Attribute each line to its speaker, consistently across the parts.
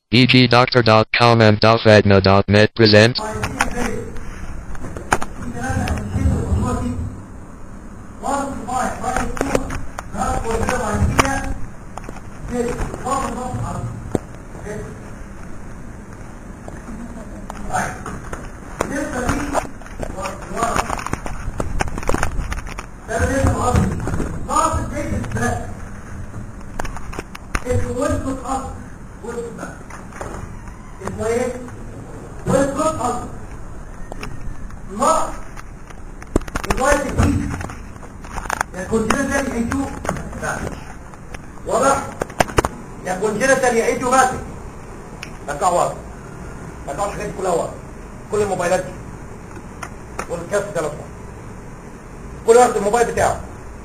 Speaker 1: egdoctor.com and dofadna.net present
Speaker 2: اسمه ويلكوت اصل ويلكوت بقى اسمه ايه؟ ويلكوت اصل نقص الوايت دي يكون جنتال يعيشوا واضح؟ يكون جنتال يعيشوا ماسك رجعوا ورا رجعوا الحاجات دي كلها ورا كل الموبايلات دي والكاس ده كل واحد الموبايل بتاعه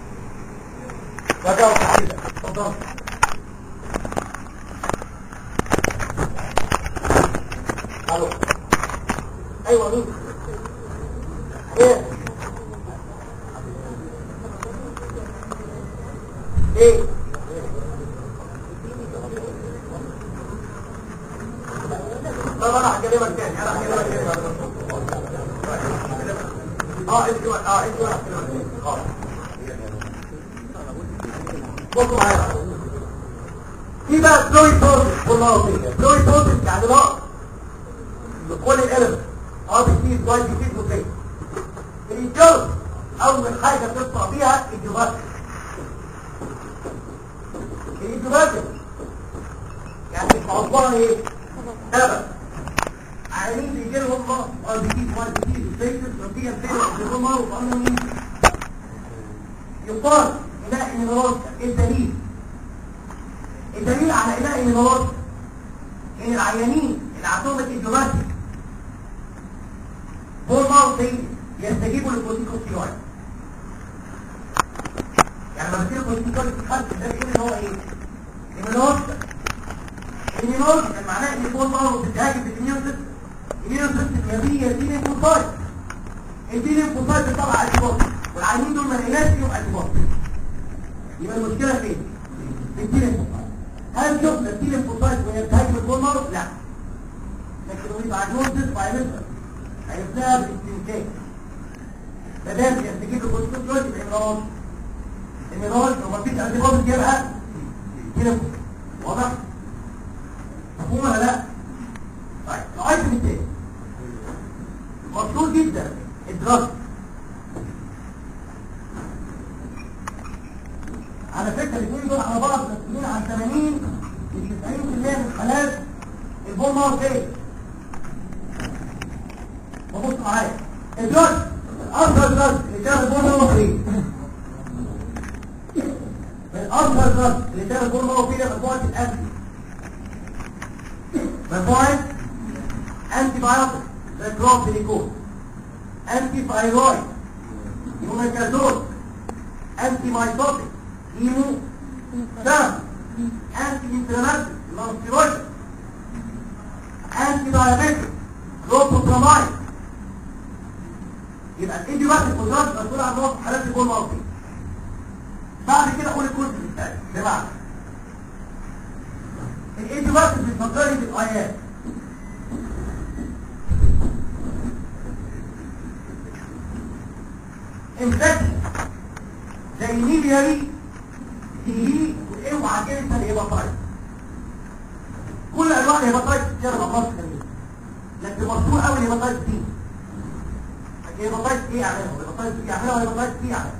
Speaker 2: رجعوا التحديد ده اتفضل الو ايوه مين ايه ايه طب انا هكلمك تاني انا هكلمك تاني اه انت اه انت هكلمك تاني اه بصوا معايا في بقى فلويد بروسس والله فلويد بروسس يعني نقص بكل الالم اه بيسيس واي بيسيس وكده الانجاز اول حاجه تطلع بيها الجوبات الجوبات يعني موضوعها ايه سبب عايزين بيجي لهم اه بيسيس واي بيسيس وكده نتيجه كده بيقولوا ما وقالوا مين يقال إناء المنارات الدليل الدليل على إناء المنارات إن العيانين اللي عندهم الإنجوماتيك بول ماوثي يستجيبوا للكورتيكوستيرويد يعني لما بتصير الكورتيكوستيرويد بتتخلف ده بيقول ان هو ايه؟ المنارات المنارات كان معناه ان البول ماوث بتهاجم بالإميون سيستم الإميون سيستم يبيه دي ليمفوسايت الدي ليمفوسايت بتطلع أنتيبوتي والعيانين دول ما لقيناش فيهم أنتيبوتي يبقى المشكلة فين؟ في الدي ليمفوسايت هل شفنا الدي ليمفوسايت وهي بتهاجم البول ماوث؟ لا لكن وي دايجنوستس باي ميثود عرفناها بالاستنتاج ما دام يستجيب للكورتيكوستيرويد يبقى امراض المرض لو ما فيش انتيبودي يبقى كده واضح؟ مفهوم ولا لا؟ طيب الايتم الثاني مشهور جدا الدراسه على فكره الاثنين دول على بعض مسؤولين عن 80 ل 90% من حالات البول مارو فين ببص معايا الدرج افضل درج اللي كان البول مارو فين الافضل درج اللي كان البول مارو فين مجموعه الانتي مجموعه انتي بايوتيك زي كلوفينيكول انتي ثايرويد يوميكازول انتي مايتوتيك هيمو سام انتي انفلاماتوري نون انتي دايابيتيك روبوترامايد يبقى الايدي بقى القدرات مسؤول عن نقص حالات الجول مالتي بعد كده اقول الكود بتاعي بمعنى الايدي بقى بتفكرني بالايات انفكشن زي ميلياري تيجي واوعى تنسى الهيباتايتس كل انواع الهيباتايتس بتشتغل امراض كتير لكن مشهور قوي الهيباتايتس دي الهيباتايتس ايه يعملها الهيباتايتس ايه يعملها الهيباتايتس ايه يعملها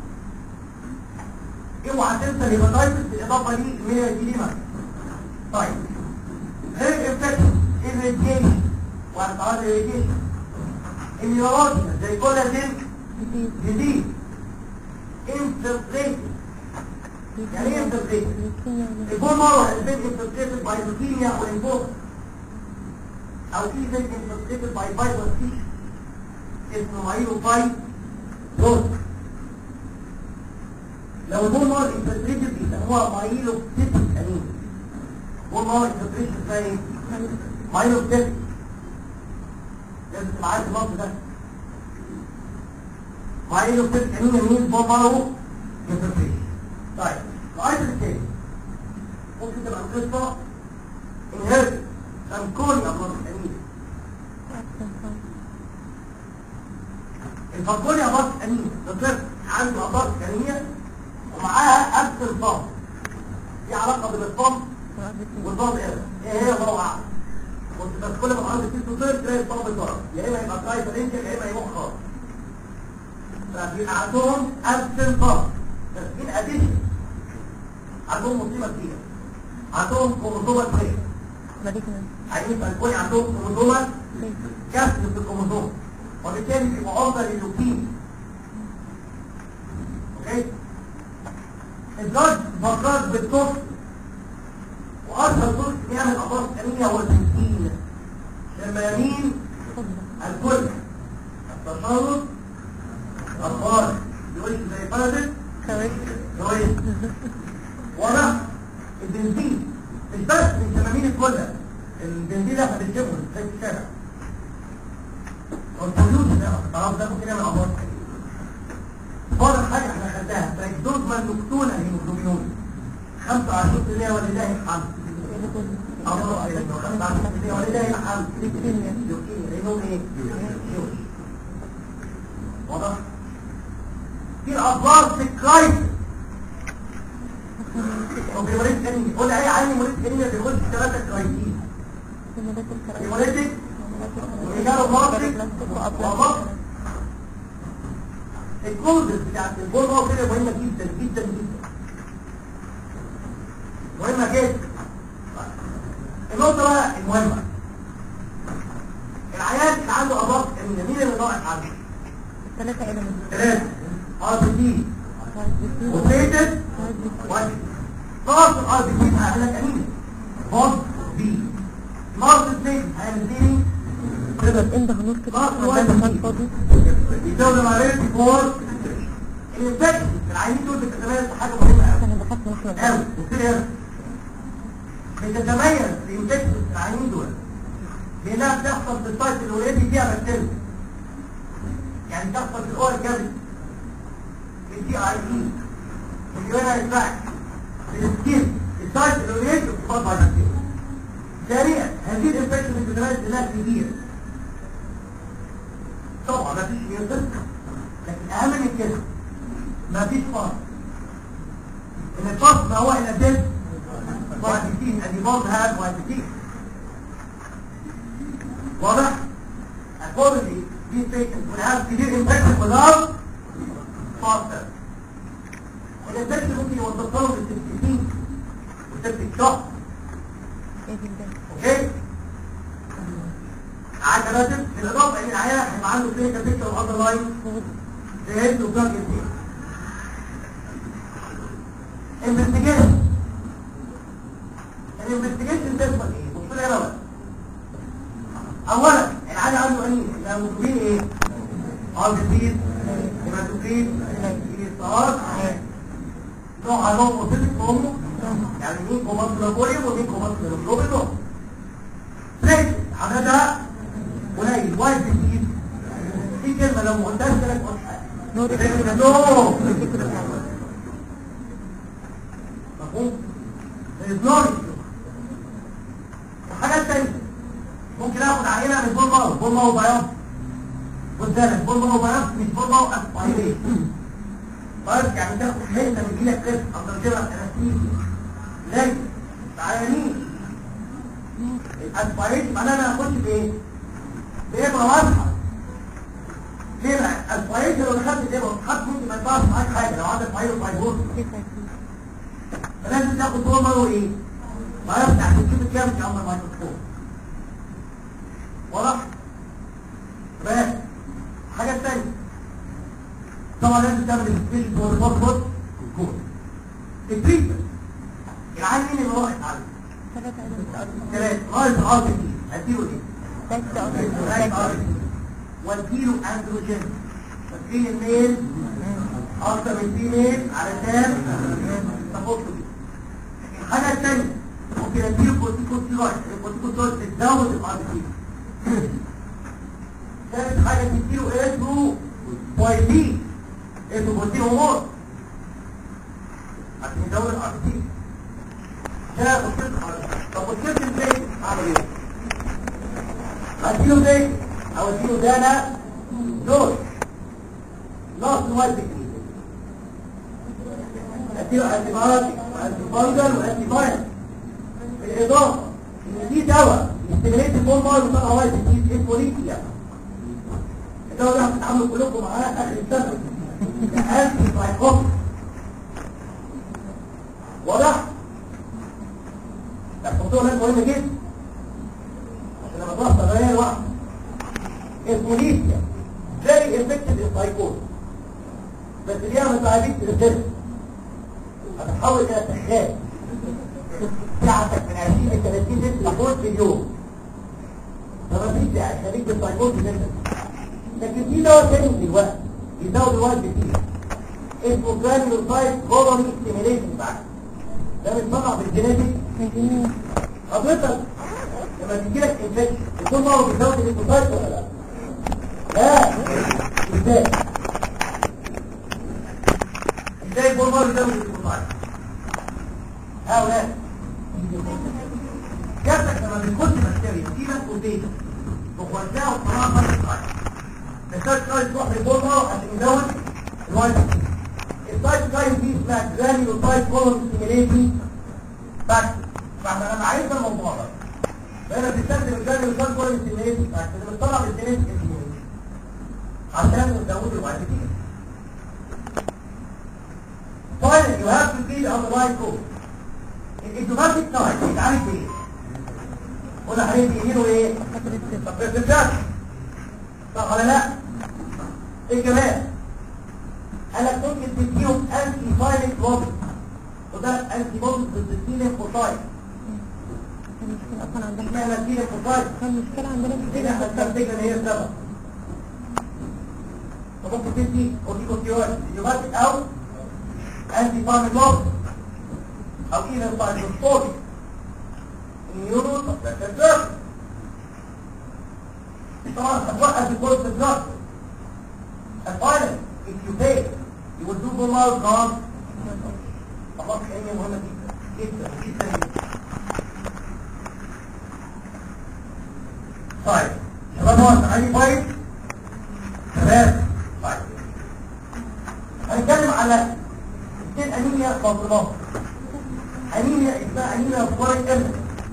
Speaker 2: اوعى تنسى الهيباتايتس بالاضافه دي ميلياري دي مثلا طيب غير انفكشن الريديشن وعن طبعا الريديشن النيورولوجي زي كولاجين جديد infiltrated يعني ايه infiltrated البول مرة has been infiltrated by leukemia or lymphoma او even infiltrated by virus C اسمه مايلوفاي بروس لو البول مرة infiltrated بيسموها مايلوفيتك انيميا بول مرة infiltrated زي مايلوفيتك لازم تبقى عارف النص ده وعليه له كتير كمين يمين بومارو انترفيش طيب الايتم الثاني ممكن تبقى القصه انهيرت يفكرني اباط انيميا ده طفل عنده اباط انيميا ومعاها ابسل صام في علاقه بين الصام والصام ايه ايه هي الله اعلم بس كل ما الارض تيجي تصير تلاقي الصام بيتضرب يا اما يبقى كرايس انت يا اما يروح خالص فبيبقى عندهم ابسل صام بس في اديشن عندهم مصيبه كبيره عندهم كروموسومات خير عايزين يكون عندهم كروموسومات كسر في الكروموسوم وبالتالي بيبقوا عرضه للوكيميا اوكي الدرج فكرت بالطفل واشهر طفل بيعمل امراض ثانيه هو البنسين شمامين الكل التشرد الخارج يقول زي بلدت كويس واضح البنزين مش بس من شمامين الكلى البنزين ده بنجيبه زي الشارع والبوليوشن ده خلاص ده ممكن يعمل امراض فاضل حاجه احنا خدناها تراكدوزما نكتونا هيموجلوبينون 25% ولله الحمد الله ايوه 25% ولله الحمد ليوكيميا لانهم ايه؟ ليوكيميا. واضح؟ في الابراج في الكرايسيس او في مريض انيميا قول اي عيني مريض انيميا بيخش في ثلاثه كرايسيس هيموليتيك وإجابة ماركتيك وأبط الكوزز بتاعت البولما وكده مهمة جدا جدا جدا مهمة جدا النقطة بقى المهمة العيان اللي عنده أبط مين مين اللي ناقص عنده؟
Speaker 3: ثلاثة إلمنت
Speaker 2: ثلاثة ار بي دي وفيتد واحد ناقص الار بي دي هعمل لك انيميا بوز بي ناقص الزيت هينزلني
Speaker 3: تبقى انت هنص كده عندها مكان فاضي
Speaker 2: يزود معرفة فور الانفكشن العيانين دول بتتميز بحاجة مهمة قوي
Speaker 3: انا بخاف من احنا
Speaker 2: قوي وكده هنا بتتميز الانفكشن العيانين دول لانها بتحصل في السايت اللي اوريدي فيها بكتيريا يعني تحصل في الاور كابيتي في الدي اي اي في اليورينري تراكت في السكين السايت اللي اوريدي بتحصل فيها بكتيريا ثانيا هذه الانفكشن بتتميز بانها كبيره طبعا ما فيش ينقص لكن اهم من كده ما فيش فرق ان الفرق ما هو ان الدم وهتكتين ان يبوظ هاد وهتكتين واضح؟ accordingly these patients will have severe infection without faster الانفكشن ممكن يوصل لهم للسبتين وسبتك شخص
Speaker 3: ايه جدا
Speaker 2: اوكي عايز ارتب بالاضافه ان العيان هيبقى عنده كلينيكال بيكتشر اوف اذر لاين زي هيد وبلاك دي انفستيجيشن الانفستيجيشن تشمل ايه؟ بص لي بقى اولا العيان عنده انيميا يبقى مكتوبين ايه؟ ار بي هيماتوكريت استعار نوع عنهم وصفت امه يعني مين كوماتولابوريوم ومين كوماتولابوريوم ليش عددها قليل وايد كتير في كلمة لو ما قلتهاش لك قلتها
Speaker 3: نور الفكرة
Speaker 2: نو
Speaker 3: الفكرة
Speaker 2: مفهوم؟ الإضرار وحاجات تانية ممكن اخد عينة من بول ماو بول ماو بياض قدامك بول ماو بياض مش بول ماو اسبايريت طيب يعني تاخد حتة من ايدك كده او ترجمها انستيزيا لكن العيانين الاسبايريت معناها انا اخش بايه؟ بإبرة واضحة ليه بقى؟ الاسبايريت لو دخلت الإبرة حد ممكن ما يطلعش معاك حاجة لو عندك فايروس فايبروس فلازم تاخد بول ماو ايه؟ ما يفتح تشوف الكامل في عمر الميكروسكوب واضح؟ بس حاجة تانية طبعا لازم تعمل السبيشن فور فورفورد كود التريتمنت العيان مين اللي راح يتعلم؟
Speaker 3: ثلاثة إلمنت
Speaker 2: ثلاث رايز ار بي تي هديله ايه؟
Speaker 3: ثلاثة
Speaker 2: رايز ار
Speaker 3: إلمنت
Speaker 2: بي تي واديله اندروجين فاكرين الميل اكتر من فيميل علشان تحطه دي الحاجة الثانية ممكن اديله كورتيكوستيرويد الكورتيكوستيرويد بتزود الار بي تي ثالث حاجة تديله اسمه بويبين اسمه بويبين هرمون عشان يزود الار بي تي ده مشكلة الار طب مشكلة ازاي اعمل ايه؟ اديله زي او اديله دانا دول نقص الوايت تكنيك اديله انتي بايوتيك وانتي فانجل وانتي فايروس بالاضافه ان في دواء يستمريت البول مارو بتاع وايت تكنيك اسمه ليثيا الدواء ده هتتعاملوا كلكم معاه اخر السنه انتي بايوتيك واضح؟ الموضوع ده مهم جدا عشان لما تروح صيدليه لوحدك اسمه ليثيا زي افكتيف السايكوز بس ليها متعبين في السيرفس هتتحول الى سخان ساعتك من 20 ل 30 لتر لحوت في اليوم فما فيش يعني خليك بالسايكوز جدا لكن في دواء تاني دلوقتي بيزود الوقت كتير اسمه جرانيولوسايد كولوني ستيميليشن بعد ده بيتصنع بالجينيتيك
Speaker 3: عايزين
Speaker 2: حضرتك لما تجي لك انفكشن يكون مرض بيزود الليمفوسايت ولا لا؟ لا ازاي؟ ازاي يكون مرض بيزود الليمفوسايت؟ هؤلاء جاتك لما بتخش بكتيريا في ناس بروتين بتوزعه بطريقه خاصه السايت كاين تروح للبولما عشان يزود الوايت السايت كاين دي اسمها جرانيولوسايت كولون ستيميليشن بس فاحنا لما عرفنا الموضوع ده بقينا بنستخدم الجانب الجانب كل السيميليت اللي بنطلع من السيميليت السيميليت عشان نزود الوعي كتير Finally, you have to feed on the right code. الإجاباتيك تايب بيتعالج بإيه؟ قلنا حبيبي يجيله إيه؟ طب بالفعل صح ولا لا؟ إيه كمان؟ قال لك ممكن تديهم أنتي فايلنت بودي وده أنتي بودي ضد السيلين فوتايب
Speaker 3: كان مشكلة أصلا عندنا
Speaker 2: اسمها نتيجة فوتايب
Speaker 3: كان مشكلة عندنا في
Speaker 2: كده احنا بنفتكر ان هي السبب فممكن تدي كورتيكوستيرويد ايوباتيك او انتي فارميكوز او ايفن فارميكوستوري نيورو سبريسر طبعا هتوقف الكورس بالظبط And finally, if you fail, you will do bone marrow gone. خلاص هي مهمة جدا جدا جدا طيب شباب هو سامعني كويس تمام طيب هنتكلم على اثنين انيميا مظلومات انيميا اسمها انيميا فوريك ام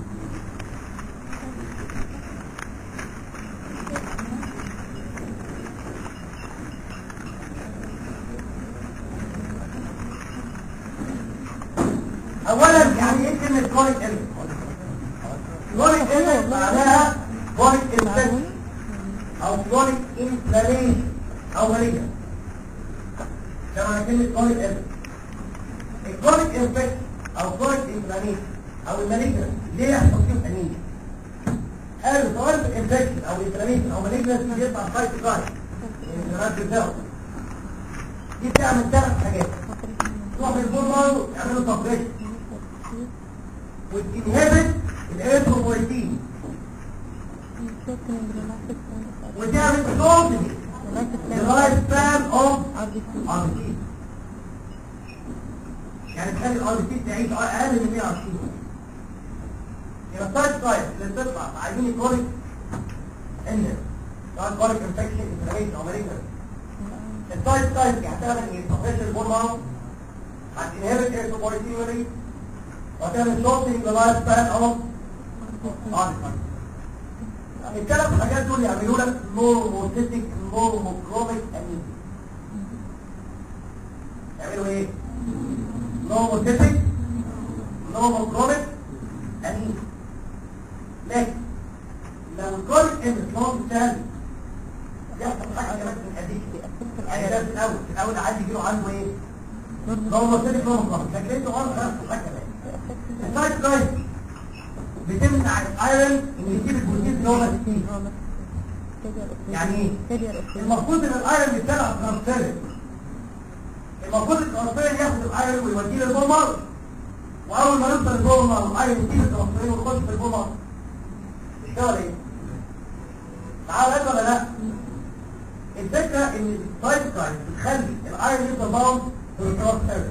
Speaker 2: اولا يعني ايه كلمه فوريك ام فوريك ام معناها فوريك انفكشن او كرونيك انفلاميشن او مالجن كما كلمة كرونيك انفكشن الكرونيك انفكشن او كرونيك انفلاميشن او المالجن ليه يحصل فيهم انيميا قالوا سواء الانفكشن او الانفلاميشن او مالجن بيطلع سايت كاين الانفلامات بتاعه دي بتعمل ثلاث حاجات تروح للبول مارو يعملوا تفريش وتنهبت الاريثروبويتين وتعمل شورتنج لغايه سبان اوف ار بي يعني تخلي الار بي تعيش اقل من 120 يبقى السايد سايد اللي بتطلع عايزين يكونك ان سواء كونك انفكشن انفلاميشن او مالجنس السايد سايد يعتمد ان يستفرش البول مارو هتنهبت اريثروبويتين وتعمل شورتنج لغايه سبان اوف ار بي الثلاث حاجات دول يعملوا لك نورموسيتك نورموكروميك انيميا يعملوا ايه نورموسيتك نورموكروميك انيميا لكن لو الكرونيك انفلام ثاني يحصل حاجه كمان من الاديك يعني ده في الاول في الاول عادي يجيله عنده ايه نورموسيتك نورموكروميك لكن انتوا عنده خلاص حاجه كمان السايت كرايس بتمنع الايرون ان يجيب البروتين اللي هو مسكين يعني ايه؟ المفروض ان الايرون بيتبع ترانسفير المفروض الترانسفير ياخد الايرون ويوديه للبومر واول ما يوصل للبومر الايرون يسيب الترانسفير ويخش في البومر اشتغل ايه؟ تعال قال ولا لا؟ الفكره ان السايد سايد بتخلي الايرون يفضل باوند في الترانسفير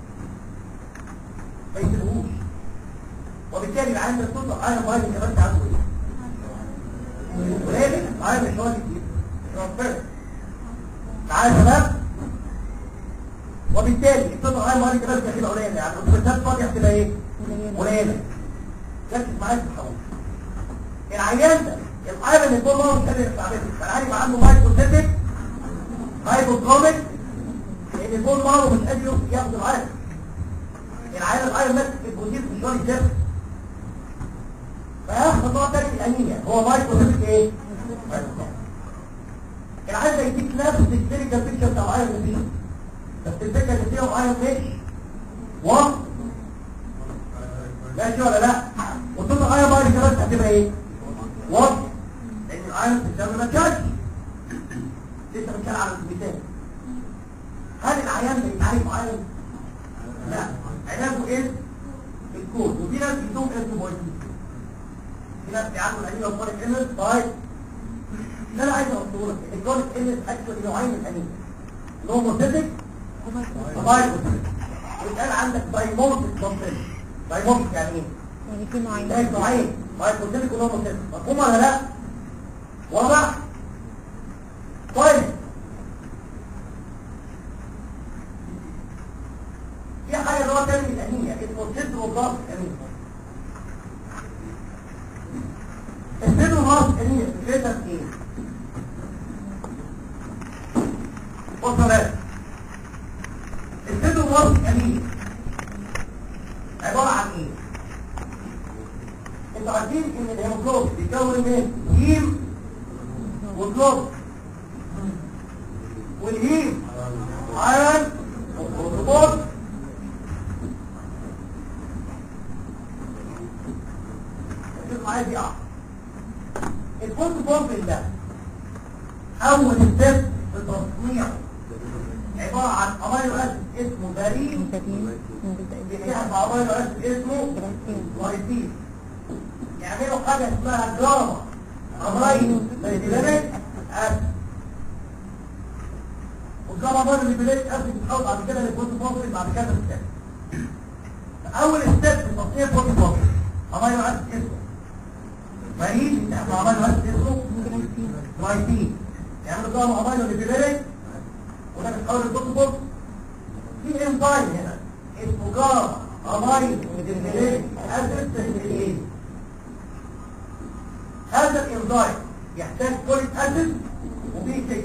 Speaker 2: ما يسيبهوش وبالتالي العين بتطلع عين بايظ كمان عنده ايه ولكن عين مش واجب كتير ترانسفير تعالى يا شباب الايرون مالك بس هتبقى قليله يعني الاوتوبيسات فاضيه هتبقى ايه
Speaker 3: قليلة.
Speaker 2: قليله ركز معايا في الحوار العيان ده الايرون اللي جوه مش قادر يستعمله فالعيان يبقى عنده مايكروسيتك هايبوكروميك لان البول مارو مش قادر ياخد الايرون العيان الايرون ماسك في البروتين مش راضي يسيبه فياخد نوع تاني من الانيميا هو مايكروسيتك ايه؟ هايبوكروميك العيان ده يديك نفس الكلينيكال بيكتشر بتاع الايرون اللي فيه بس الفكره اللي فيهم ايرون مش واحد ماشي ولا لا وطول الايه بعد كده بس هتبقى ايه واضح لان الايه بتساوي ما كانش لسه بنتكلم على المثال هل العيان بيتعالج معين لا علاجه ايه الكود وفي ناس بيدوم انتو بويتين في ناس بيعالجوا الانيميا والكونيك انس طيب لا لا عايز اقول لك الكونيك انس اكشولي نوعين من الانيميا نوموسيتك ومايكروسيتك ويتقال عندك دايمورفيك كونسنت دايمورفيك يعني ايه
Speaker 3: يعني في نوعين
Speaker 2: ده نوعين مايكروسيتك ونوموسيتك مفهوم ولا لا واضح طيب في حاجه اللي هو تاني من الانيميا اسمه سيدروبلاس انيميا السيدروبلاس انيميا فكرتها في ايه بص يا باشا السيدروبلاس انيميا عباره عن ايه انتوا عارفين ان الهيموجلوبين بيتكون من هيم وجلوب والهيم ايرون وبروتوبول ركزوا معايا دي اه البروتوبول ده اول ستيب في تصنيع عباره عن امينو اسيد اسمه بريد
Speaker 3: مستفيد
Speaker 2: بيتحد مع امينو اسيد اسمه لايسين يعملوا حاجة اسمها جاما امرايد ليبيليك اسيد والجاما امرايد ليبيليك اسيد بتتحول بعد كده للبروتين فوسفيت بعد كده ستيب اول ستيب في تصنيع البروتين فوسفيت امينو اسيد اسمه مريض بيتحد مع امينو اسيد اسمه لايسين يعملوا جاما امرايد ليبيليك وده بيتحول للبروتين فوسفيت في انزيم هنا اسمه جاما امرايد ليبيليك اسيد تهديد هذا الانزيم يحتاج فوليك اسيد وبي 6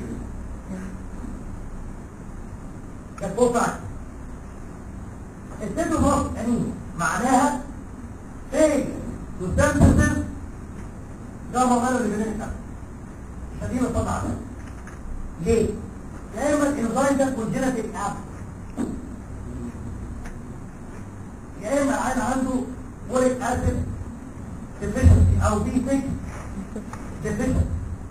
Speaker 2: كالبوفاك السيتوموس انيميا معناها فيل تسنسس جاما مالو لبنين الاسيد شديد طبعا ليه؟ لان الانزيم ده كونجنتيف اب يا اما العيان عنده فوليك اسيد deficiency او بي 6 deficiency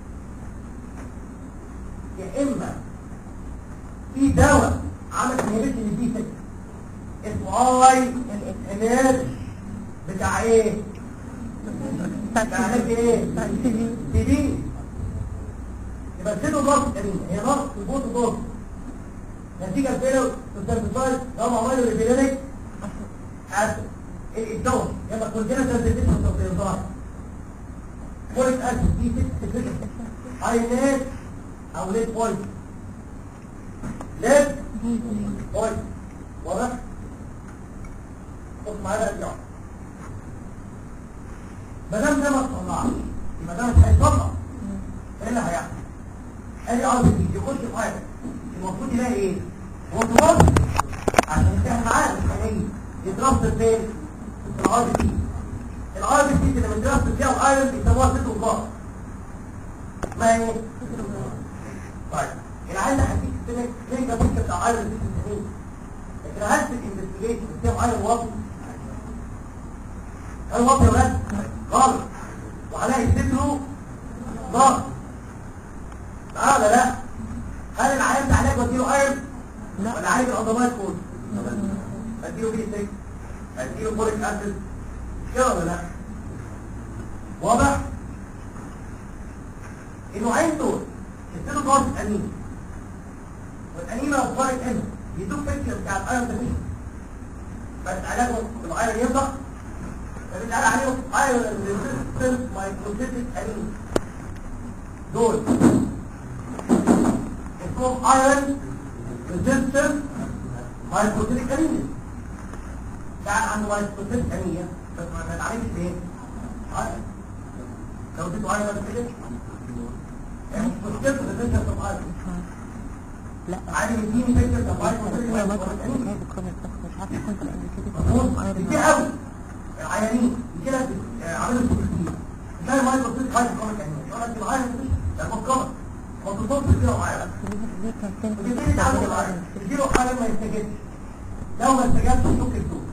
Speaker 2: يا اما في دواء عمل انهبيشن للبي 6 اسمه اي انهبيشن بتاع ايه؟ بتاع علاج ايه؟ سي دي يبقى سيدو ضغط كريم هي ضغط البوت ضغط نتيجة فيلو تسنتسايز طبعا عملوا لبيلينيك اسيد الدواء يبقى كونجنتال ديفيشنسي اوف الانزيم فوليك اسيد دي 6 ديفيشنسي اينات او ليد بوينت ليد بوينت واضح بص معايا بقى الجواب ما دام ده ما اتصنعش يبقى ده مش هيتصنع ايه اللي هيحصل؟ ادي ار بي يخش في حاجه المفروض يلاقي ايه؟ هو توصل عشان يفتح معاه الخليه يتربط فين؟ في الار بي الار بي اللي متربط فيها الايرون بيسموها سيتو بلاس ما هي طيب العيال ده هديك كلينيكال بيكتشر بتاع ايرون دي سنين لكن هل في الانفستيجيشن بتاعه ايرون واطي هل واطي يا ولاد؟ غلط وعليها يكتب له ضغط تعالى لا هل العيان ده علاج بديله ايرون؟
Speaker 3: لا.
Speaker 2: ولا عايز عضلات كود؟ اديله بي 6 اديله فوليك اسيد كده ولا لا؟ واضح؟ النوعين دول يبتدوا ضغط انيميا والانيميا والفوليك اسيد يدوك فكره بتاع الايرون ديفيشن بس علاجهم الايرون ينضح فبيتقال عليهم ايرون ريزيستنت مايكروسيتيك انيميا دول اسمهم ايرون ريزيستنت هايبوثيتيك انيميا قاعد عنده هايبوثيتيك انيميا بس ما بتعالجش بايه؟ عقل لو اديته عقل بس كده يعني مش مشكلته ده فكره طب عقل
Speaker 3: لا
Speaker 2: عادي يديني فكره طب عقل
Speaker 3: هو ما كنت جايب الكومنت بس مش عارفه كنت قبل كده
Speaker 2: مفهوم كتير قوي العيانين كده عامل البروتين زي ما البروتين حاجه كومنت يعني يقول لك العيان ده مفكر ما تطلبش كده معايا
Speaker 3: ليه كان سنت
Speaker 2: وتبتدي تعمل معاه تديله حاجه ما يستجبش لو ما استجابش شك الدور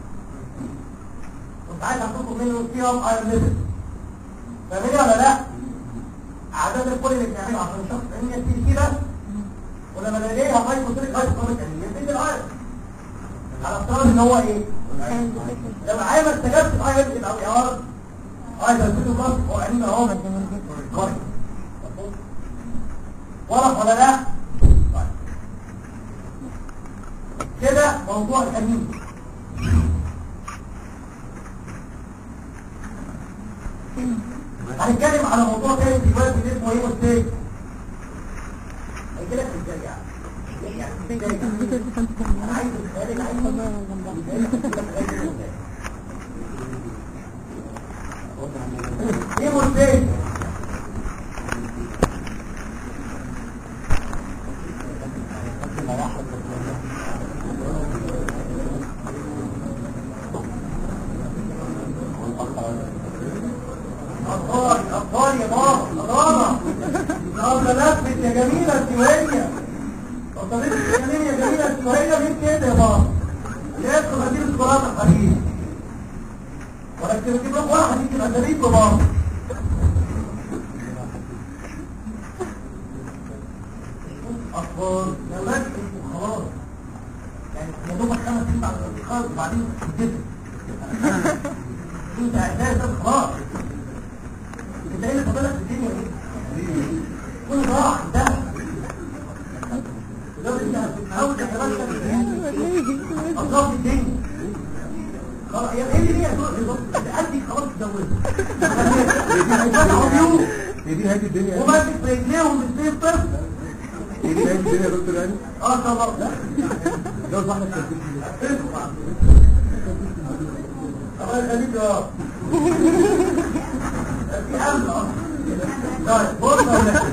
Speaker 2: كنت عايز احطكم منه سيرم ايرون ليفل فاهمني ولا لا؟ عدد الكل اللي بنعمله عشان الشخص ان يبتدي كده ولما نلاقيها فايت بطريقه هاي كومنت يعني يبتدي العيان على افتراض ان هو ايه؟ لو العيان ما استجابش العيان يبقى يبقى اعاره عايز اديله كارت هو عينينا اهو كارت واضح ولا لا؟ طيب. كده موضوع الأمين هنتكلم على موضوع تاني دلوقتي اسمه ايه والتاني هيجي لك ازاي يعني يعني ازاي انا عايز الخيال عايز ايه والتاني أطفال أطفال يا بابا غرامة الأرض لفت يا جميلة السوية الطريق الجميل يا جميلة السوية مين كده يا بابا يدخل هدير الكرات الحديد ولا تجيب لك واحد يجي الأدريب يا بابا أطفال يا ولاد انتوا خلاص يعني يا دوبك خمس سنين بعد الانتقال وبعدين تدفن انت اساسا خلاص انت ايه اللي فاضلك في الدنيا دي كل راح ده لو انت هتحاول تتمسك اطراف الدنيا خلاص يا ايه اللي هي دول قلبي خلاص اتجوزت هيفتحوا بيوت
Speaker 4: هي دي هادي الدنيا يعني؟
Speaker 2: وماسك في رجليهم السيف طفل
Speaker 4: هي دي هادي الدنيا يا دكتور يعني
Speaker 2: اه طبعا لا
Speaker 4: جوز واحدة كانت
Speaker 2: الله يخليك يا رب في امن اه طيب بص يا ولاد.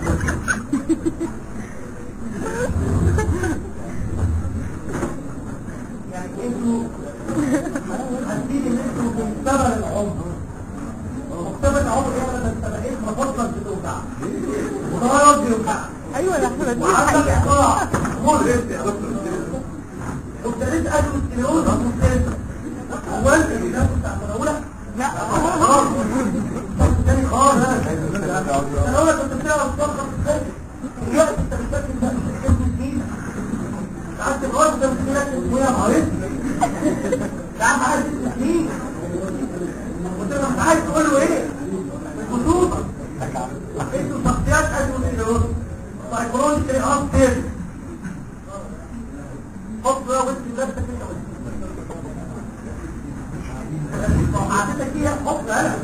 Speaker 2: يعني انتوا حاسين ان انتوا في مقتبل العمر مقتبل العمر ايه انا بستبعد مفصل بتوجع وضرب بيوجع
Speaker 3: ايوه يا احمد دي
Speaker 2: وعندك
Speaker 3: حقيقة
Speaker 2: اقطاع مرهق يا دكتور وابتديت ادرس سكليروز ممتاز هو انت اللي ده بتاع الاولى لا خالص تاني خالص انا اقول لك كنت بتعرف تفكر في الخارج دلوقتي انت بتفكر بقى في الحاجات الجديده قعدت خالص ده مش لك ويا عارف ده عم عايز تسميه قلت له انت عايز تقول له ايه خصوصا انتوا شخصيات ادرس سكليروز سايكولوجيكالي انستيبل حط بقى وانت نفسك انت وعدتك فيها حط انا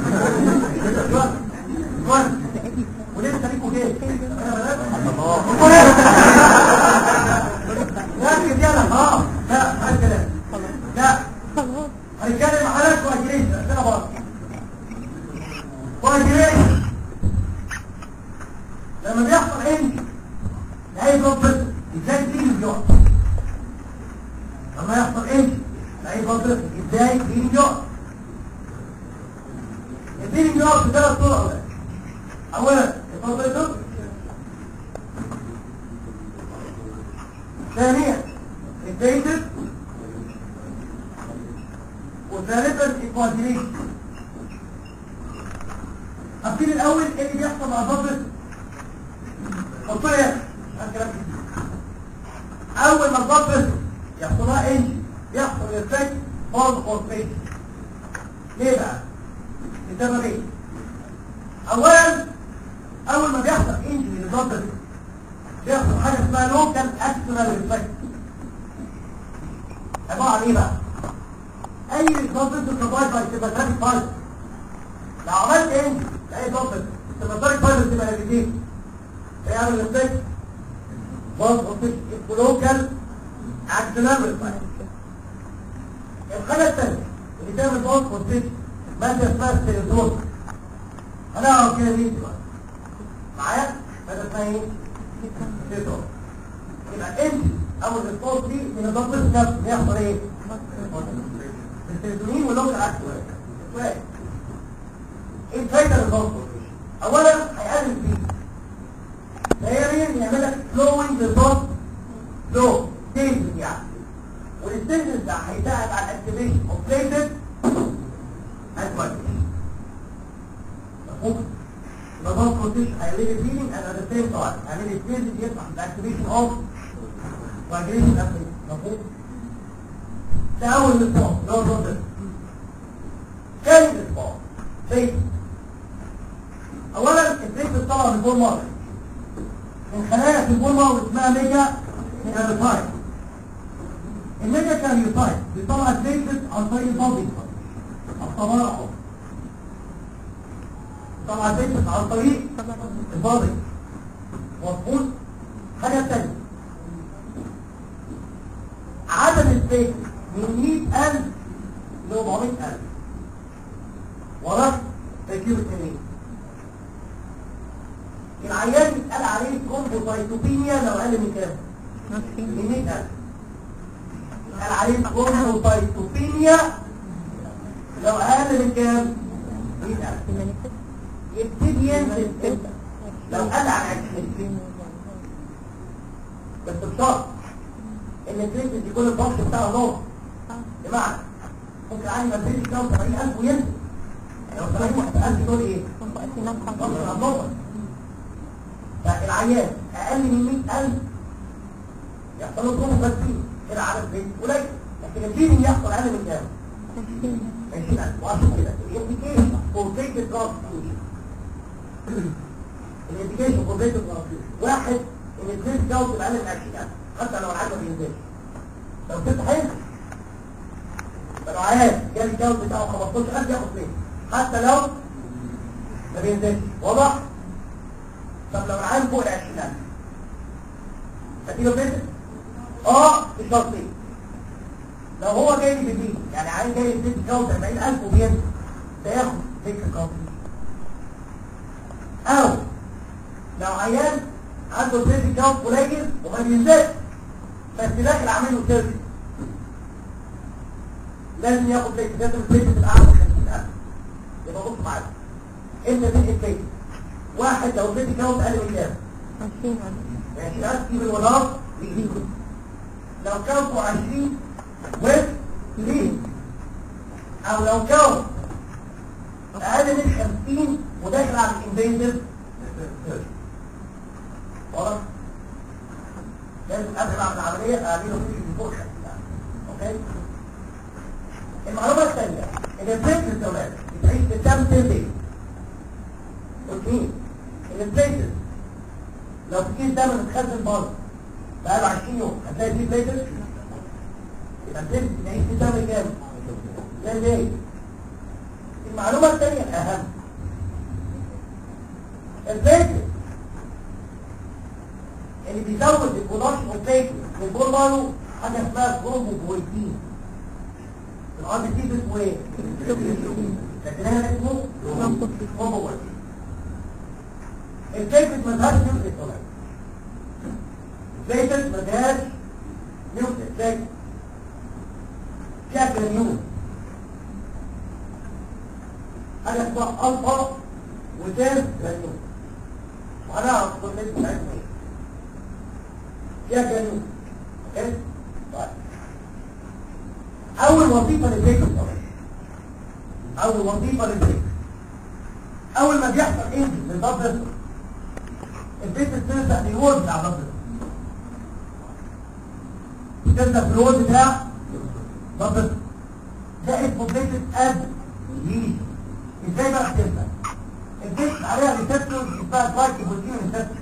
Speaker 2: ولسه ليكوا جيش لكن دي انا اه لا هاي كلام لا
Speaker 3: خلاص
Speaker 2: هنتكلم على كواجريشن انا بره كواجريشن لما بيحصل عندي لاي بلد ازاي تيجي الجوع لما يحصل عندي لاي بلد ازاي تيجي الجوع يبتدي الجوع في ثلاث طرق اولا الفضل ثانيا البيتر وثالثا الكوادريشن هبتدي الاول ايه اللي بيحصل مع الفضل قلت له يا الكلام كتير. اول ما الضغط يحصل لها ايه يحصل افكت فولد فورفيت ليه بقى بسبب ايه اولا اول ما بيحصل انجري للضغط بيحصل حاجه اسمها لوكال اكسونال ريفلكس عباره عن ايه بقى اي ضغط بتتضايق باي سيباتريك فايبر لو عملت انجري لاي ضغط السيباتريك فايبر تبقى نيجاتيف فيعمل افكت برضه لوكال اكسلامر الحاجة الثانية اللي تعمل بوست كونتيت مادة اسمها السيروتوز هنعرف كده مين دلوقتي معايا مادة اسمها ايه؟ السيروتوز يبقى انت اول الصوت دي من الضغط نفسه بيحصل ايه؟ السيروتونين واللغة العكس واحد ايه الفايدة للضغط اولا هيقلل فيه ثانيا يعمل لك فلوينج للضغط فلو تنزل يعني والستنزل ده هيساعد على الاكتيفيشن اوف بليتد اند كوانتيتي مفهوم؟ يبقى ضغط كونتيشن هيقلل الفيلينج اند ات ذا سيم تايم هيعمل الستنزل يسمح بالاكتيفيشن اوف واجريشن افريج مفهوم؟ ده اول ريسبونس اللي هو الضغط ثاني ريسبونس فيت اولا الفيت طلع من البول مارك من خلايا في البول مارك اسمها ميجا ميجا الميجا كان يطايب بيطلع الفيت عن طريق البابي التبرع طلع الفيت عن طريق البابي مظبوط حاجه ثانيه عدد الفيت من 100000 ل 400000 وراك تركيب التنين العيان يتقال عليه كومبوسايتوبينيا لو اقل من كام؟ من 100000 يتقال عليه كومبوسايتوبينيا لو اقل من كام؟ 100000 يبتدي ينزل امتى؟ لو قل عن 20 بس بشرط ان الكريتس يكون الضغط بتاعه نور بمعنى ممكن عندي مبتدي كام 70000 وينزل لو 70000 دول ايه؟ ضغط النور فالعيان اقل من 100000 يحصل له ضغط بس كده عدد بيت قليل لكن الفيلم يحصل اقل من كام؟ 20000 وعشان كده الانديكيشن فور بيت ترانسفيوجن الانديكيشن فور بيت ترانسفيوجن واحد ان البيت جاوب اقل من 20000 حتى لو العدد ما بينزلش لو ست حلو فلو عيان جالي الجاوب بتاعه 15000 ياخد فين حتى لو ما بينزلش واضح؟ طب لو العيان فوق ال 20000 هتيجي بيت اه بشرطين لو هو جاي لي بدين يعني عايز جاي لي ست جاوب 40000 وبينزل ده ياخد سكه كومبليت او لو عيان عنده ست جاوب قليل وما بينزلش بس داخل عامل له سيرفي لازم ياخد سكه لازم السكه تبقى اعلى من 50000 يبقى بص معايا انت تدي السكه واحد لو ست جاوب اقل من كام؟ 20000 تجيب الوظائف يجيبه لو كانوا 20 ويب ليه او لو كانوا اقل من 50 وداخل على الانفيزيف واضح لازم قبل ما اعمل العمليه اعمله في فوق 50 اوكي المعلومه الثانيه ان البيت الدولات بتعيش في كام سنه اوكي ان البيت لو في كيس دم متخزن بره بقاله 20 يوم هتلاقي فيه بليتس يبقى البليتس بتعيش في دم كام؟ ده ليه؟ المعلومة الثانية الأهم البليتس اللي بيزود البرودكشن اوف بليتس من البول مارو حاجة اسمها كروموبويتين الار بي سي اسمه ايه؟ لكن هنا اسمه كروموبويتين البليتس ما لهاش نيوكليس طبعا البليتس ما لهاش نيوكليس لكن فيها جرانيول حاجه اسمها الفا وتاز جرانيول وهنعرف البليتس بتاعتهم ايه فيها جرانيول اوكي طيب اول وظيفه للبليتس طبعا اول وظيفه للبليتس اول ما بيحصل انجل للضغط البيت بتبدا بالوود بتاع الضغط بتبدا بالوود بتاع ضغط ده اسمه بيت اد ليه ازاي بقى بتبدا البيت عليها ريسبتور اسمها سبايك بروتين ريسبتور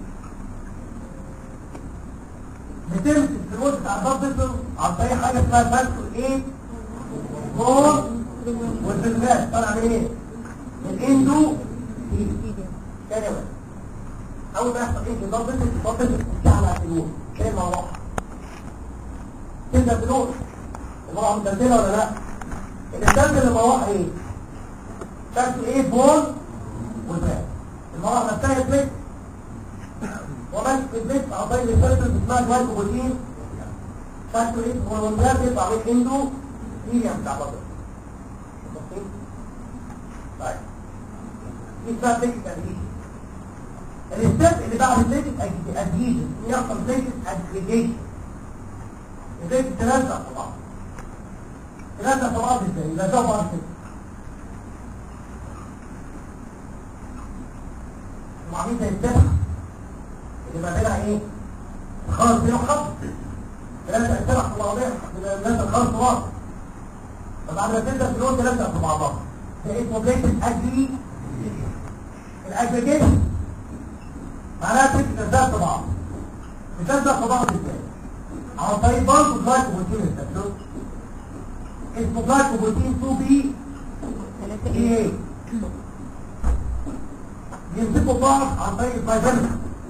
Speaker 2: بتمسك في الوود بتاع الضغط عن طريق حاجه اسمها فاكتور ايه فور والفيزمات طالع من ايه؟ من اندو تاني واحد اول ما يحصل ايه ضغط ضغط بتاع على النور كلمه واحده تبدا فلوس المرأة متنزلة ولا لا الانسان اللي بروح ايه شكل ايه بول والباء المرأة نفسها يتلت ومن البيت عن طريق الفلتر اسمها جلايكوبروتين شكل ايه والباء بيطلع من عنده هيليوم بتاع بطل طيب دي اسمها بليكت ادهيجن الستيب اللي بعد بليكت ادهيجن يحصل بليكت ادجريجيشن البليكت تلزق في بعض تلزق في بعض ازاي؟ يلزقوا بعض كده وعاملين زي السبحة اللي ما بينها ايه؟ خالص بينه خط تلزق السبح في بعضها تلزق خالص في بعض فبعد ما تبدا تلون تلزق في بعضها ده اسمه بليكت ادجري الاجريجيشن معناها تلزق تلزق في بعض بتلزق في بعض ازاي؟ عن طريق برضه جلايكوبروتين التبلوت اسمه جلايكوبروتين 2 بي
Speaker 3: ثلاثة
Speaker 2: اي
Speaker 3: ايه
Speaker 2: اي يمسكوا بعض عن طريق الفايبرنا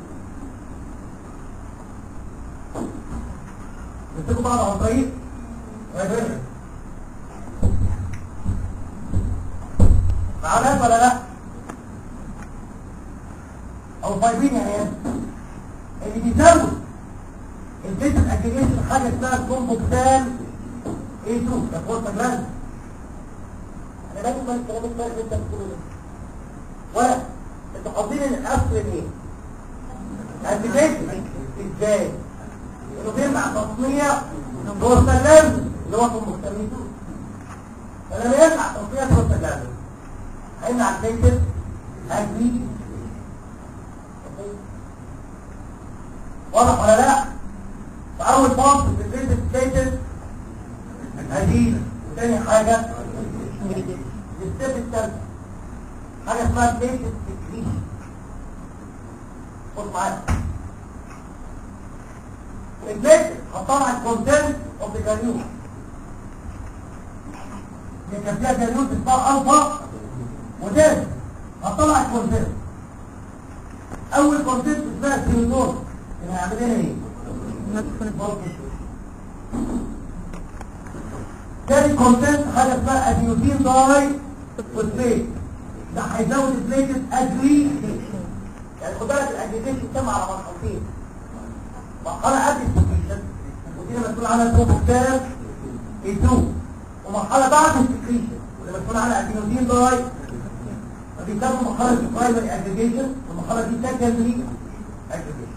Speaker 2: يمسكوا بعض عن طريق الفايبرنا معانا ولا لا او فايبين يعني ايه اللي بيزود البيت الاجريشن حاجه اسمها كومبوكسان ايه 2 ده فورتا جراند انا باجي من الكلام الفارغ اللي انت بتقوله ده ولا انتوا حاطين الاصل ايه البيت ازاي انه بيمنع تصنيع بروستاجلاند اللي هو كومبوكسان 2 فلما يمنع تصنيع بروستاجلاند هيمنع البيت اجري واضح ولا لا فاول بامب في البيت ستيتس هدينا وتاني حاجة الستيب الثالثة حاجة اسمها بليت سكريشن خد معايا البليت هتطلع الكونتنت اوف ذا جانيول اللي كان فيها جانيول اسمها الفا ودال هتطلع الكونتنت اول كونتنت اسمها سيروتون اللي هيعمل لنا ايه؟ تاني كونتنت حاجه اسمها اديوتين داي فوسفيت ده هيزود البليتد اجري يعني خد بالك الاجريجيشن تم على مرحلتين مرحله قبل السكريشن ودي اللي مسؤول عنها البروبوكتال اي 2 ومرحله بعد السكريشن واللي مسؤول عنها اديوتين داي فبيسموا مرحله البرايمري اجريجيشن والمرحله دي سكندري اجريجيشن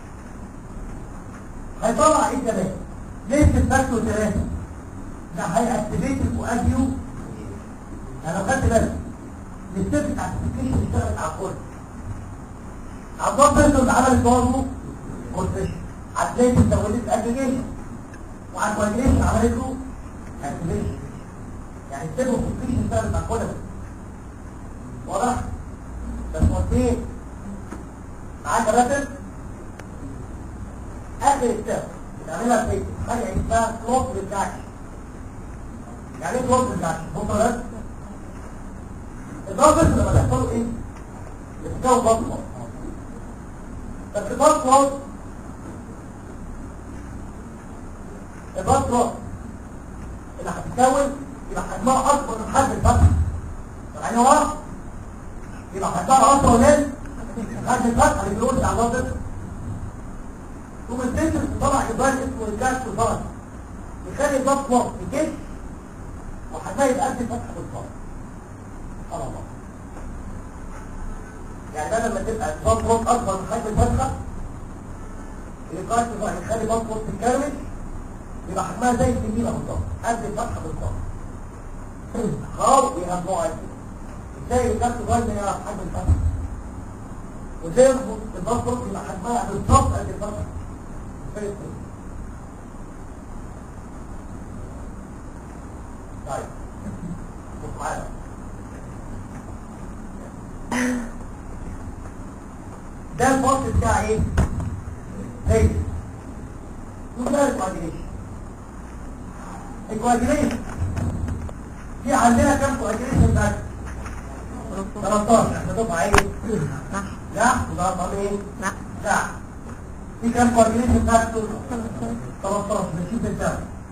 Speaker 2: هيطلع ايه كمان ليه الفاكتور ثلاثه ده هيأكتيفيت الكواجيو انا لو خدت بالك الستيب بتاع السكريشن اشتغلت على الكل على الضغط انت اللي عملت برضه كونفيشن هتلاقي استولت اجريجيشن وعلى الكواجيليشن عملت له اكتيفيشن يعني الستيب اوف السكريشن اشتغلت على الكل واضح؟ بس مرتين معاك يا باسل اخر ستيب بنعملها في حاجه اسمها كلوز ريدكشن يعني ايه كلوز ريدكشن بص بس الضغط لما بيحصل ايه بتكون بطنه بس البطنه البطنه اللي هتتكون يبقى حجمها اكبر من حجم الفتحه يعني هو يبقى حجمها اكبر من حجم الفتحه اللي بيقول على الضغط ثم الفكر طبعا يبان اسمه الكاس والفرج يخلي الضغط فوق في الجسم وهتلاقي القلب فتح بالفرج سبحان الله يعني ده لما تبقى الضغط فوق اكبر من حجم الفتحه الكاس والفرج يخلي الضغط فوق تتكرمش يبقى حجمها زي السنينه بالظبط قد الفتحه بالظبط خلاص يبقى نوع ازاي الكاس والفرج يعرف حجم الفتحه وزي الضغط يبقى حجمها بالظبط قد الفتحه طيب بص معايا ده الفصل بتاع ايه؟ زي ده الكواجيليشن الكواجيليشن في عندنا كام كواجيليشن بس 13 احنا دفعه ايه؟ لا وده رقم ايه؟
Speaker 3: لا
Speaker 2: لا في كام كوردينيشن فاكتور 13 نشوف الثاني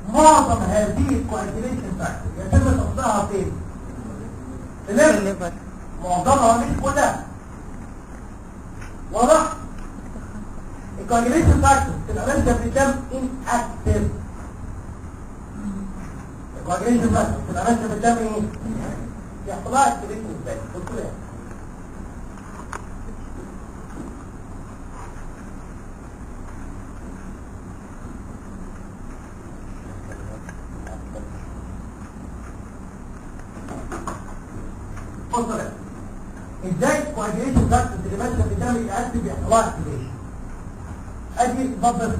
Speaker 2: معظم هذه الكوانتيليشن فاكتور يتم تقطيعها فين؟ في الليفر
Speaker 3: الليفر
Speaker 2: معظمها مش كلها واضح؟ الكوانجليشن فاكتور تبقى ماشيه في الدم ان اكتف الكوانجليشن فاكتور تبقى ماشيه في الدم ايه؟ يحصل لها اكتيفيشن ازاي؟ قلت له بص بقى ازاي الكوانجليشن فاكتور اللي ماشيه في الدم يأكتف يحصل لها اكتيفيشن ادي ضبط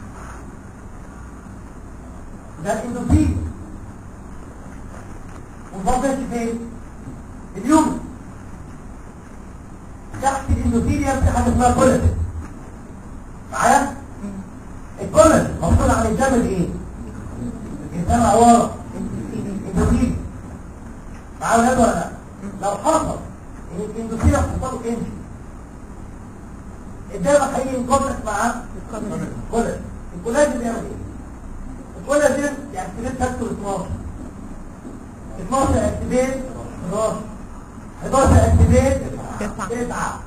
Speaker 2: ده الاندوفين وضبط فين اليوم تحت الاندوثيليوم في حاجه اسمها كولاجين معايا الكولاجين مفصول عن الدم الايه الانسان عواره اندوثيليوم معايا ولاد ولا لا لو حصل ان الاندوثيليوم حصل له انجي الدم هيجي ينقبض مع الكولاجين الكولاجين بيعمل ايه الكولاجين يأكتيفيت فاكتور 12 12 اكتيفيت 11 11 اكتيفيت
Speaker 3: تسعة.
Speaker 2: 9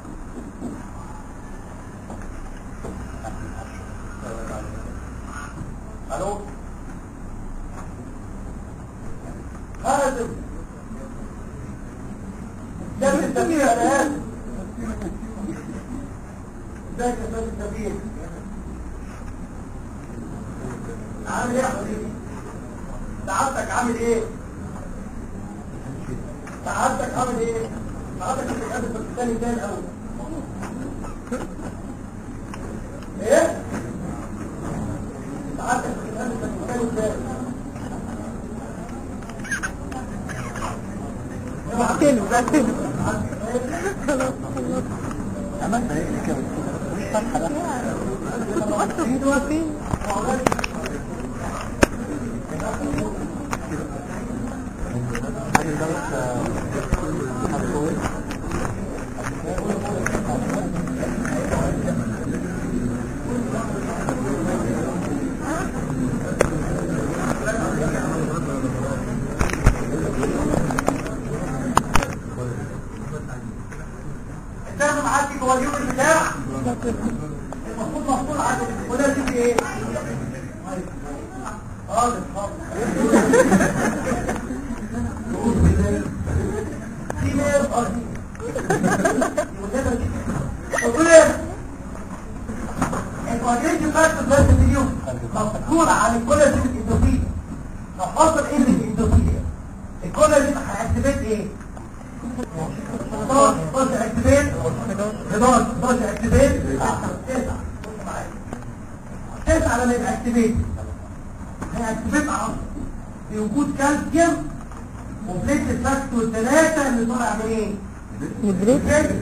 Speaker 2: الو خالد ده من التفكير انا اسف ازيك يا استاذ التفكير عامل ايه يا حبيبي سعادتك عامل ايه سعادتك عامل ايه سعادتك انت قاعد في الثاني تاني قوي ايه سعادتك انت قاعد في الثاني تاني
Speaker 3: بعتله بعتله
Speaker 4: عملت ايه كده مش فرحه ده
Speaker 3: كنت اصلا هو فين
Speaker 4: الراجل دوت حرفوي
Speaker 2: الدرس معاكي جوه اليوم البتاع المفروض مفصول عن وده تيجي ايه خالص خالص في نير ارضي قلت له الكواجريشن فاكتور بس في اليوم مفصول عن الكولاجين الاندوثيليا لو حصل ايه من الاندوثيليا الكولاجين هيأكتيفيت ايه 11 11 اكتيفيت 11 11 اكتيفيت 9 9 لما يبقى اكتيفيت هيأكتيفيت عصر في وجود كالسيوم وبليت فاكتور 3 اللي طالع منين؟
Speaker 3: نبريد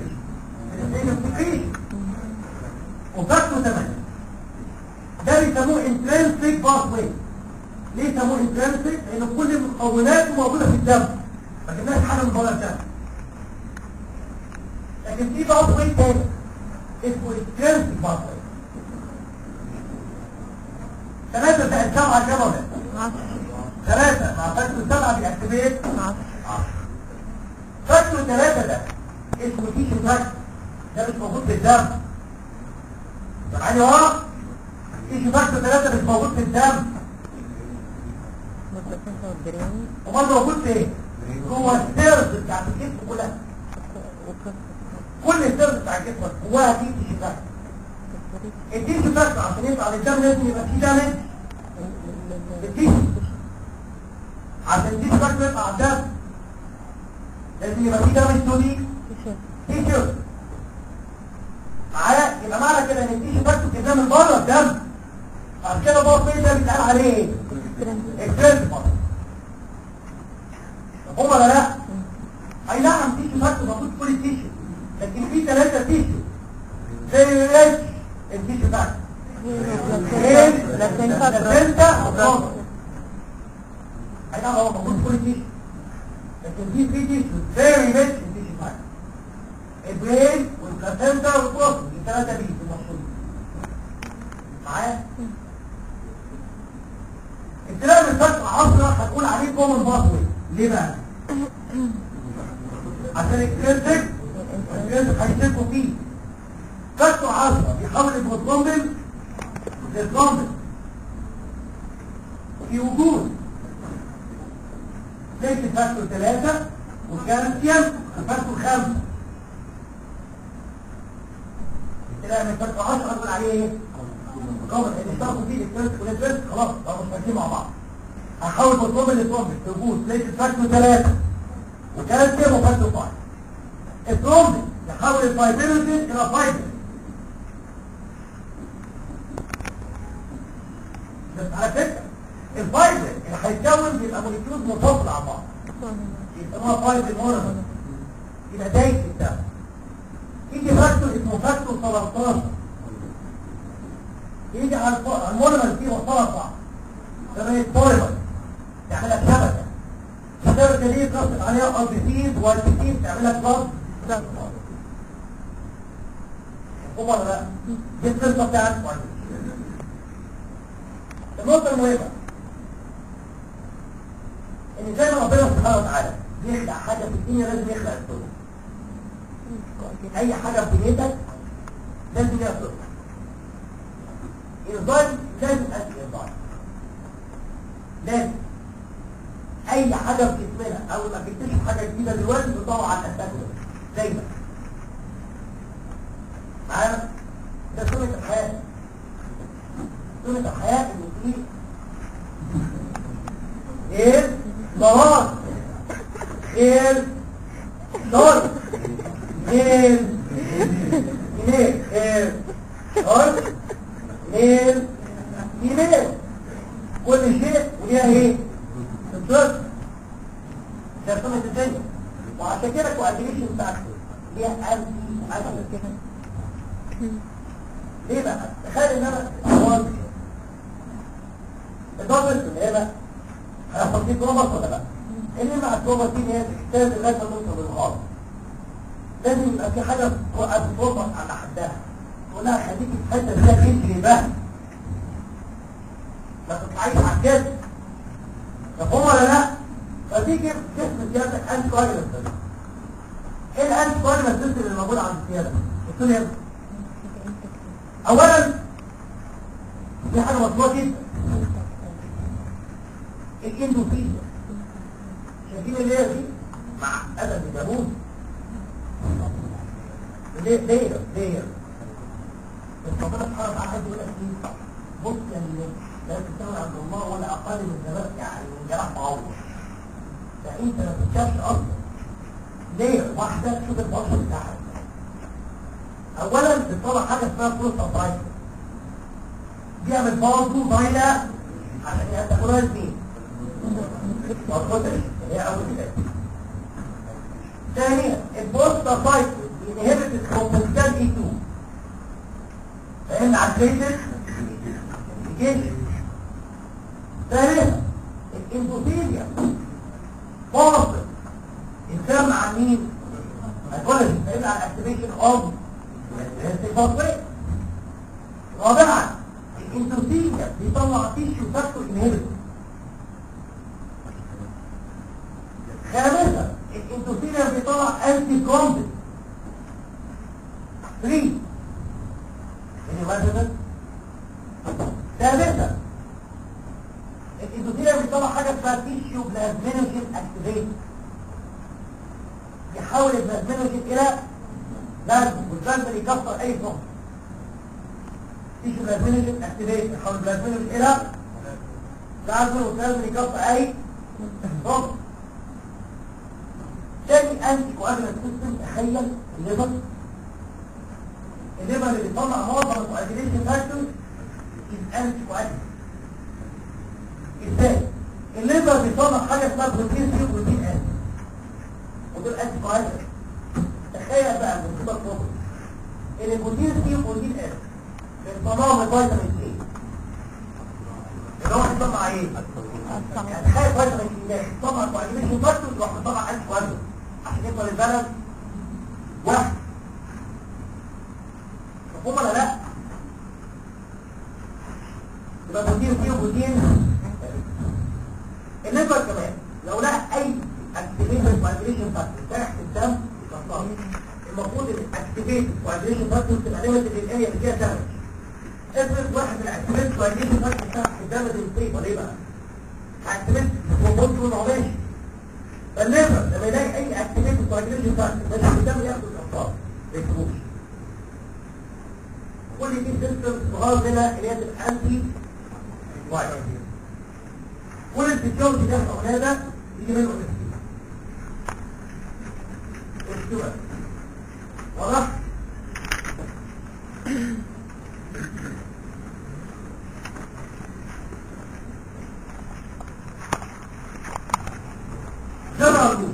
Speaker 2: وفاكتور 8 ده بيسموه انترنسيك باثوي ليه سموه انترنسيك؟ لان كل مكوناته موجوده في الدم ما جبناش حاجه من بره الدم لكن في باثوي تاني اسمه انترنسيك باثوي ثلاثة زائد سبعة كام ولا؟
Speaker 3: عشر
Speaker 2: ثلاثة مع فاكتور سبعة بيأكتيفيت
Speaker 3: عشر
Speaker 2: فاكتور ثلاثة ده اسمه تيشو فاكتور ده مش موجود في الدم سامعني ورا تيشو فاكتور ثلاثة مش موجود في الدم
Speaker 3: مدرسة والبرين
Speaker 2: امال موجود فين؟ جوه السيرز بتاعت الجسم كلها كل السيرز بتاع الجسم جواها في تيشو فاكتور التيشو فاكتور عشان يطلع للدم لازم يبقى فيه دامج التيشو عشان التيشو فاكتور يطلع على الدم لازم يبقى فيه دامج تو دي تيشو معايا يبقى معنى كده ان التيشو فاكتور كده من بره الدم عشان كده بقى فين ده بيتقال عليه ايه؟ اكترنت مفهوم ولا لا؟ اي نعم تيشو فاكتور موجود في كل التيشو لكن في ثلاثة تيشو زي ايش؟ التيشو فاكتور ايه؟ بلاسنتا وبلاسنتا اي نعم هو موجود في كل التيشو لكن في في تيشو فيري ريتش التيشو فاكتور البرين والبلاسنتا والبروتين الثلاثة بيس المحصولين معايا؟ كومن باثوي ليه بقى؟ عشان الكريتك الكريتك هيشاركوا فيه فاكتور 10 بيحول البروترومبل للترومبل في وجود زيت فاكتور 3 والكالسيوم فاكتور 5 تلاقي من فاكتور 10 هنقول عليه ايه؟ كومن اللي اشتركوا فيه الكريتك والكريتك خلاص بقوا مش ماشيين مع بعض هحول البروترومبل للترومبل في وجود زيت فاكتور 3 وكالسيوم وفاكتور 5 الترومبل يحول الفايبرينوجين الى فايبرين بس على فكره الفايبرين اللي هيتكون بيبقى موليكيولز منفصله عن بعض يسموها فايبرين مونومر يبقى دايس في الدم يجي فاكتور اسمه فاكتور 13 يجي على الف- على المونومر فيه وصلة زي البوليمر يعملها شبكه الشبكه دي ترصد عليها ار بي سيز واي بي سيز تعملها بلاد هم ولا لا؟ دي القصه بتاعت النقطة المهمة ان زي ما ربنا سبحانه وتعالى بيخلق حاجة في الدنيا لازم يخلق السنة اي حاجة في دنيتك لازم ليها سنة الظالم لازم أسل الظالم لازم اي حاجة في جسمنا اول ما تكتشف حاجة جديدة دلوقتي بتدور على التسلل دايما معانا ده سنة الحياة سنة الحياة اللي فيه ايه ضرار خير ضر خير جنيه خير ضر خير جنيه كل شيء وليها ايه الضر ده سنة الدنيا وعشان كده كوادريشن بتاعته ليها ألف ألف ليه بقى؟ تخيل ان انا اخوان الضغط ايه بقى؟ هيحصل فيه ترومبس ولا لا؟ اللي مع الترومبس دي هي تحتاج لغايه ما توصل للغاز لازم يبقى في حاجه توقف ترومبس على حدها تقول لها خليكي في حته فيها تمشي بقى ما تطلعيش على الجسم مفهوم ولا لا؟ فتيجي جسم سيادتك انتي كواريمنت ايه الانتي كواريمنت سيستم اللي موجود عند السياده؟ قلت له يا ابني اولا دي حاجه مطلوبه جدا الاندوفيليا شايفين اللي هي دي مع ادب الجاموس ليه ليه ليه بس ربنا سبحانه وتعالى عايز يقول لك ايه بص يا اللي لا تستغنى عند الله ولا اقل من جناح يعني من جناح معوض ده انت ما تتشافش اصلا ليه واحده شوف البشر بتاعها اولا بتطلع حاجه اسمها بروستا بايت بيعمل برضه بايلة عشان يتقولها مين مظبوط هي اول كده ثانيا البروستا بايت بينهبت الكومبوزيشن اي 2 فاهم على الكريتس كده ثالثا الاندوثيليا فاصل الدم عن مين؟ الكوليجين فاهم على الاكتيفيشن اوف الفوسفات رابعا الاندوثيليا بيطلع تيشو فاكتور انهبيتور خامسا الاندوثيليا بيطلع انتي كرومبين 3 اللي مثلا ثالثا الاندوثيليا بيطلع حاجه اسمها تيشو بلازمينوجين اكتيفيتور يحول البلازمينوجين الى لازم والبلازمين يكسر اي نقطه تيجي بلازمينوجين اكتيفيت يحول البلازمينوجين الى لازم والبلازمين يكسر اي نقطه تاني انتي كواجولانت سيستم تخيل الليفر الليفر اللي بيطلع معظم الكواجوليشن فاكتور الانتي كواجولانت ازاي الليفر بيطلع حاجه اسمها بروتين سي وبروتين اس ودول انتي كواجولانت تخيل بقى المصيبه الكبرى ان البروتين سي وبروتين اس بيطلعوا من فيتامين سي اللي هو هيطلع ايه؟ يعني تخيل فيتامين سي طبعا كواجوليشن فاكتور يروح مطلع انتي كواجولانت عشان يفضل البلد واحد مفهوم ولا لا؟ يبقى بروتين سي وبروتين الليفر كمان المفروض الاكتيفيت كوادريشن فاكتور تبقى ليميتد للاريا اللي فيها دامج افرض واحد من الاكتيفيت كوادريشن فاكتور بتاع الدامج الفري ليه بقى؟ اكتيفيت المفروض تقول هو ماشي فالليفر لما يلاقي اي اكتيفيت كوادريشن فاكتور ماشي في الدم ياخد الاطفال ما يكتبوش كل دي سيستمز بغرض هنا اللي هي تبقى انتي وايرس كل الفيتشرز اللي احنا قلناها ده يجي منه تفكير تفكير واضح؟ جرى الروح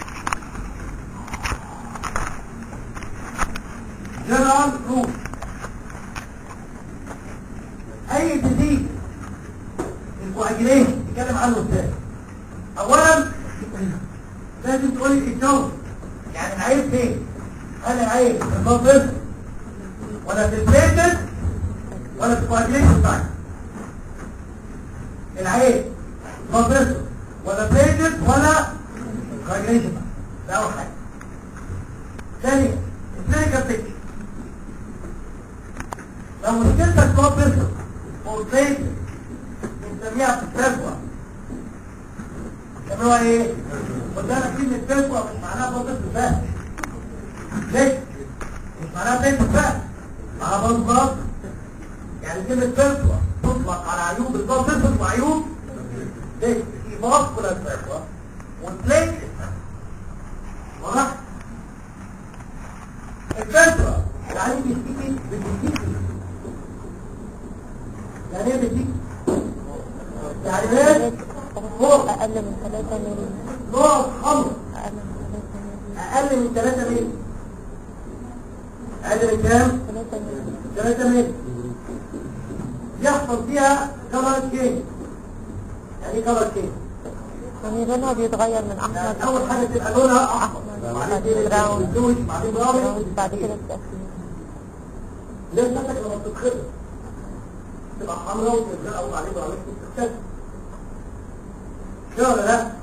Speaker 2: جرى الروح اي تزيد الكواجيليشن نتكلم عنه ازاي اولا لازم تقولي الجو يعني العيب فين هل العيب في النظر ولا في البليتد ولا في الكواجيليشن سايت العيب نظرته ولا بليتد ولا كواجيليشن ده اول حاجه ثانيا الكلينيكال بيكتشر لو مشكلتك كوبرتو او بليتد بنسميها بتسوى بنسميها ايه؟ قدامك كلمة بتسوى مش معناها بطل بس ليه؟ مش معناها بيت بس معناها بالظبط يعني كلمة بتسوى تطلق على عيوب البطل وعيوب ليه؟ في ماسكولا بتسوى وبليت واضح؟ البتسوى يعني بتيجي بتيجي يعني ايه بتيجي؟ يعني ايه؟ فوق
Speaker 3: أقل من ثلاثة ملي
Speaker 2: نوع خمر
Speaker 3: أقل من ثلاثة ملي
Speaker 2: اقل من 3 مللي اقل من كام؟
Speaker 3: ثلاثة
Speaker 2: 3
Speaker 3: ملي
Speaker 2: مللي يحصل فيها كلر تشينج يعني ايه كلر تشينج؟
Speaker 3: يعني لونها بيتغير من
Speaker 2: يعني
Speaker 3: أحمر
Speaker 2: اول حاجه تبقى لونها احمر
Speaker 3: بعدين
Speaker 2: بعدين
Speaker 3: براون.
Speaker 2: بتزوج بعدين براون
Speaker 3: بعد كده تأكل
Speaker 2: ليه نفسك لما بتتخرج تبقى حمراء وتبقى وبعدين براون تختفي كده ولا لا؟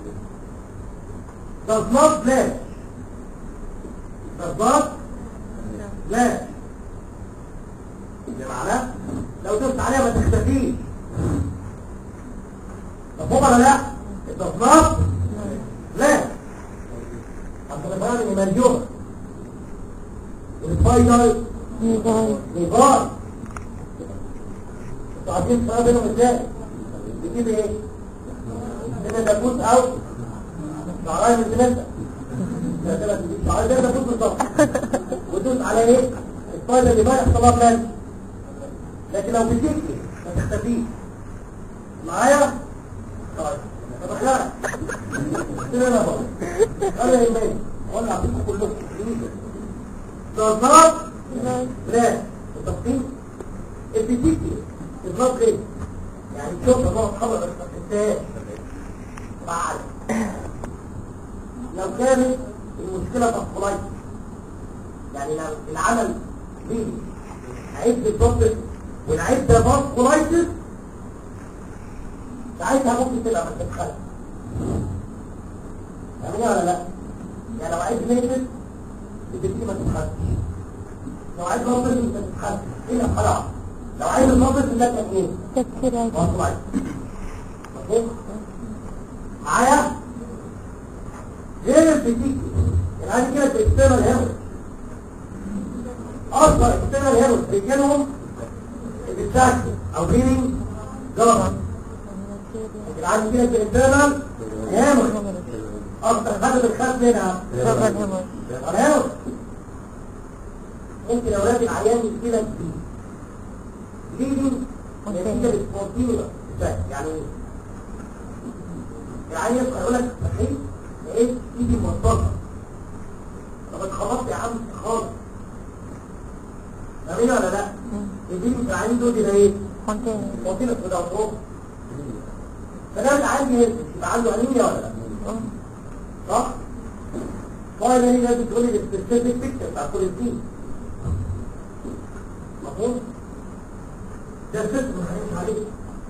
Speaker 2: does not flash does not flash بمعنى لو دوست عليها ما تختفيش مفهوم ولا لا؟ does not flash حتى الفرق اللي مرجوع والسبايدر
Speaker 3: ميزان
Speaker 2: نظام انتوا عارفين الفرق بينهم ازاي؟ بتجيب ايه؟ كده دبوس او شعرايه من سمنتك شعرايه ده دبوس بالظبط وتدوس على ايه؟ السبايدر اللي بقى يحصل لها بلانش لكن لو بتجري ما تختفيش معايا؟ طيب طب اخيرا كده انا بقى انا يبين وانا اعطيكم كلكم ضربات لا التفصيل البيتيكي الضغط ايه يعني شوف الله خبر بس ما تنساش بعد لو كانت المشكلة تفصيلية يعني لو العمل ليه عيب بالضبط والعيب ده فاسكولايتس ساعتها ممكن تبقى ما تتخلق فاهمين ولا لا؟ يعني لو عيب نيتس البيتيكي ما تتخلقش لو عايز نظر انت تتخلق ايه الخلاص لو عايز النظر انك ايه
Speaker 3: تذكيرات
Speaker 2: مطلع مفهوم معايا غير البتيك يعني كده الاكسترنال هيموريج اصلا الاكسترنال هيموريج بيجيلهم البتاكتي او بينينج جرى لكن عندي كده الانترنال هيموريج اكتر حاجه بتخاف منها
Speaker 3: ربع الهمر
Speaker 2: الهيموريج ممكن اولاد العيان يجيلك بليدنج نتيجه للسبونتينيوس يعني ايه؟ العيان يبقى يقول لك صحيح لقيت ايدي موصله طب اتخبطت يا عم خالص فاهمين ولا لا؟ الفيديو في العيان دول يبقى ايه؟
Speaker 3: كونتينر
Speaker 2: سبونتينيوس وده اطروف فده العيان يبقى عنده انيميا ولا لا؟ صح؟ فاينلي لازم تقول لي السبيسيفيك بيكتشر بتاع كل الدين مفهوم؟ ده السيستم اللي هنمشي عليه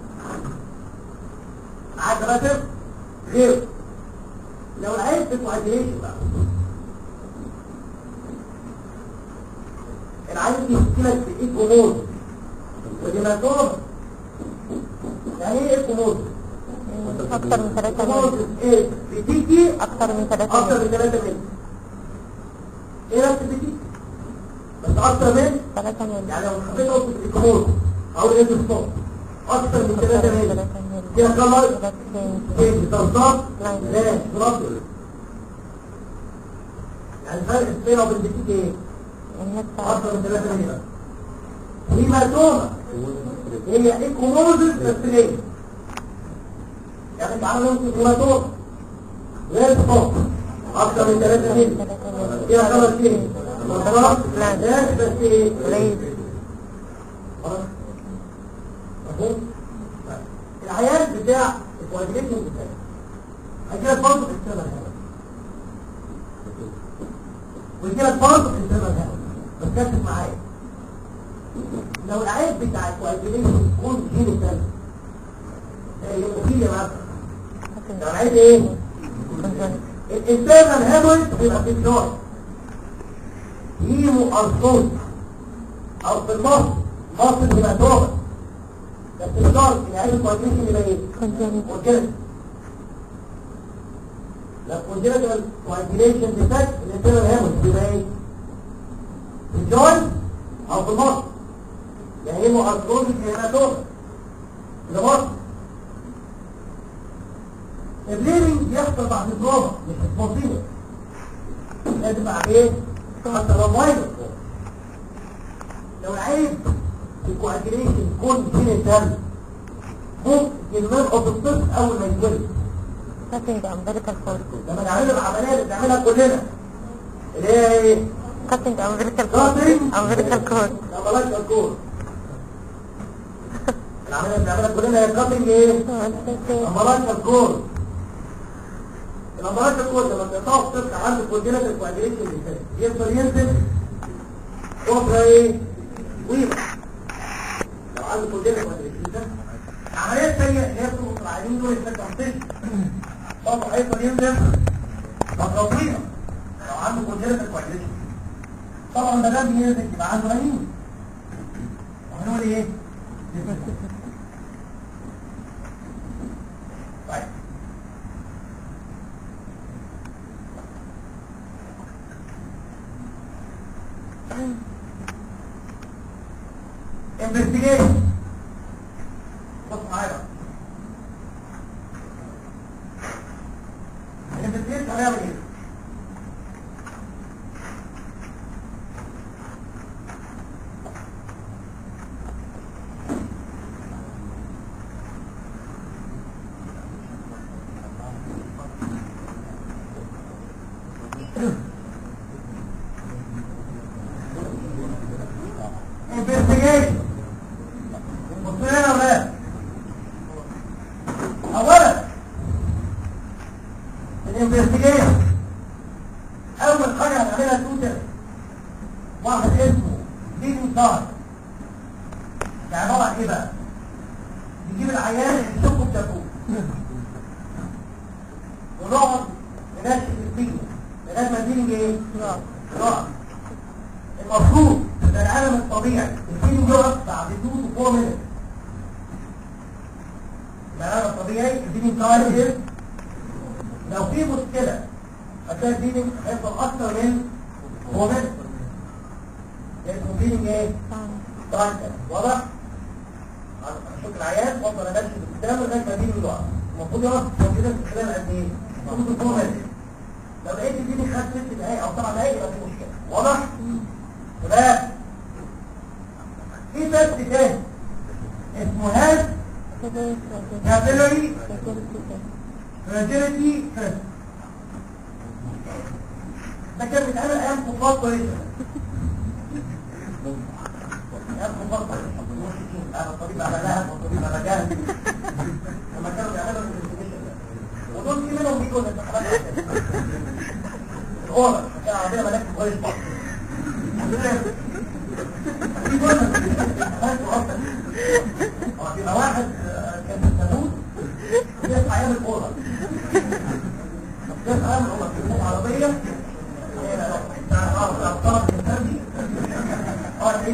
Speaker 2: معاك راتب غير لو العيب في الكواجيليشن بقى عندي مشكلة في ايكوموز وديماتوم يعني ايه ايكوموز؟
Speaker 3: اكتر من 3
Speaker 2: ايكوموز
Speaker 3: مللي
Speaker 2: ايه بتيجي
Speaker 3: اكتر من 3
Speaker 2: اكتر
Speaker 3: مللي
Speaker 2: من 3 مللي ايه نفس بتيجي؟ بس اكتر من
Speaker 3: 3 مللي
Speaker 2: يعني لو حبيت اوصف الايكوموز او ايه بالظبط اكتر من 3 مللي فيها كلر ايه بالظبط لا برافو يعني الفرق بينه وبين بتيجي ايه؟ اكتر من 3 مللي هيماتوما هي ايكوموزس بس ليه يعني تعالى نمسك هيماتوما غير فوق اكتر من 3 مللي فيها خمس سنين خلاص لا بس ايه
Speaker 3: قليل
Speaker 2: خلاص مفهوم العيان بتاع الكوادريشن بتاعي هيجيلك برضه في السنه الهواء ويجيلك برضه في السنه الهواء بس ركز معايا لو العيب بتاع الكوادريشن يكون جين السنه زي الهيموفيليا مثلا لو العيب ايه؟ الانترنال هيموريج بيبقى في النوع هيمو ارثوز او في المصر مصر بيبقى توبه بس الشرط ان عيب الكوادريشن يبقى ايه؟ كونجنت لو كونجنتال كوادريشن ديفكت الانترنال هيموريج بيبقى ايه؟ في الجوينت او في المصر يعني هيمو ارثوز هيماتوما ده مصر البليدنج بيحصل بعد الدراما مش الفوزية لازم بعد ايه؟ حتى لو فايروس لو العيب في الكواجريشن كون جينيتال ممكن ينقض الطفل اول ما يتولد
Speaker 3: كاتنج امبريكال كورد
Speaker 2: لما نعمل العمليه اللي بنعملها كلنا اللي هي ايه؟
Speaker 3: كاتنج امبريكال
Speaker 2: Cutting.
Speaker 3: كورد امبريكال كورد
Speaker 2: لا بلاش الكور العمليه اللي بنعملها كلنا هي كاتنج ايه؟ امبراج الكور الامبراج الكور لما بيقطعوا الطفل عنده كونجنت الكواجريشن يفضل ينزل فتره ايه؟ طويله لو عنده كونجنت الكواجريشن العمليه الثانيه اللي هي بتبقى العيانين دول يفتحوا طفل برضه هيفضل ينزل فتره طويله لو عنده كونجنت الكواجريشن طبعا ده دم ينزل يبقى عنده رنين وهنقول ايه؟ طيب investigation بص معايا بقى الانفستيجيشن هنعمل ايه؟ investigation بص هنا يا ولاد اولا الانفستيجيشن اول حاجه هنعملها توتر واحد اسمه ليدنج دار ده عباره عن ايه بقى نجيب العيان نشوفه بتابوت ونقعد ننشف الفيديو لغايه ما الليدنج ايه؟ يقع المفروض ان العالم الطبيعي الفيديو يقف بعد 2 to 4 minutes العالم الطبيعي الفيديو طالع لو في مشكلة هتلاقي الفيديو هيفضل اكتر من 4 minutes اسمه فيديو ايه؟ طبعا واضح؟ اشوف العيان وافضل امشي قدام لغايه ما الفيديو يقف المفروض يقف لو كده في خلال قد ايه؟ 2 to 4 minutes لو لقيت الفيديو خد 6 دقايق او 7 دقايق يبقى في مشكلة واضح؟ تمام في تست تاني اسمه هاز كابيلاري فراجيليتي تيست ده كان بيتعمل ايام كبار كويسه ايام كبار كويسه انا الطبيب على ذهب والطبيب على جهل لما كانوا بيعملوا الانفستيجيشن ده ودول في منهم بيجوا الامتحانات الاورال كان عربيه ملاك كويس في جزء يبقى واحد كان في التابوت بيسمع ايام الاورال بيسمع ايام الاورال في عربيه طلب الانسان دي اه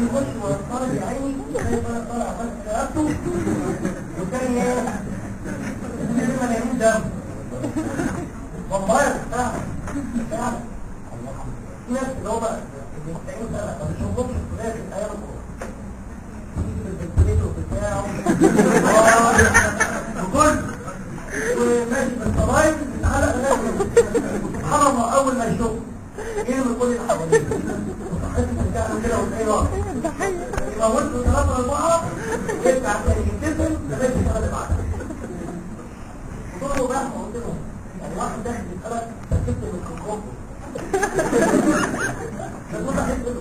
Speaker 2: يخش ورا الطالب يا عيني تلاقي طالع طالع فتح رقبته والتاني ايه؟ التاني ملايين دم والله فعلا فعلا في ناس اللي هو بقى اللي 90 سنه ما بيشوفهمش في بدايه الايام البنتليتور بتاعه وكل وماشي بالصلايد بيتعلق لازم سبحان الله اول ما يشوف يرمي كل اللي حواليه وصحته ترجع له كده وتلاقيه واقف يبقى وانتوا ثلاثة أربعة يرجع تاني يبتسم لغاية السنة اللي بعدها قلت له بقى قلت له يعني واحد داخل يسألك ركبت الميكروفون فقلت له حته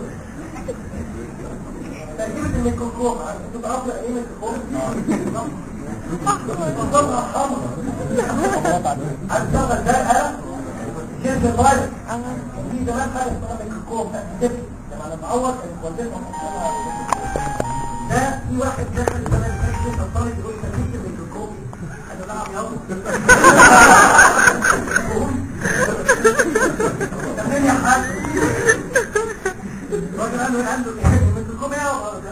Speaker 2: تركيبة الميكروفون انتوا تعرفوا يعني ايه ميكروفون؟ مصدرها حمرا هتشغل ده الآلة كيف الفايروس في زمان حاجة اسمها ميكروفون تكتب لما نتعوض كانت والدتنا ده في واحد دخل زمان كان الطالب يقول تركيبة الميكروفون انا بلعب يلا تمام يا حاج الراجل قال له عنده الميكروفون ايه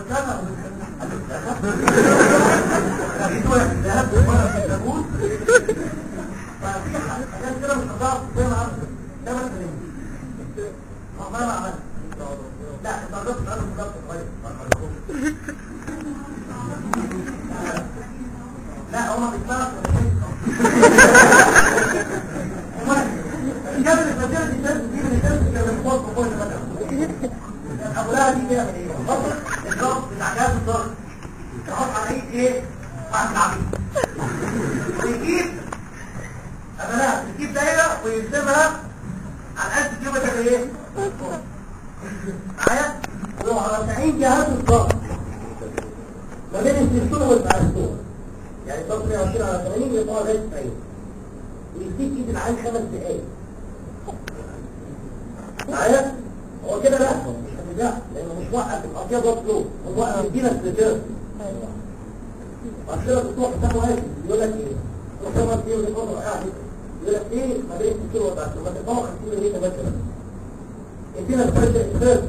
Speaker 2: ذهبت مرة في الزبون ففي حاجات كده مش هتعرف زي ما عرفت ده مثلا ما ما عملت لا انت عرفت انا مجرد كويس لا هما بيتفرقوا الجبل الفجيرة دي لازم تجيب الاساس اللي بنخوض بكل مدى ابولاها دي كده من ايه؟ بطل الضغط بتاع جهاز الضغط تحط على ايد ايه؟ واحد العبيد ويجيب أبناء يجيب دايرة ويرسمها على قد كيلو ده ايه؟ معايا؟ ويروح رافعين جهاز الضغط ما بين السلسلة والمعسول يعني الضغط 120 على 80 يطلع لغاية 90 ويديك ايد العين خمس دقايق معايا؟ هو كده لا مش هترجع لانه مش وقف القضيه ضغط له هو وقف يدينا السلسلة عشان بتروح تاخد واحد يقول لك ايه وكمان في اللي فضل قاعد يقول لك ايه ما بين الكيلو وبعد ما تطلع 50 مليون مثلا ادينا الفرق الفرق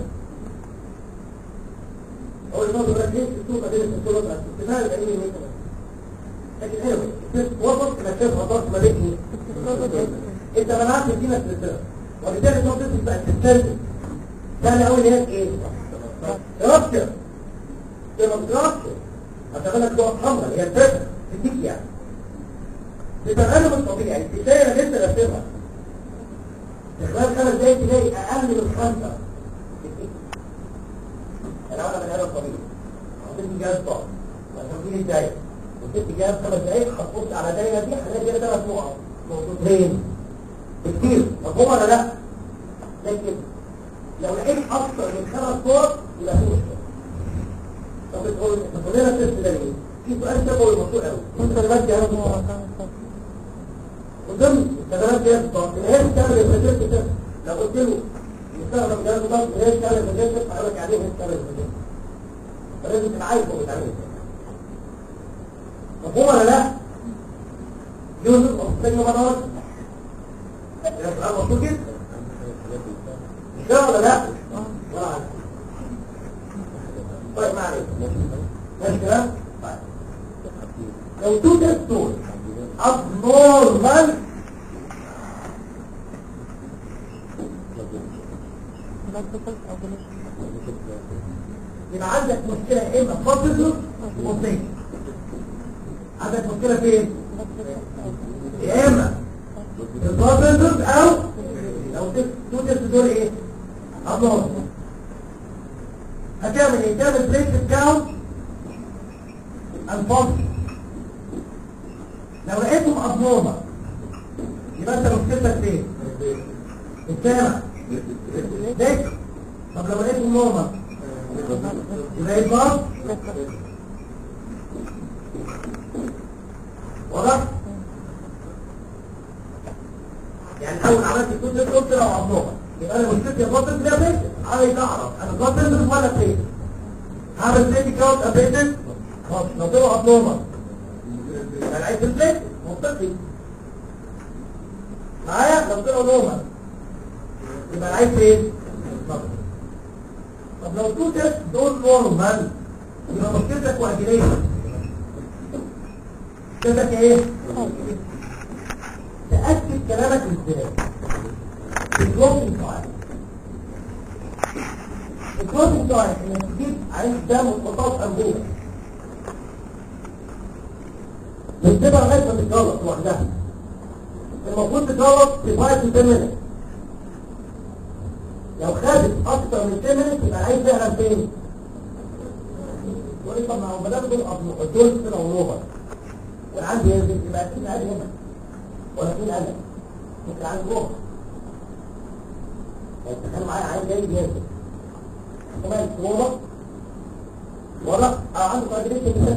Speaker 2: هو اللي يقول لك ايه الكيلو ما بين الكيلو وبعد احتمال 40 مليون مثلا لكن ايوه وسط انك تفهم ضغط ما بين ايه انت منعت تدينا الفرق وبالتالي تقعد تدرس بقى تستلزم ثاني اول هناك ايه؟ رابطه تبقى بترابطه هتغلق نقط حمراء هي الفكرة تديك يعني بتغلب الطبيعي البداية اللي انت رسمها في خلال خمس دقايق تلاقي اقل من خمسة انا وانا من هذا الطبيعي حطيت جهاز طاقة وهتبتدي الدايرة وسبت جهاز خمس دقايق هتبص على الدايرة دي هتلاقي فيها ثلاث نقط نقطتين كتير مفهوم ولا لا؟ لكن لو لقيت اكثر من خمس نقط يبقى في مشكلة طب بتقول بتقول لنا التست ده ليه؟ في سؤال شبهه المشهور قوي كنت انا بدي انا وضمن استخدامات جهاز الضغط اللي هي بتعمل الفاجيت كده لو قلت له يستخدم جهاز الضغط اللي هي بتعمل الفاجيت هقول لك عليه هي بتعمل الفاجيت فلازم تبقى عارف هو بيتعمل ازاي مفهوم ولا لا؟ يوسف مصطفى مرات ده سؤال مشهور جدا مش كده ولا لا؟ ولا عارف طيب ما عليك ماشي كلام؟ طيب لو تو تيست دول abnormal يبقى عندك مشكلة يا اما بوزيتيف وفيك عندك مشكلة فين؟ يا اما البوزيتيف او لو تو تيست دول ايه؟ abnormal هتعمل ايه؟ تعمل بريك كاونت البوزيتيف لو لقيتهم ابنورمال يبقى انت مشكلتك فين؟ السامع ليك طب لو لقيتهم نورمال يبقى ايه الضغط؟ واضح؟ يعني اول عملت الكود ده قلت لو ابنورمال يبقى انا مشكلتي البطن ده بيت عايز اعرف انا بطن ولا بيت هعمل بيت كاونت ابيتد خلاص لو طلعوا ابنورمال يبقى العيب البيت منطقي معايا لو طلعوا نورمال يبقى العيب فين؟ منطقي طب لو تو تيست دول نورمال يبقى مشكلتك واجريه مشكلتك ايه؟ تأكد كلامك ازاي؟ الكلوزنج تايم الكلوزنج تايم انك تجيب عين دم وتحطها في انبوبه بتسيبها لغايه ما تتجلط لوحدها المفروض تتجلط في 5 to 10 minutes لو خدت اكتر من 10 minutes يبقى العين فعلا فين؟ يقول لي طب ما هو ما دام دول أبناء- دول طلعوا نوبه والعندي ينزل يبقى اكيد العين هنا ولا في الألم ممكن عندي جوه يعني تخيل معايا عين جاي بينزل كمان نوبه ولا أو عنده قادرية كده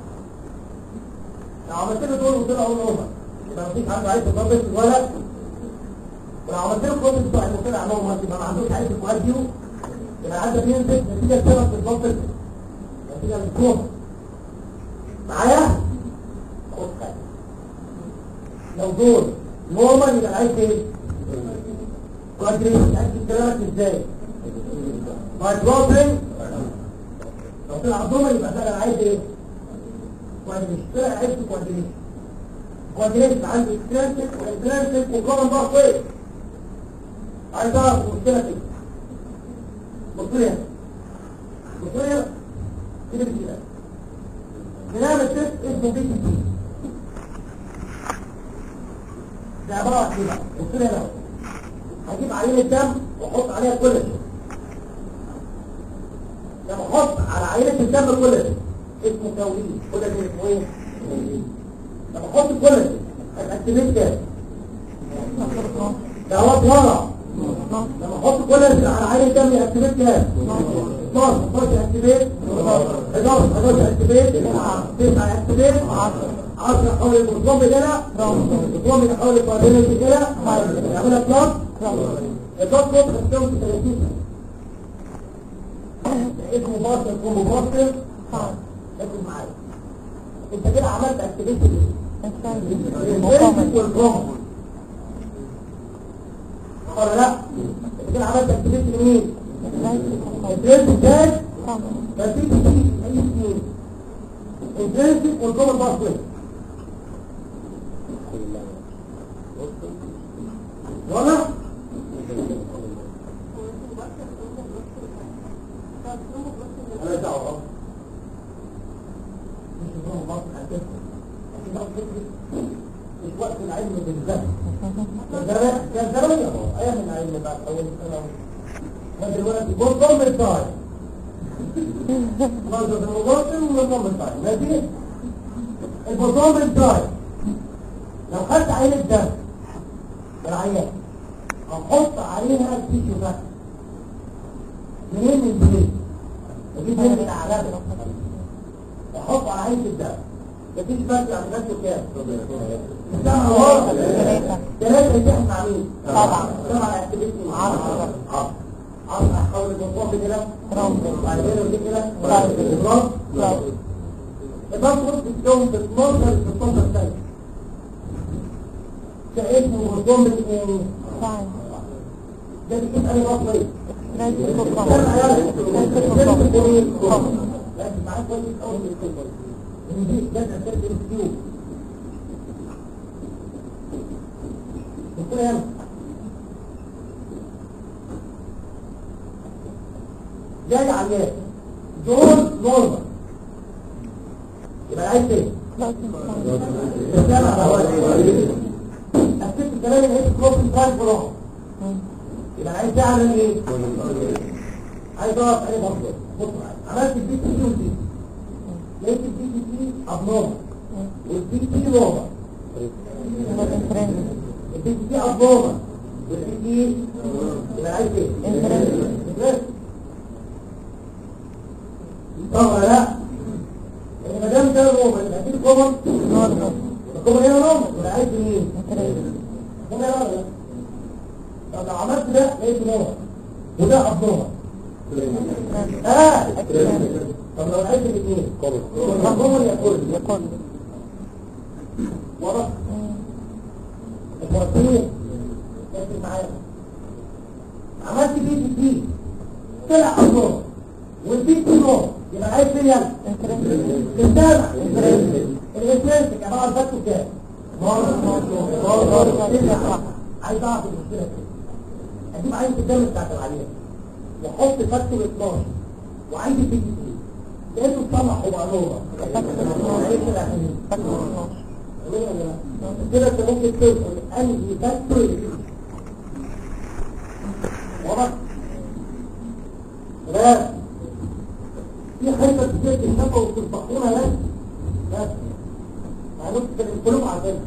Speaker 2: لو عملت له دول وطلعوا نوبه يبقى مفيش عنده عايز تضبط ولا ولو عملت له كوبس بتاع المطلع نوبه يبقى ما عندوش عايز الكواديو يبقى عنده بينزل نتيجه سبب بالضبط نتيجه للكوبس معايا؟ خد خد لو دول نورمال يبقى عايز ايه؟ كوادريت تأكد كلامك ازاي؟ باي دروبنج لو طلع دوما يبقى ده انا عايز ايه؟ كوادريت طلع عايز كوادريت كوادريت عنده اكسترنسك وانترنسك وكومن بار كويس عايز اعرف المشكله فين بص لي هنا بص لي هنا كده كده بنعمل تيست اسمه بي تي تي ده عباره عن ايه بقى؟ بص لي هنا اهو. هجيب عينه دم واحط عليها كولاجين لما احط على عينه الدم كولاجين اسمه كولين كولاجين اسمه ايه؟ لما احط كولاجين هتاكتيفيت كام؟ ده هو ورا لما احط كولاجين على عينه الدم ياكتيفيت كام؟ 12 12 اكتيفيت 11 11 اكتيفيت 9 اكتيفيت 10 حول البروتون كده البروتون بيحول الكوادرينز كده يعملها بلس البلس فوق هتساوي 30 ده اسمه باصل كومبو باصل ركز معايا انت كده عملت اكتيفيت البيزك والبروم ولا لا انت كده عملت اكتيفيت لمين البيزك ده مفيش فيه اي اثنين البيزك والبروم باصل ولا انا دعوه مش بروم باصل هتفهم لكن لو فكرة مش وقت العلم بالذات كان زمان يا بابا ايام العلم بعد اول سنه ما دلوقتي بطل من الطاير نظر المبطل والبطل من الطاير ماشي البطل من الطاير لو خدت عين الدم العيان هنحط عليها تيشو بس منين من البيت اجيب من الاعلام واحط على عين الدم مفيش بس يعني بس كام الساعة واحدة ثلاثة يتحن مع مين؟ طبعا طبعا اكتبتني عشرة عشرة عشرة حول المطوح كده بعد كده ودي كده الضغط الضغط وقت بتكون في 12 ل 16 سنة ده اسمه هرمون من ايه؟ ده بيجيب اي ضغط ايه؟ لكن معاك كويس اول من الكبر ان دي جت اساس الكيو قلت له جاي عيان دول نورمال يبقى عايز ايه؟ السلام على وجهي اكتبت الكلام اللي هيك كلوز تايم فروم يبقى عايز تعمل ايه؟ عايز اقف عليه برضه بص معايا عملت البي تي تي والبي لقيت البي تي تي ابنورمال والبي تي نورمال البي تي تي ابنورمال والبي تي يبقى عايز ايه؟ انترست طبعا ولا لا؟ يعني ما دام ده نورمال يبقى اكيد كومن الكومن هنا نورمال يبقى عايز مين؟ هنا نورمال طب لو عملت ده لقيت نورمال وده ابنورمال اه طب لو عايز الاثنين الكومن يقول واضح؟ المرتين ركز معايا عملت بي تي تي طلع ابنورمال والبيت كله يبقى عايز فين يلا السابع الانترنسك عباره عن فاتو كام عايز اعرف المشكله فين اجيب عين الدم بتاعت العيان واحط فاتو 12 وعايز البيت ايه لقيته طلع وبقى كده انت ممكن توصل انهي فاتو واضح لا في حته بتجي الشفا وتلفقونها بس بس يعني ممكن القلوب عارفينها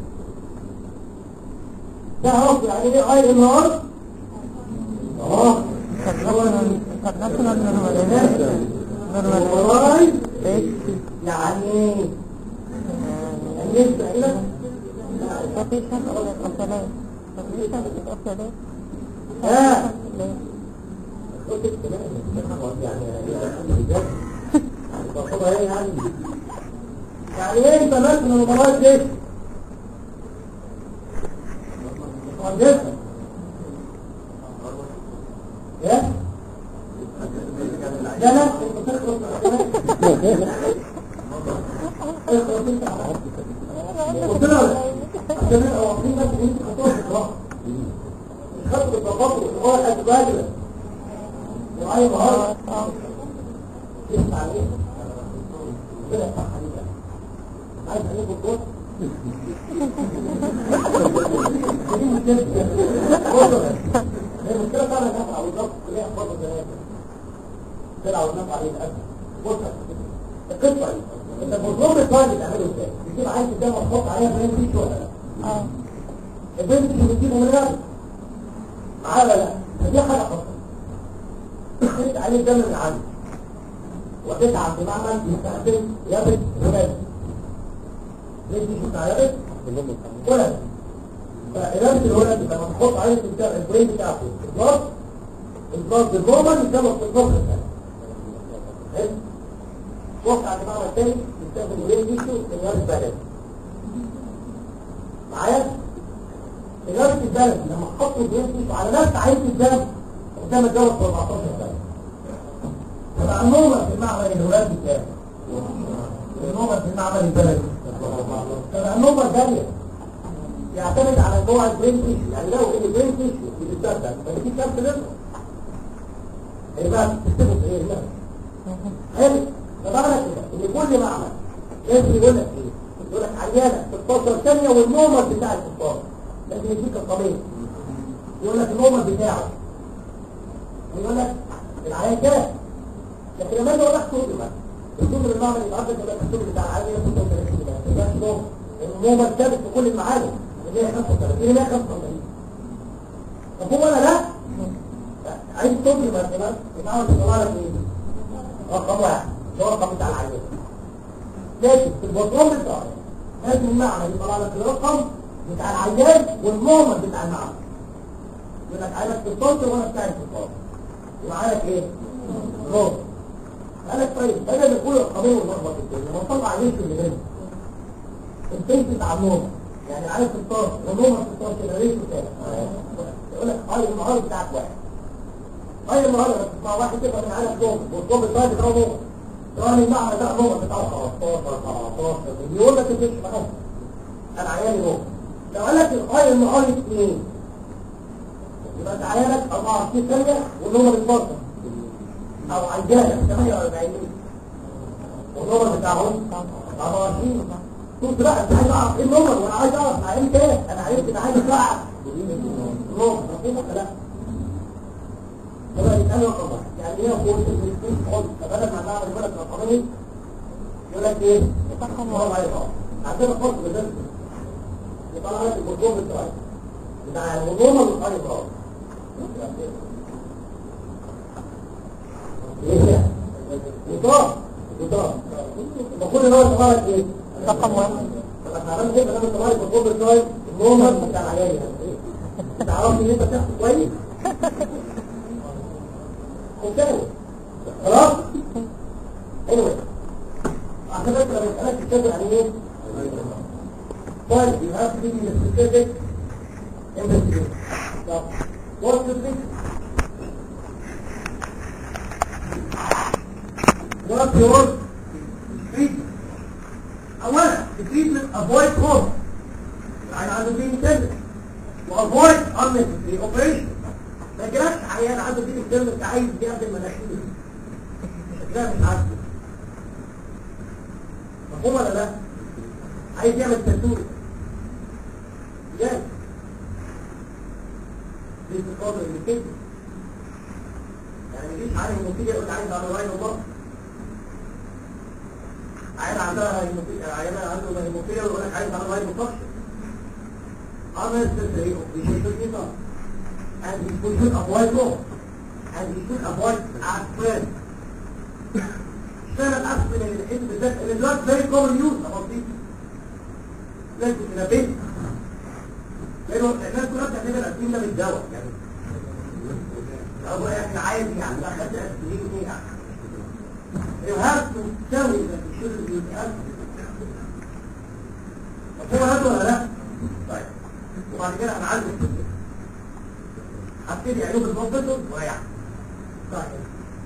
Speaker 2: ده اهو يعني ايه اي النهار اه
Speaker 3: international normalization
Speaker 2: وراي
Speaker 3: normalization
Speaker 2: يعني ايه يعني ايه كده
Speaker 3: sufficient oxalate sufficient oxalate
Speaker 2: ها
Speaker 3: ليه؟
Speaker 2: قلت الكلام يعني يعني باخدها ايه يعني يعني ايه انت ماشي من المباراه دي مهندسة يا لا لا انت تخلص اخلص انت على قلت له عشان نبقى واقفين بس انت خطوه في الراحه خطوه التقاطع هو الاسباب وعي مهارة اسمع عليه ربنا يفتح عليك عايز عليك الدور دي مشكلة بص هي المشكلة فعلا نفع او الضغط كلها برضه زي هيك طلع والنفع عليه الأسف بص القصة دي انت المظلوم الطالب بتعمله ازاي؟ بتجيب عايز قدام وتحط عليها برين بيش ولا لا؟
Speaker 3: اه
Speaker 2: البنت اللي بتجيبه من الرابط معاه ولا لا؟ فدي حاجة خطر تخرج عليه دم من عنده وتتعب بمعمل يستخدم يابس ولاد ليه دي بتاع يابس؟ ولد فإلابس الولد لما تحط عليه البتاع- البرين بتاعته البلاط البلاط بالرومان يتجمع في الفصل الثاني حلو؟ وقع على المعمل الثاني يستخدم برين بيشو من يابس بلد معايا؟ إلابس البلد لما تحطوا البرين بيشو على نفس عين الدم قدام الجوز في 14 سنة فبقى النومة في المعمل الولاد بتاعه النومة في المعمل البلدي فبقى النومة الجارية يعتمد على نوع البرين يعني لو ان البرين تيشو بتتبدل فدي كام لتر يبقى تكتبه في ايه لا حلو فبقى كده ان كل معمل لازم يقول لك ايه يقول لك عيانة 16 ثانية والنومة بتاع ال 16 لازم يديك القضية يقول لك النومة بتاعه ويقول لك العيان كده لكن لما اجي اقول لك صوت بقى الصوت اللي بعمل يتعدى يقول لك الصوت بتاع العيان 36 ده ده نوم النوم الثابت في كل المعادن اللي هي 35 اللي هي 35 طب هو انا لا عايز صوت مثلا يتعامل يطلع لك ايه رقم واحد اللي هو الرقم بتاع العيان لكن في البطلون بتاعه لازم المعنى يطلع لك الرقم بتاع العيان والنوم بتاع المعنى يقول لك عايزك تتصل وانا بتاعي تتصل وعايزك ايه؟ روح قال لك طيب بدل ما يقول القانون ونخبط الدنيا ما نطلع عليك اللي بينهم البنت بتاع النوم يعني عايز 16 والنوم 16 كده ليه كده يقول لك هاي المهارة بتاعك واحد هاي المهارة بتاع واحد تبقى من عالم نوم والنوم بتاعي بتاعه نوم ثاني المعنى ده نوم بتاعه 15 17 يقول لك انت مش معاهم انا عيالي نوم لو قال لك الهاي المهارة اثنين يبقى انت عيالك 24 ثانية والنوم 12 او عجالة 48 والنوم بتاعهم 24 قلت لا انت عايز اعرف ايه النمر وانا عايز اعرف مع انت ايه انا عايز انا عايز اعرف النمر مفهوم ولا لا طبعا يتقال رقم واحد يعني ايه هو التلفزيون خالص فبدل ما نعمل بالك رقمين يقول لك ايه رقم واحد عندنا فرق بذلك يطلع لك البطوم بتاعي بتاع النمر والقرية خالص ايه وطار وطار المفروض ان هو يطلع لك ايه
Speaker 3: رقم واحد
Speaker 2: طب احنا عملنا كده لما طلعت بالقوه الجاي النوم بتاع العيال يعني انت عرفت ان انت بتحكي كويس وكده خلاص anyway عشان بس لما اسالك تتكلم عن ايه طيب you have to give me the specific investigation طب what's the thing what your treatment اولا treatment avoid cause يعني عنده دي انترنت وافويد unnecessary operation ما جراش عيان عنده دي انترنت عايز يعمل مناخير ده مش عارف مفهوم ولا لا عايز يعمل تاتو لا ليس قادر اللي كده يعني مفيش عالم مفيد يقول عايز على رأي الله عيال عندها هيموفيليا عيال عنده هيموفيليا ويقول لك عايز على رأي مفكر unnecessary operation is not and we should avoid more and we should avoid aspirin اشتغل aspirin اللي الحين بالذات اللي دلوقتي very common use about this لازم تنبه لانه الناس كلها بتعتبر الاسبرين ده بالدواء يعني أبو احنا عادي يعني لا خدت اسبرين ايه يعني You have to tell me that you shouldn't use aspirin مفهوم هذا ولا لا؟ طيب وبعد كده انا عندي الفكره هبتدي عيوب المنفصل ويعني طيب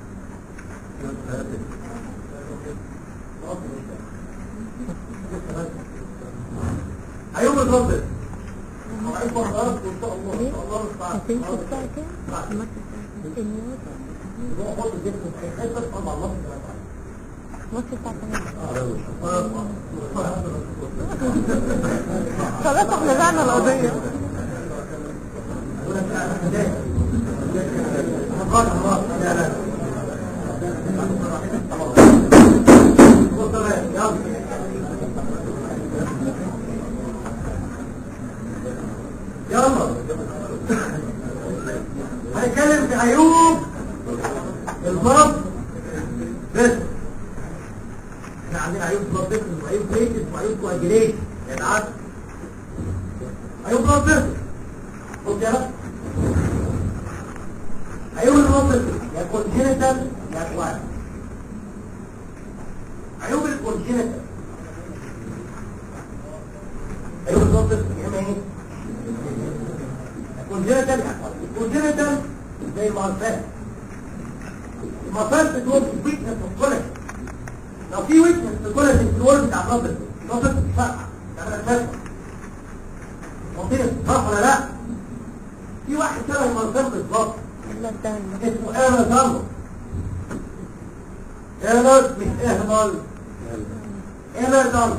Speaker 2: عيوب المنفصل مواعيد مرات وان شاء الله ان شاء الله نستعرض.
Speaker 3: هتمشي الساعة كام؟
Speaker 2: طيب.
Speaker 3: عملت الساعة كام؟
Speaker 2: روح حط الجسم في اي حته طبعا الله سبحانه وتعالى
Speaker 3: ماتش الساعة كام؟ خلاص احنا بعنا القضية
Speaker 2: يلا هنتكلم في عيوب الضرب بس احنا عندنا عيوب بلاد بيسل وعيوب بليتس وعيوب كواجيليت يا جدعان عيوب بلاد بيسل بص يا بقى عيوب البلاد بيسل يا كونجينيتال يا اكوان عيوب الكونجينيتال عيوب البلاد بيسل يا اما ايه الكونجينيتال يا اكوان الكونجينيتال زي المعرفات المعرفات بتقول ويكنس اوف كولاجين لو في ويكنس في الكولاجين في الورد بتاع الرابط الرابط بتفرقع تعمل اساسا منطقه صح ولا لا في واحد شبه المنظر بالظبط
Speaker 3: الله الدم
Speaker 2: اسمه ايرنا دارمو ايرنا مش اهمل ايرنا دارمو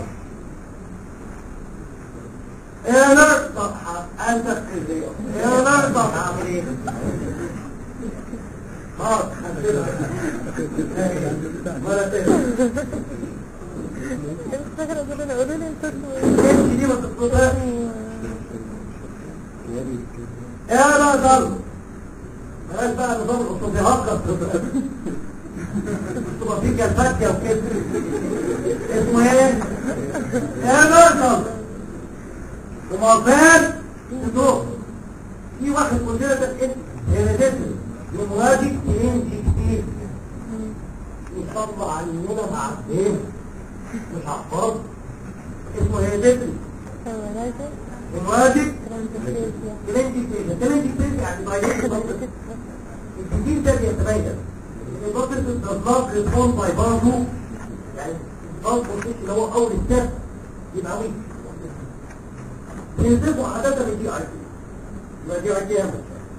Speaker 2: ايرنا صفحة انت اسكندرية ايرنا صفحة عامل ايه خلاص هنزلها ولا تهمل
Speaker 3: استغرب ان انا اقول لي انت
Speaker 2: الكلمة دي ما تتصدقش ايرنا دارمو بلاش بقى نظام الأسطوبيهات تبقى فيه كالفاتية وكده اسمه ايه؟ ايرنا ومعفان صندوق في واحد مديرة الاسم هيريديتري لمواجه تنين كتير يصلى عننا مع الدين مش حفاظ اسمه هيريديتري
Speaker 3: هو لازم
Speaker 2: لمواجه
Speaker 3: ترانزفيزيا
Speaker 2: تنين تنين يعني بايدين الجديد ده بيتبين البطل الضغط ريسبون باي برضه يعني الضغط اللي هو اول ستيب يبقى ويك بينزلوا عادة من دي اي تي ما دي اي تي هم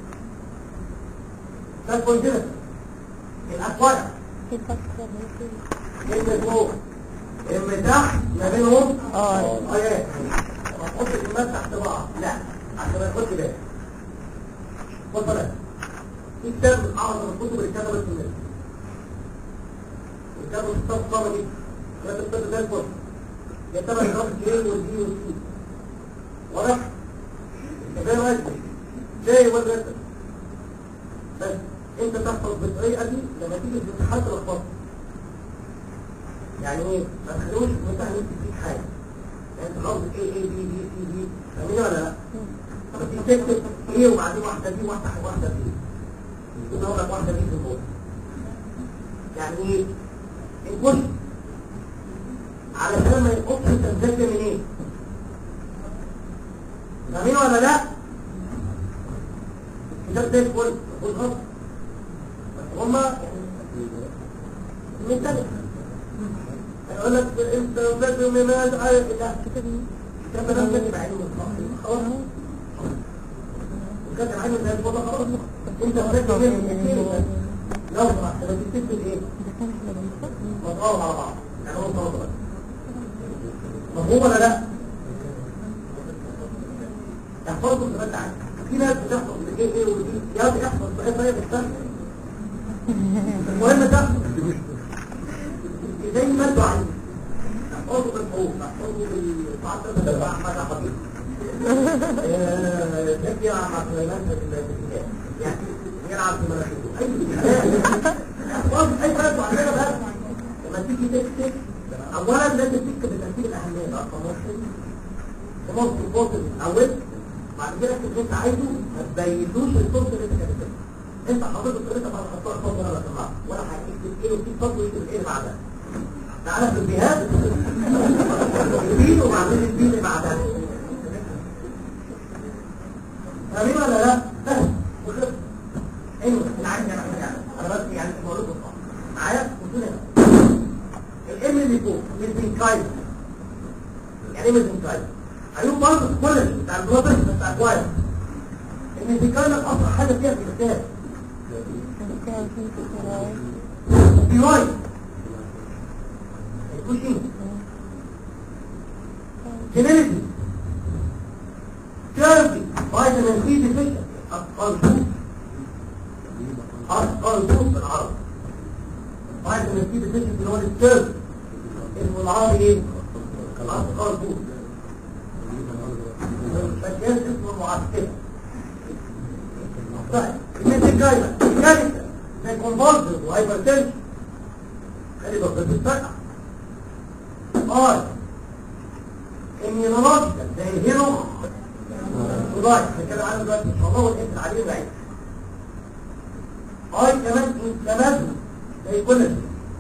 Speaker 2: ده الكونجنت الاكواير
Speaker 3: في فترة ممكن
Speaker 2: اللي فوق اللي تحت ما بينهم
Speaker 3: اه
Speaker 2: ايات ما تحط الكلمات تحت بعض لا عشان ما ياخدش بالك خد بالك في كتاب من اعظم الكتب اللي كتبت في الناس الكتاب الكتاب الصعبة دي كتاب الكتاب ده الكتب يتبع الجراف الجي والبي والسي واضح؟ زي ما يجب زي ولا انت بس انت تحفظ بالطريقة دي لما تيجي في الامتحان تلخبط يعني ايه؟ ما تخلوش المتهم يكتب فيك حاجة يعني انت حافظ ايه ايه بي بي سي بي فاهمين ولا لا؟ طب تكتب ايه وبعدين واحدة دي واحدة واحدة دي كده اقول لك واحدة دي في النص يعني ايه؟ الكل علشان ما يحطش التمثيل من ايه؟ فاهمين ولا لا؟ الكتاب ده الكل والغلط بس هما من سنة يقول لك انت بدر من ماذا عارف لا كان بنام كاتب عينه من خلاص وكاتب عينه من الفضل خلاص انت بدر من كتير لو سمحت ما تكتبش ايه مضغوط على بعض يعني هو صوت بس مفهوم ولا لا؟ احفظوا الثبات عنك في ناس بتحفظ بايه ايه ودي يا ابني احفظ بايه طيب الشرح المهم تحفظ زي ما انتوا عايزين احفظوا بالحروف احفظوا بالتعطل بالبع حاجه خطيره تكفي عن سليمان في الكتاب يعني يلعب في مناخيره اي احفظ اي حاجه عندنا بس لما تيجي تكتب اولا لازم تكتب بترتيب الاهميه رقم واحد خلاص الباطل اول بعد كده اكتب اللي انت عايزه ما تبينوش الصوت اللي انت كاتبه انت حضرتك الطريقه بعد خطوه خطوه ولا سمعت ولا هتكتب ايه وتكتب خطوه وتكتب ايه بعدها تعالى في الجهاز البين وبعدين البين اللي بعدها فاهمين ولا لا؟ فاهم وخلص ايوه انا عايز انا عايز انا بس يعني بقول لكم معايا قلت لنا الام اللي فوق ميزنكايزر يعني ايه ميزنكايزر هيقوم برضه كل بتاع البروتين بتاع الكواير الميزنكايزر اصلا حاجه فيها في الكتاب ستيرويد الكوشين جينيريتي كيرفي فيتامين سي ديفيشن القلبوب القلبوب بالعربي فيتامين سي ديفيشن اللي هو الكيرفي اسمه العربي ايه؟ القلبوب فالجهاز اسمه المعسكر طيب المثل جايبة كارثة زي كونفولسز وهايبرتنشن خلي بالك بتتفرقع اه immunological زي الهيرو وضايع هنتكلم عنه دلوقتي ان شاء الله والاسم عليه بعيد اي كمان انسلازم زي كل ده.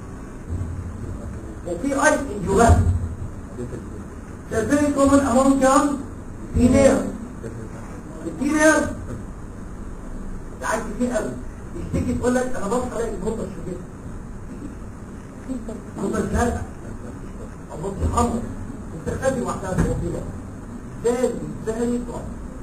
Speaker 2: وفي اي انجوبات ده very common among young female الفيميل ده عايز كتير قوي يشتكي تقول لك انا بصحى الاقي البطه الشديده البطه الزرقاء البطه الحمراء وبتختفي وحدها في الوظيفه ثاني ثاني طبعا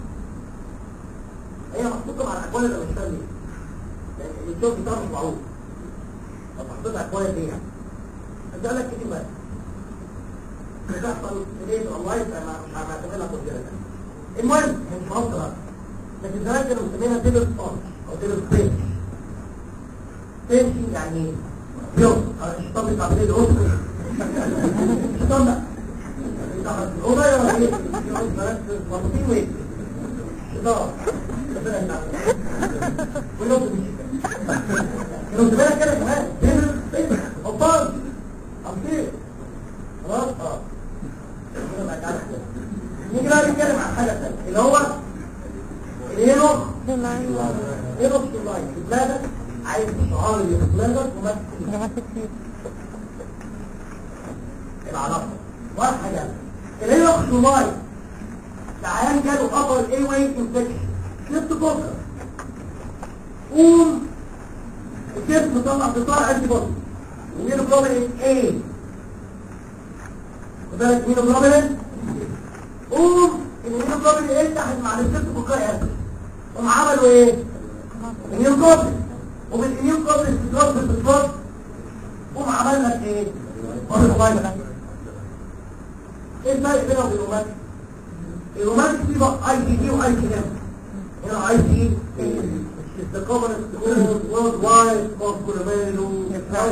Speaker 2: هي محطوطه مع الاكوان اللي مش فاهم ليه يعني الشوف بتاعها مش معروف طب محطوطه اكوان ليه يعني انت قال لك كتير بقى بتحصل ليه والله فما مش هعتبر لك وزيرة المهم هي مش مصر بقى لكن زمان كانوا مسمينها تيبل سبونج او تيبل سبينج سبينج يعني يوم الشيطان بتاع بلاد الاوسكار الشيطان بقى بتاع الاوضه يا ايه يقعد بنات مربوطين وين الشيطان ربنا يسامحك كلهم بيشتغلوا كانوا زمان كده كمان تيبل سبينج عبار عصير خلاص اه ربنا ما يجعلك كده. نيجي بقى نتكلم عن حاجه ثانيه اللي هو الهيرو هيرو في اللاين في بلادك عايز شعار اللي في بلادك ومثل العلاقه ولا حاجه الهيرو في اللاين العيان جاله ابر الاي واي انفكشن كنت بكره قوم الجسم طلع بطار انتي بودي ومينو جلوبين ايه وبالك مينو جلوبين قوم المينو جلوبين ايه تحت مع الست بقايا اسيد هم عملوا ايه المينو جلوبين وبالمينو جلوبين استدراك بالاستدراك قوم عمل لك ايه قول فايبر ايه الفرق بينهم وبين الرومانتيك الرومانتيك فيه بقى اي تي دي واي تي ام هنا اي تي استقامة وورد وايد مصر مالو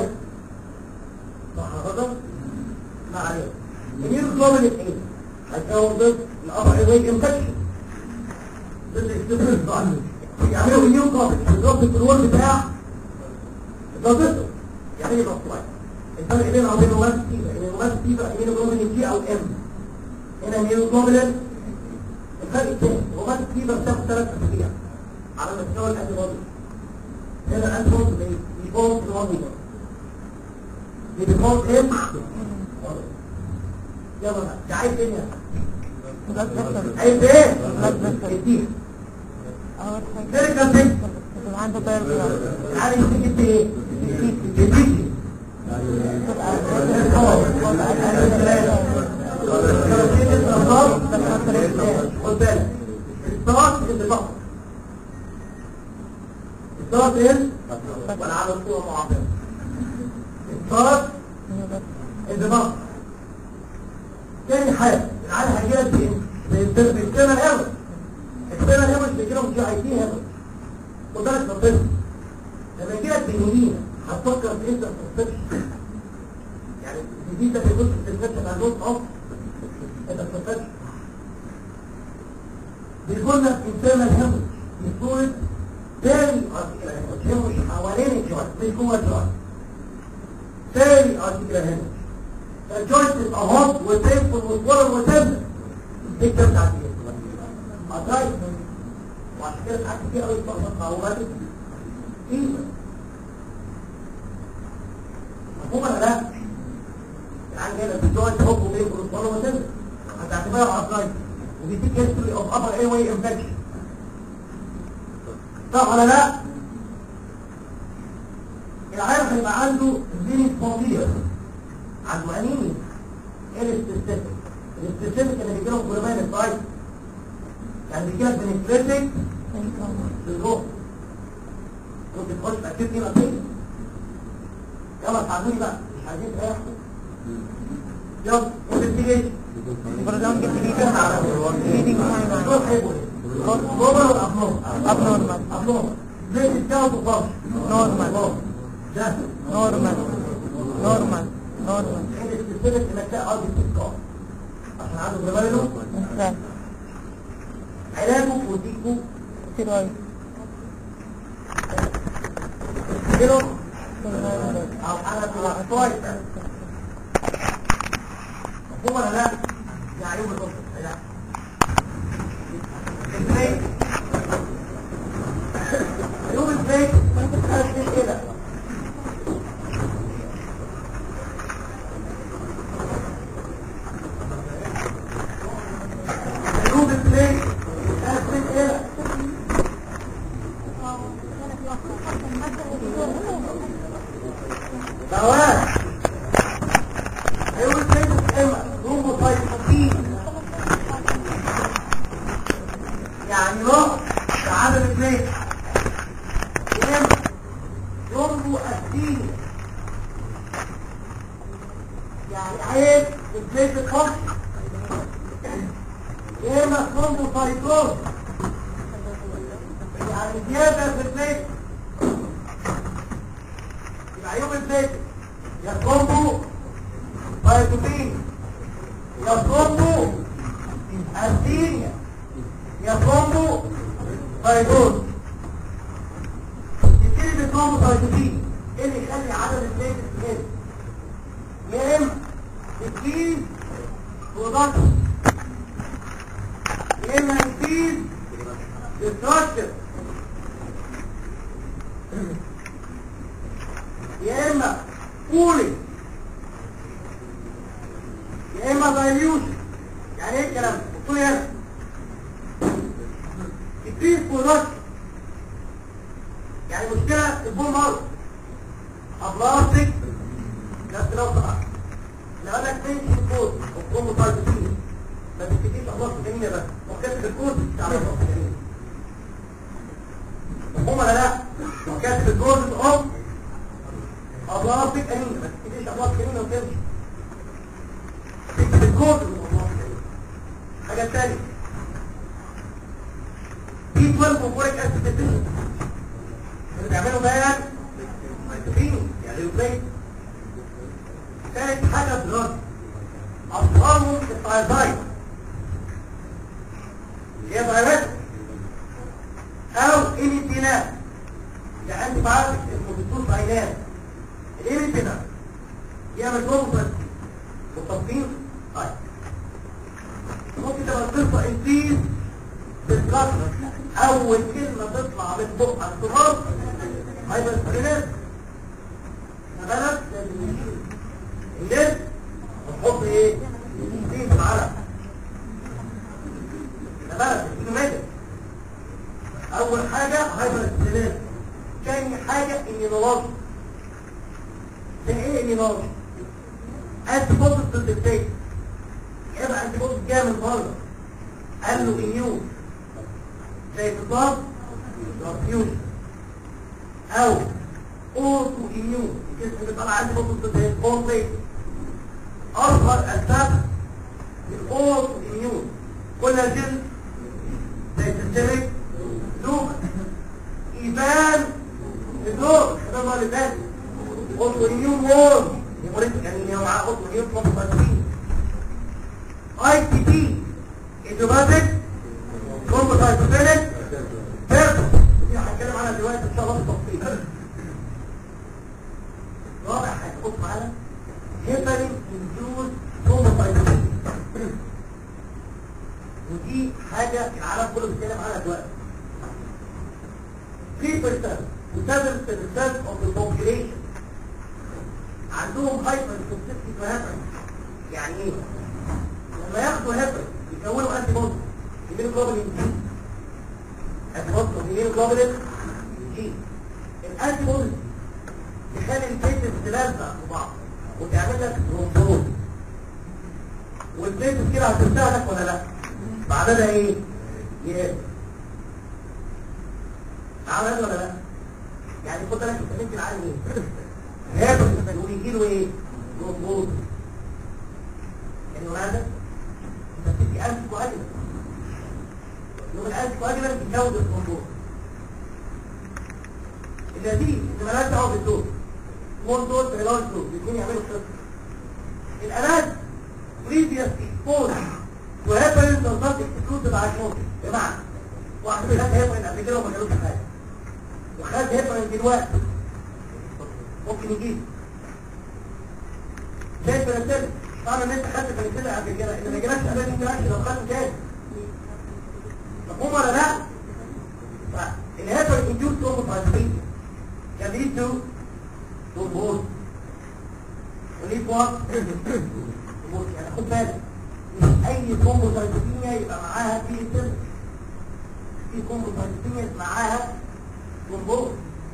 Speaker 2: صح هذا ما عليه المينو جلوبين ايه هيكون ضد الأبر ايوي انفكشن ضد الاستفراد ضعف يعملوا مليون قابل بالضبط في الورد بتاع ضغطته يعمل لي ضغط الفرق بينها وبين الرومات ستيفا ان الرومات ستيفا امينوجلوبولين جي او ام هنا امينوجلوبولين الفرق الثاني الرومات ستيفا بتاخد ثلاث اسابيع على ما تكون الانتي بودي هنا الانتي بودي بيبوظ في الوضع بيبوظ ام يلا بقى ده عايز ايه يا عايز ايه اديه
Speaker 3: اول حاجه
Speaker 2: تركب بنت
Speaker 3: يبقى عنده بيرجر
Speaker 2: عايز تيجي ايه اديه خد بالك الصوت اللي فقط الصوت ايه؟ وانا عامل صورة معبرة الصوت اللي فقط تاني حاجة العالم هيجيلك بايه؟ باكترنال هيرمز اكترنال هيرمز بيجيلهم جي اي تي هيرمز خد بالك من الطفل لما يجيلك باليمين هتفكر في انت السسبشن يعني الجديد ده بيبص في السسبشن على اللون اوف انت السسبشن بيقول لك internal hemorrhage بصورة تاني articular hemorrhage hemorrhage حوالين الجوينت مش جوه الجوينت تاني articular hemorrhage الجوينت تبقى هوب وتنفل وتورم وتبنى دي الكلام بتاعت ايه؟ عطايا وعشان كده ساعات كتير قوي تلخبط مع ولادك ايه مفهوم ولا لا؟ العيال جاي لك الجوينت هوب وتنفل وتورم وتبنى هتعتبرها عطايا وبيديك history of upper airway infection صح ولا لا؟ العيال هيبقى عنده فينيس فوبيا عنده انيميا ايه الاستيستيك؟ الاستيستيك اللي بيجيلهم كولومان الفايت يعني بيجيلك بنفلتك بالروح ممكن تخش في اكيد كده فين يلا ساعدوني بقى مش عايزين تريحوا يلا انفستيجيشن
Speaker 3: برولونج بليدنج
Speaker 2: دول هيبقوا ايه؟ نورمال ولا ابنورمال؟
Speaker 3: ابنورمال
Speaker 2: ابنورمال ليه الجواب وفاش؟
Speaker 3: نورمال
Speaker 2: ده
Speaker 3: نورمال نورمال نورمال
Speaker 2: حين السلسلة انك تلاقي ارض استسقاء عشان عنده جماله
Speaker 3: انسان
Speaker 2: علاجه وديكو
Speaker 3: ستيرويد
Speaker 2: كيلو
Speaker 3: ستيرويد
Speaker 2: او على الاطفال مفهوم ولا لا؟ دي عيوب الرسل لا ازاي؟ عيوب ازاي؟ ثلاث اسئله عيوب ازاي؟ ثلاث اسئله مواد عيوب ازاي بتتقمع روموسايتوبين يعني نقص في عدد اثنين كام رومبو أسين يعني عيب في البيت الخاص يا اما رومبو سايتوز يعني زيادة في البيت يبقى عيوب البيت يا رومبو سايتوبين يا رومبو أسينيا يا كومبو فايبروز يبتدي بالكومبو فايبروزين ايه اللي يخلي عدد الزيت يقل يا اما تكييف وضغط يا اما تكييف ديستراكشن يا اما كولينج يا اما دايليوشن يعني ايه الكلام ده؟ بصوا لي هنا تكريس ورش يعني مشكلة البول مرض أبلاستيك نفس لو طبعا لو أنا كنت الكود وقوم طالبين ما تكتبيش أبلاستيك جميلة بس وكتب الكود تعرف أبلاستيك جميلة مفهوم ولا لا؟ وكتب الكود أم أبلاستيك جميلة ما تكتبيش أبلاستيك جميلة وتمشي تكتب الكود أبلاستيك جميلة حاجة تانية في 12 وفوريك اسيد ديفيشن اللي بيعملوا بيان مايتوبين يعني البيت ثالث حاجه بلاد اطفالهم التايزايد هي فيروس او انتينات يعني بعد اسمه بتوص عينان الانتينات يعمل كومبرس والتطبيق طيب ممكن تبقى القصه انتيز بالقصر اول كلمة تطلع من بق الصغار هيبقى السرينات بالك الليل وتحط ايه دي في العلم بالك الكيلومتر اول حاجة هيبقى السرينات تاني حاجة النينولوجي ده ايه النينولوجي انتي بودي ضد الفيك يبقى انتي بودي جايه من بره قال له اميون زي بالظبط ترانسفيوجن او اوتو اميون الجسم اللي طلع عندي بودي ضد الفيك اصغر اسباب الاوتو اميون كولاجين زي سيستميك لوك ايفان الدور الخدمة اللي فاتت اوتو اميون وورد يمرض يعني هو معاه اوتو اميون كومباتين اي تي بي ايدوباتيك كومباتينك بيرتو دي هنتكلم عنها دلوقتي ان شاء الله بالتفصيل رابع حاجه بص معانا هيبرين انديوز كومباتينك ودي حاجة العالم كله بيتكلم عنها دلوقتي 3% و 7% of the population عندهم هايبر سبسيستيك وهيبر يعني ايه؟ لما ياخدوا هيبر يكونوا انتي بودي الهيموجلوبين جي انتي بودي الهيموجلوبين جي الانتي بودي تخلي البيتس تلزق في بعض وتعمل لك ترومبوز والبيتس كده هترتاح لك ولا لا؟ بعدها ايه ياس عمل ولا لا يعني خد بالك انت ممكن عارف ايه هيبقى ويجي له ايه مظبوط يعني ماذا انت بتدي انت كواجبه يوم الانت كواجبه بتزود الثرومبوز النتيجه ان مالهاش دعوه بالدور سمول دور بلارج دور الاثنين يعملوا قصه الالات بريفيوس اكسبوز وهيبرين does not exclude diagnosis بمعنى واحد خد هيبرين قبل كده وما جالوش حاجه وخد هيبرين دلوقتي ممكن يجيب زي البنسلين طبعا ان انت خدت بنسلين قبل كده ان ما جالكش قبل كده لو خدته تاني مفهوم ولا لا؟ الهيبرين انديوس ترومبوتايزيشن can lead to thrombosis وليه وات يعني خد بالك مش اي كومبوسايتوبينيا يبقى معاها في سن في كومبوسايتوبينيا يبقى معاها ترومبوز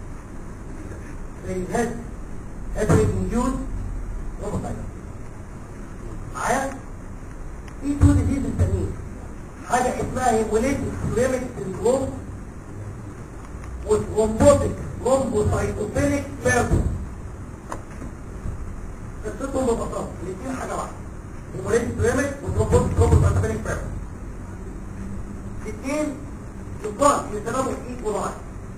Speaker 2: زي الهد هيبريد انجوز روبوتايت معايا في تو ديزيز التانيين حاجة اسمها هيموليتيك سليمك سندروم وترومبوتيك رومبوسايتوبينيك بيربو قصتهم ببساطة الاثنين حاجة واحدة هيموليتيك سليمك وترومبوتيك رومبوسايتوبينيك بيربو الاثنين يقال يتناموا ايكولايز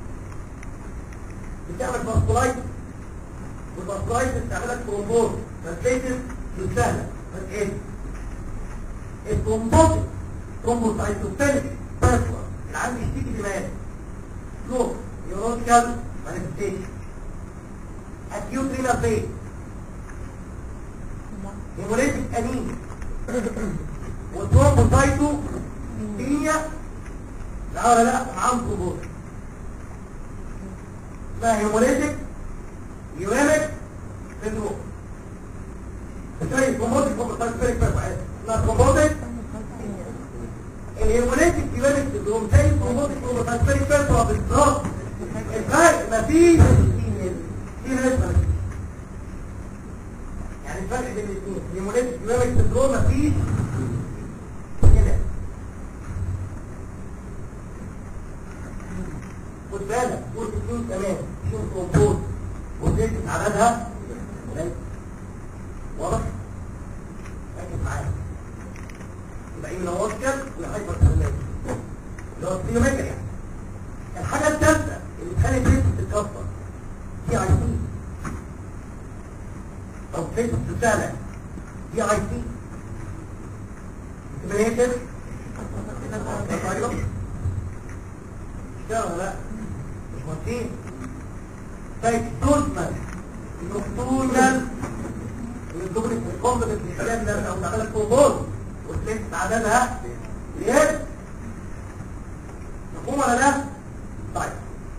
Speaker 2: بتعمل باسكولايتس والباسكولايتس بتعملك ترومبوز فالكيسس سهلة بس ايه الترومبوتيك ترومبوسايتوبينيك بيربو اللي عندي يشتكي دماغ سلوك نيورولوجيكال مانيفستيشن اكيوت رينال فيل هيموليتيك انيميا والترومبوسايتو بينيا لا ولا لا معاهم ترومبوز اسمها هيموليتيك يوريميك سندروم ازاي ترومبوتيك ترومبوسايتوبينيك بيربو اسمها ترومبوتيك الهيموليتيك يوريميك سندروم زي الترومبوتيك ترومبوسايتوبينيك بيربو بالظبط الفرق مفيش في نسبة يعني الفرق بين الاثنين الهيموليتيك يوريميك سندروم مفيش كده خد بالك قول اثنين كمان شوف ترومبوز وزيت عددها قليل. واضح؟ ركز معايا يبقى ايمينووسكر والهايبر كارنيك اللي هو السيوميجا يعني الحاجة الثالثة اللي تخلي البيت تتكسر دي اي سي او بيت تسالة دي اي سي كمينيتر اشتغل لا مش مهتين طيب توزمن نقطولا الدبل الكومبلت الكلام ده او تعمل كومبوز وتلاقي عددها ليه مفهوم ولا لا طيب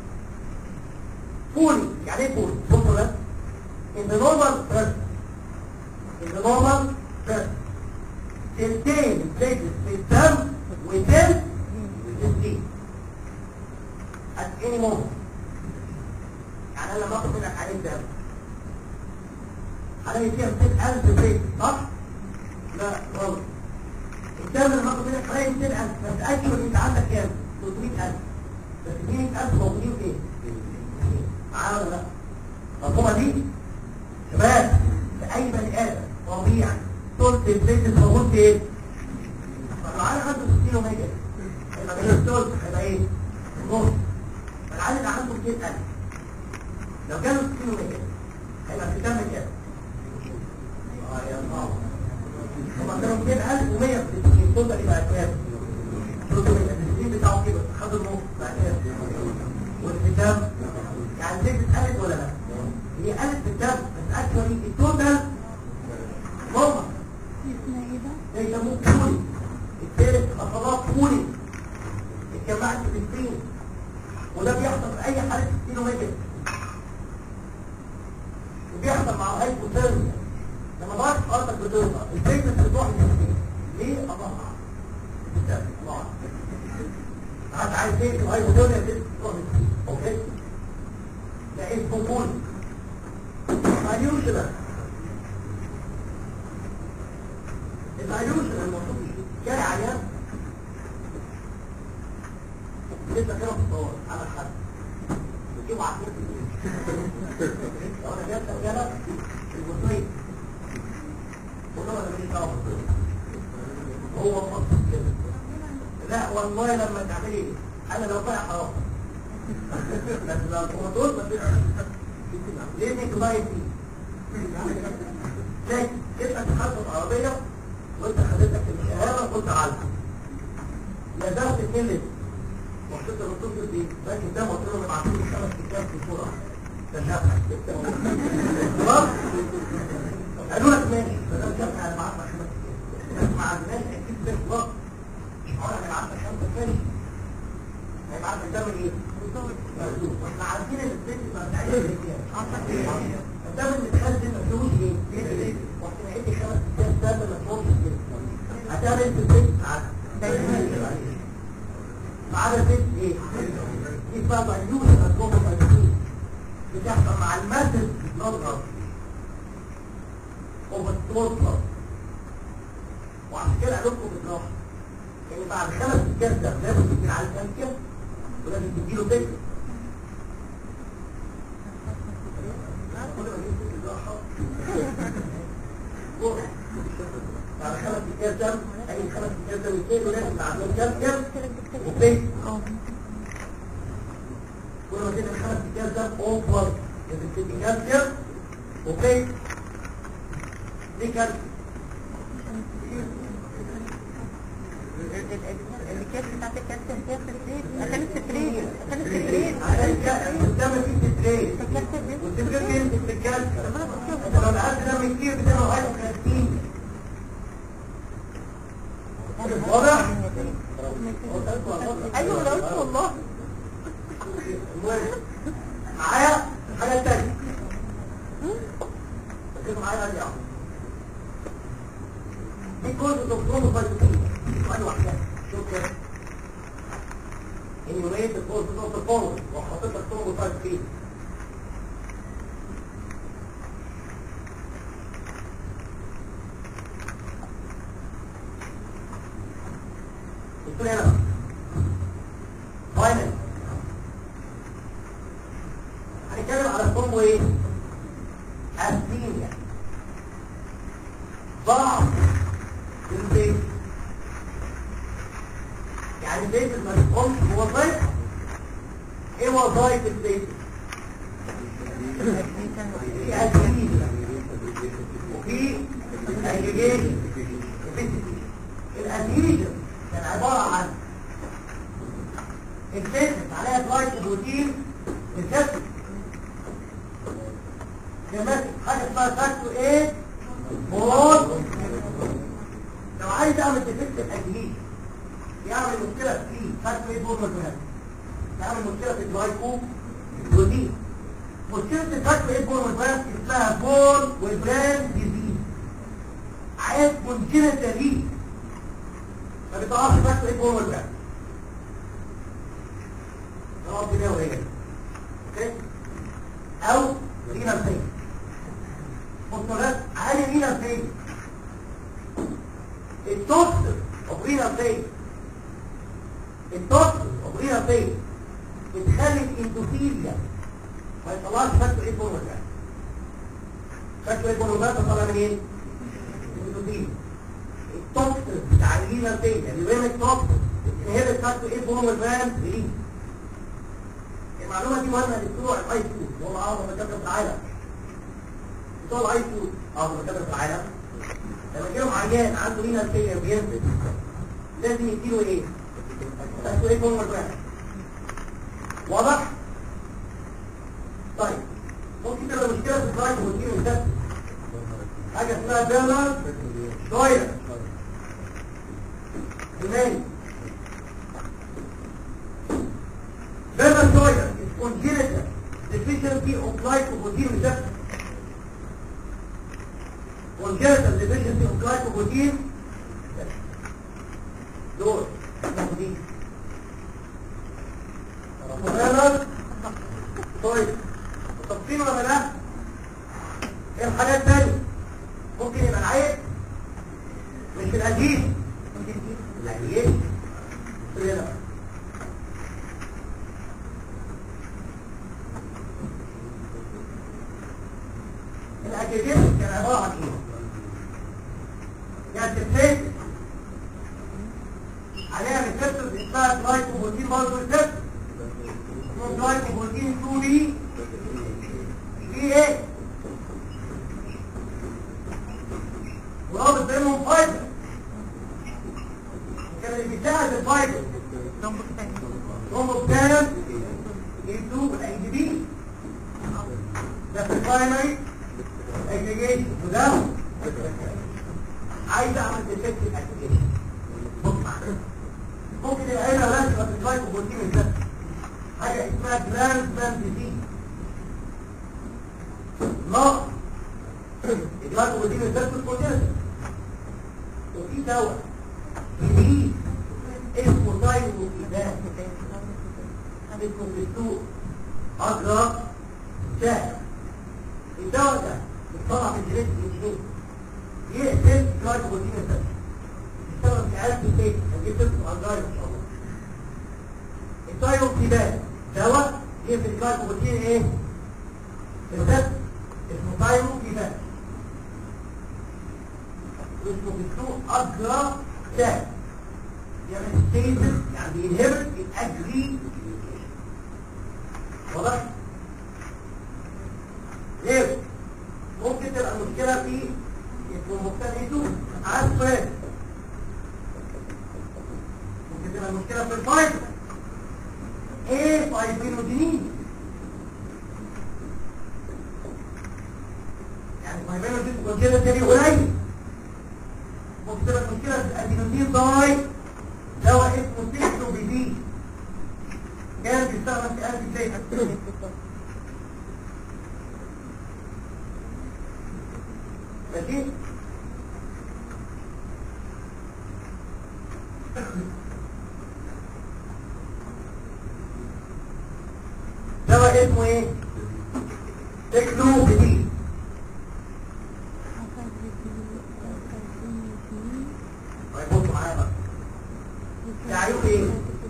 Speaker 2: فولي يعني ايه فولي بصوا ده in the normal person in the normal person تلتين places في الدم within التلتين at any moment يعني انا لما اخد منك عين دم حضرتك حوالي فيها 200000 بيت صح؟ لا غلط الدم اللي باخد منك حوالي 200000 بس اكشن انت عندك كام؟ 300000 بس 200000 موجودين فين؟ معانا ولا لا؟ المفهومه دي شباب لأي بني آدم طبيعي ثلث البيت موجود في ايه؟ فلو عايز عنده 60 ومية هيبقى غير الثلث هيبقى ايه؟ النص فالعيل اللي عنده 200000 لو جاله 60 ومية هيبقى في دم كام؟ اه يا الله هما كانوا 200000 و100 في 60 التوتال يبقى كام؟ 300 السنين بتاعه كده خد النص بقى كام؟ والختام يعني البيت اتقلت ولا لا؟ هي قلت في الدم بس اكشولي التوتال نورمال
Speaker 3: اسمها ايه ده؟
Speaker 2: ده يسموه بولي الثالث خطوات بولي اتجمعت في السين وده بيحصل في اي حاله ستينوميجر وبيحصل مع الهايبوثيرميا لما ضغط ارضك بتوصل البيت بتروح للسين ليه الله بالتالي الله عايز عايز ايه الهايبوثيرميا بتروح للسين اوكي ده اسمه بولي unusual unusual المفروض جاي عيان لسه كده في الصور على الحد بتجيبوا عقلية لو انا جبت رجالة البطريق وده ولا ماليش دعوة بالبطريق هو مقصد كده لا والله لما تعملي انا لو طلع حرام بس لو الكوماتور ما ليه انك لايف دي لكن تبقى تحدث عربية وانت خدتك الشهادة وقلت عنها نزلت اتنين لتر وحطيت الرسول دي لكن ده قلت لهم ابعتوا لي خمس كتاب في الصورة ده شافها خلاص قالوا لك ماشي فده شافها انا بعت لك خمس كتاب بس ما عندناش اكيد في الوقت مش هقول انا بعت لك خمسة تاني هيبعت لك ده من ايه؟ واحنا عارفين ان البنت ما بتعيش بالكيان الدم اللي اتخزن ما فيهوش ايه؟ واحنا نعد خمس كتاب دم ما فيهوش كده هتعمل في البيت ما عدا البيت ايه؟ دي بقى مليوش هتروح مليوش بتحصل مع المادة نظرة وبتوصل وعشان كده قالوا لكم بالراحة يعني بعد خمس كتاب ده لازم تدير على الكالسيوم ولازم تديله فكر بعد خمس كتاب دم اي خمس كتاب دم اثنين ولازم بعدهم كالسيوم وفكر
Speaker 3: اه
Speaker 2: كل ما تدي خمس كتاب دم اوفر لازم تدي كالسيوم وفكر دي كالسيوم
Speaker 3: الكاس بتاعت الكالسيوم فيها ستريت عشان الستريت عشان الستريت
Speaker 2: عشان كده قدام في ستريت
Speaker 3: الكالسيوم بينزل
Speaker 2: والتبريد بينزل في الكالسيوم انت لو العدد دم كتير بتبقى هايبوكالسيميا واضح؟
Speaker 3: ايوه انا قلت والله
Speaker 2: المهم معايا الحاجة التانية ركزوا معايا ارجع دي كل دكتور فايتوكين سؤال واحدة شوف كده انيوميت الكورس اوف الفورم وحطيت لك تومو فايتوكين قلت لي انا فاينل هنتكلم على الكومبو ايه؟ أسينيا ضعف البيت يعني البيت ما بيقومش بوظائف ايه وظائف البيت؟ في أسينيا وفي أجيجيشن الأسينيا كان عبارة عن الجسم عليها شوية بروتين الجسم كمان حاجة اسمها فاكتور ايه بروت لو عايز اعمل ديفكت الاجهيز يعمل مشكلة في فاكتور ايه بروت والبنات يعمل مشكلة في الجلايكو بروتين مشكلة الفاكتور ايه بروت والبنات اسمها بول والبران ديزيز عايز كونجنتال ليه ما بيطلعش فاكتور ايه بروت والبنات خلاص كده وهي اوكي او رينا سيء فوسفورات عالي رينا فين التوكسين اوف رينا فين التوكسين اوف رينا فين بتخلي الاندوثيليا ما يطلعش فاكتور ايه فورمال يعني فاكتور ايه فورمال طالع منين؟ الاندوثيليا التوكسين بتاع الرينا فين يعني وين التوكسين هي فاكتور ايه فورمال فان ريليز المعلومه دي مهمه لبتوع الاي كيو هو اعظم دكاتره في العالم بتوع الاي كيو اعظم دكاتره في العالم لما يجيلهم عيان عنده رينا فيلير بينزل لازم يديله ايه؟ فاكتور ايه فورمال فان واضح؟ طيب ممكن تبقى مشكلة في الدرايف والدين والدس حاجة اسمها بيرنر شوير يوناني بيرنر شوير is congenital deficiency of glycoprotein receptor congenital deficiency of glycoprotein دول موجودين بيرنر طيب متفقين ولا لا ايه الحاجات الثانيه ممكن يبقى العيب مش القديم العيب كده الاجهزه كان عباره عن ايه يعني تفسير عليها ريسبتورز اسمها جلايكوبروتين برضه ريسبتور اسمه جلايكوبروتين 2 بي في ايه ورابط بينهم فايبر كان اللي بيساعد الفايبر رومبوكتانم يدو الاي دي بي ده في البرايمري اجريجيشن وده عايز اعمل ديتكت الاجريجيشن بص معايا ممكن يبقى هنا لازم في الجلايكوبروتين ده حاجه اسمها جلاند ديزيز نقص الجلايكوبروتين الزيت كونجنتال وفي دواء جديد اسمه تايروكسيدان اسمه في السوق اجرى سهل الدواء ده بيطلع في الجلد الانجليزي يقتل الجلايكوبروتين الزيت يشتغل في علاج البيت هنجيب تسمع الجاي ان شاء الله التايروكسيدان دواء يقتل الجلايكوبروتين ايه؟ الزيت اسمه تايرو كيفان اسمه بالسوق أجرى تاج يعني ستيزن يعني بينهبت الأجري واضح؟ ليه؟ ممكن تبقى المشكلة في اسمه مختلفته على السؤال ممكن تبقى المشكلة في الفايبر ايه فايبرينوجينين يعني فايبرينو دي كونجينيتال تاني قليل ممكن تبقى المشكله في الادينوزين ضاي دواء اسمه سيكتو بي بي كان بيستخدم في قلب الزيت ماشي دواء اسمه ايه؟ سيكتو بي بي طيب بصوا معايا بقى العيوب ايه؟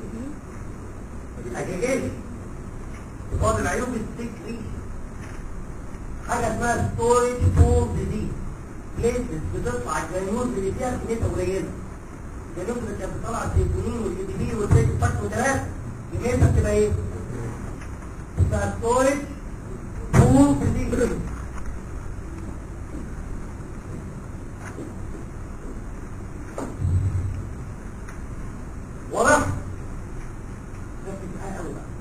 Speaker 2: الاجهزه فاضل العيوب السكري حاجه اسمها ستوريج فور ديزيز بليتس بتطلع الجنيوز اللي فيها كميه قليله الجنيوز اللي كانت بتطلع السيتونين والاي بي والسيت فاكتور ثلاثه كميتها بتبقى ايه؟ اسمها ستوريج فور ديزيز واضح؟ ركز معايا قوي بقى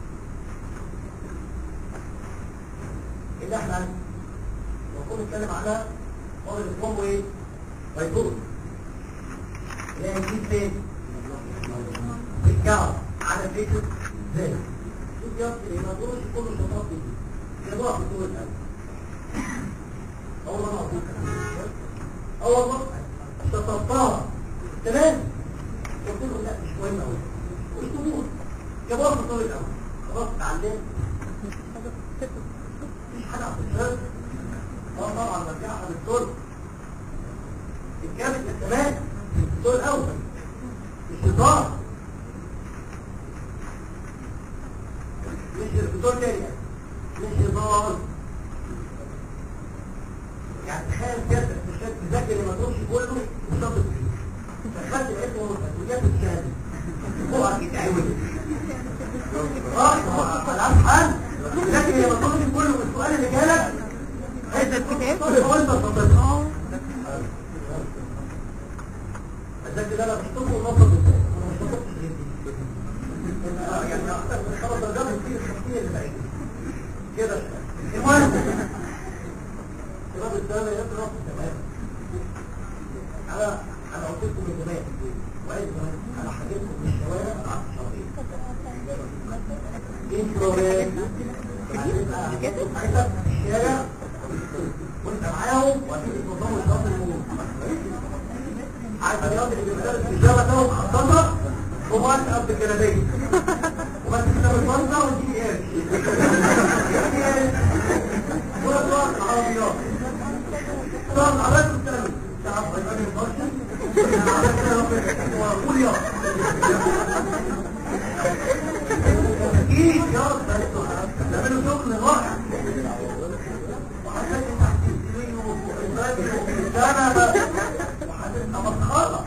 Speaker 2: اللي احنا المفروض نتكلم على فاضل الكومبو ايه؟ فيتور اللي هي نجيب فين؟ في الكعب على فكرة زي شوف يا اسطى ما تقولش كل الشطات دي يضاع في طول القلب اول مرة اقول كلام اول مرة شططتها تمام قلت له لا مش مهم قوي قلت له جابوها في طول القلب خلاص اتعلمت مفيش حاجة في الشرط اه طبعا برجعها ده كده انا بشطبه ونفض ازاي انا مش بشطبش غير دي آه، يعني اكتر من خمس درجات كتير الشخصيه اللي بعيد كده المهم شباب الدولة يضرب تمام انا انا قلت لكم من زمان وقال زمان انا حاجتكم من الشوارع قعدت شهرين انتوا هتبقى في الشارع وانت معاهم وهتيجي تنظموا الصف الموت عارف الرياض اللي بيمثل في الجامعة ده ومحضرها وبعد قبل الجلابية وبس كده بالفرصة وتجيب قرش يعني قرش ولا طلعت العربيات طلعت العربيات والسلام تعب غيباني الفرشة وقول يا اكيد يا تعملوا شغل رائع وحاجات تحت السرير والباب والكنبه وهتبقى مسخره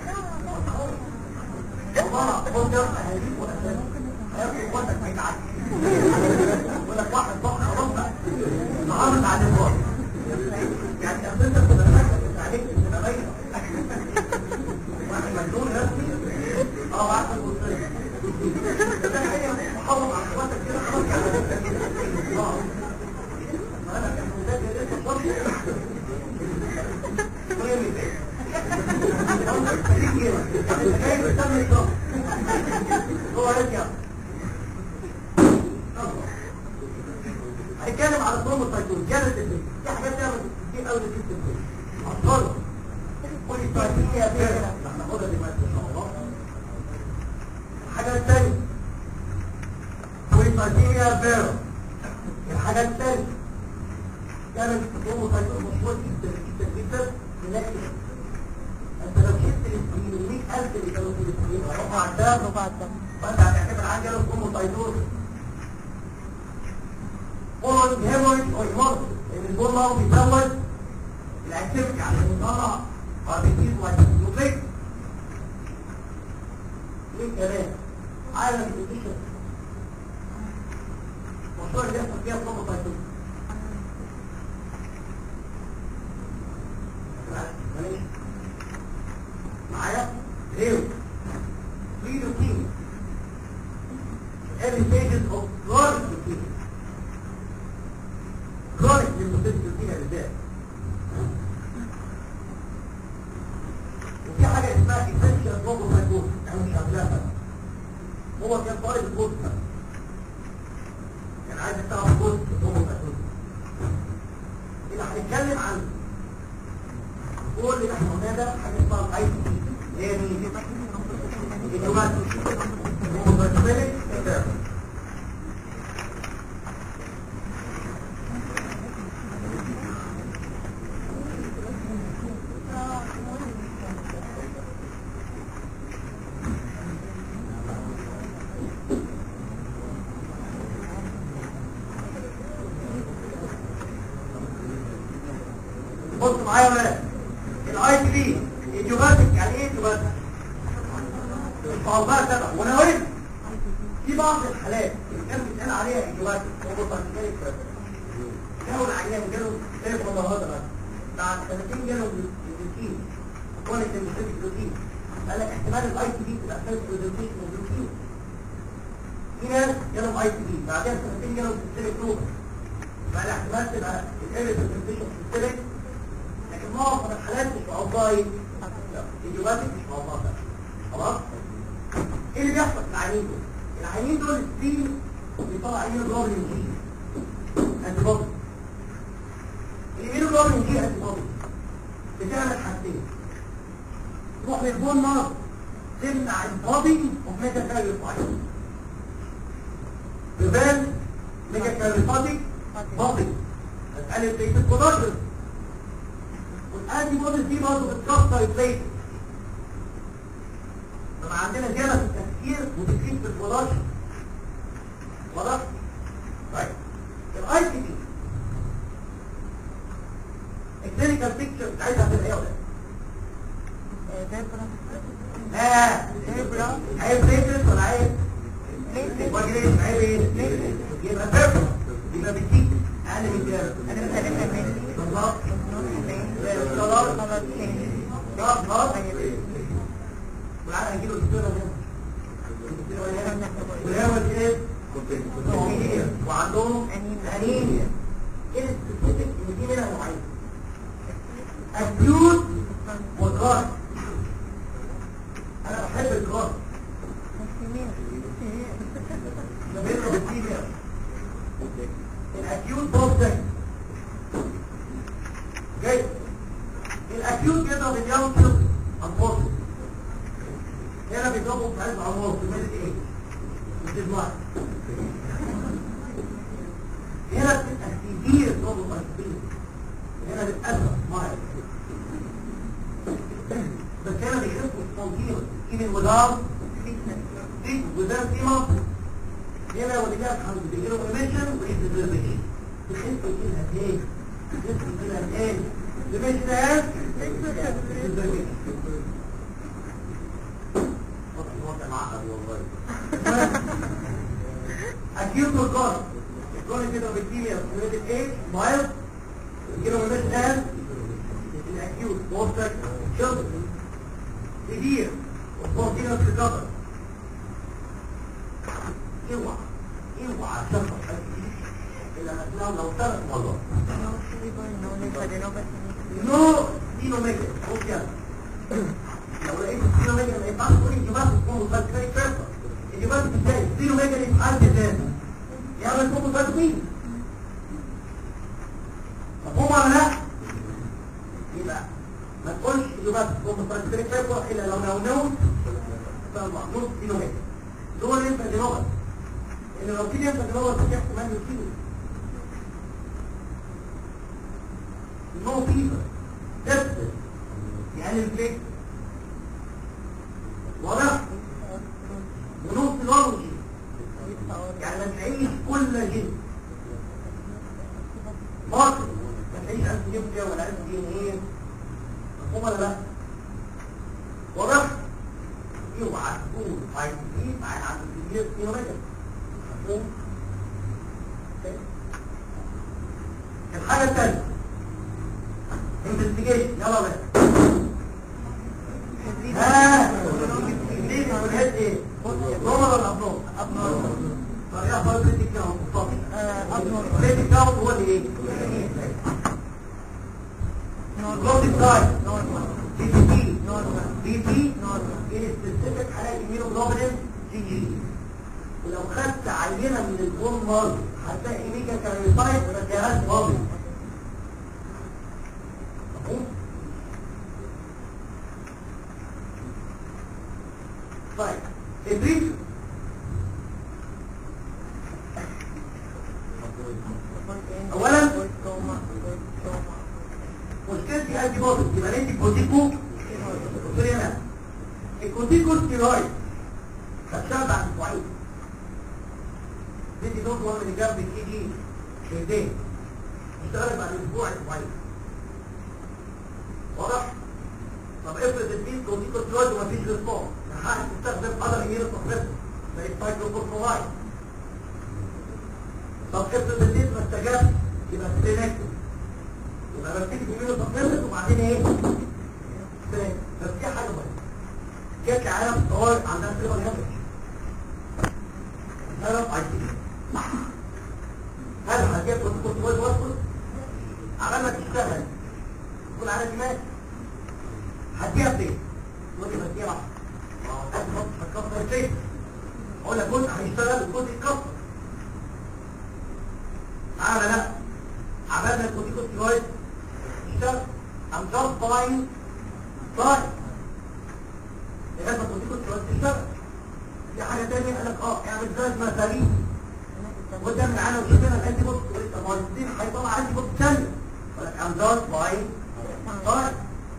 Speaker 2: والله خد يا هجيب واساسا هياخد اخواتك ما يتعدي يقول لك واحد ضخ خلاص بقى النهارده على الوقت يعني اصل انت بتبقى فاكر عليك بتبقى باينه واحد مجنون رسمي اه عارف المصري ده هي محافظ على اخواتك كده خلاص يعني اه انا كان مذاكر لسه الصبح وين هو رجع هنتكلم على الصوم السيطوري جالس البيت في حاجات تعمل كتير قوي لست البيت أطفال والإسرائيلية فيها احنا ناخدها دلوقتي إن شاء الله الحاجة الثانية والإسرائيلية فيها الحاجة الثانية كان الصوم السيطوري مشهور جدا جدا جدا لكن انت لو شفت الاسكرين ال 100000 اللي كانوا في الاسكرين رفع الدم
Speaker 3: رفع الدم
Speaker 2: فانت هتعتبر عندي انا الصوم السيطوري فولوينج هيموريج او ايمورس لان البول مارو بيزود الاكتيفيتي عشان يطلع اربيتيز وايتيز ليه كمان عالم الكونديشن مشروع اللي يحصل فيها الصوم السيطوري معلش معايا غيره في روتين early stages of chronic leukemia chronic lymphocytic leukemia بالذات وفي حاجة اسمها essential thrombocytosis انا مش هعملها هو كان طالب الكورس كان عايز يشتغل في كورس thrombocytosis اللي هنتكلم عنه كل اللي احنا قلناه ده حاجه اسمها الاي تي اللي هي مين؟ الجوماتيك هوموباتيك بص معايا ولا الاي تي بي الجوماتيك يعني ايه الجوماتيك؟ الفعضاء تبع ونوين في بعض الحالات اللي كان بيتقال عليها الجوماتيك هوموباتيك جاله العيان جاله ايه النهارده بقى بعد سنتين جاله الروتين كونت المسيتك روتين قال لك احتمال الاي تي بي تبقى اساس برزنتيشن الروتين في ناس جالهم اي تي بي بعدها سنتين جالهم سيستميك روبر بقى الاحتمال تبقى الايري برزنتيشن سيستميك لكن معظم الحالات مش معضاي لا الجواتك مش معضاي خلاص ايه اللي بيحصل في العيانين دول العيانين دول السين بيطلع عينين جلوبين جي انتي بودي الهيموجلوبين جي انتي بودي بتعمل حاجتين تروح للبون مارو تمنع البودي اوف ميتا كاريوفايت prevent megakaryotic body هتقلل بيت الكولوجين والانتي بوديز دي برضه بتكسر البيت طبعا عندنا زياده في التفكير وتكليف في الكولوجين واضح؟ طيب الاي تي دي الكلينيكال بيكتشر بتاعتها هتبقى ايه ولا لا
Speaker 3: فيبرا
Speaker 2: عيب بيترس ولا عيب
Speaker 3: ليتس
Speaker 2: واجريس عيب ايه يبقى بيرفكت يبقى بتيجي اقل من كده
Speaker 3: انا مثلا كمان
Speaker 2: بالظبط
Speaker 3: خلاص تاني
Speaker 2: ضغط ضغط والعيان هيجيله دكتوره هنا دكتوره هنا والهرمز ايه؟ كومبليكيشن وعندهم انيميا ايه السبيسيفيك ان دي منها نوعين اكيوت وكارد انا بحب الكارد بيضرب الكيمياء الاكيوت بوستنج جاي الاكيوت بيضرب اليوم كده انفوسي هنا بيضربوا في عز عمار في ميلة ايه مش الماء هنا بتبقى كتير ضربوا مرتبين هنا للأسف ماء بس هنا بيخفوا التنظيم even without treatment without treatment هنا ولله الحمد بيجيله ريميشن وريزرفيشن تخف كده ايه تخف كده ايه ريميشن ايه ريزرفيشن acute organ chronic bacteria related age mild يجيله ريميشن ايه الاكيوت بوستك children severe spontaneous recovery اوعى اوعى تفرح الا مثلا لو ثلاث مرات نو دينو ميجا اوكي لو لقيت دينو ميجا ما ينفعش تقول انت بس تكون مفكرين فرصه انت بس ازاي دينو ميجا دي في حد ذاته يا ما تكون مفكرين مفهوم ولا لا؟ يبقى ما تقولش انت بس تكون مفكرين فرصه الا لو لو نوم فالمحمود دينو ميجا دول انت دي لغه ان لو في انت دي لغه تحت كمان يصيبه نو فيفر تبت يعني الفكر واضح ونص نولوجي يعني ما تلاقيش كل جن باطل ما تلاقيش ألف نيوكليا ولا ألف دي ان ايه مفهوم ولا لا واضح اوعى تكون فايتين مع عن كبير كيلومتر مفهوم الحاجة الثانية انفستيجيشن يلا بقى ها ليه والهيد ايه نورمال ولا ابنورمال ابنورمال طب ايه اخبار البريتك كاونت مصطفى ابنورمال البريتك كاونت هو اللي ايه نورمال سايز نورمال بي بي بي نورمال بي بي نورمال ان سبيسيفيك حالات immunoglobulin جي جي ولو خدت عينه من البون مارك هتلاقي ميجا كاريوسايت ما فيهاش بابل مفهوم؟ طيب البريف اولا مشكلتي انتي بودي يبقى انت كورتيكو قلت انا الكورتيكو ستيرويد هتشتغل بعد اسبوعين تدي دوز 1 ملي جرام بالكي جي شهرين اشتغلت بعد اسبوع اسبوعين واضح؟ طب افرض البيت كورتيكو ستيرويد ومفيش ريسبونس الحقن تستخدم قدر يمين التصرف زي السايكلوكورتيكولايد طب افرض البيت ما استجابش يبقى سبرينكتوم يبقى ببتدي بيمين التصرف وبعدين ايه؟ سبرينكتوم بس في حاجه مهمه جات لي عيال في الطوارئ عندها سيرة هيمرج هرب عايزين هل هجيب كورتيكوستيرويد وادخل على ما تشتغل تكون على دماغ هديها فين تقول لي بديها راح ما هو قد ما تتكسر فين اقول لك جزء هيشتغل وجزء يتكسر تعالى لا عملنا الكورتيكوستيرويد اشتغل I'm just buying time لغايه ما الكورتيكوستيرويد تشتغل في حاجه ثانيه قال لك اه اعمل زي مثالي وده من عنا وشفنا الانتي بوكس طب ما الاثنين هيطلع انتي بوكس ثانيه يقول لك I'm just buying time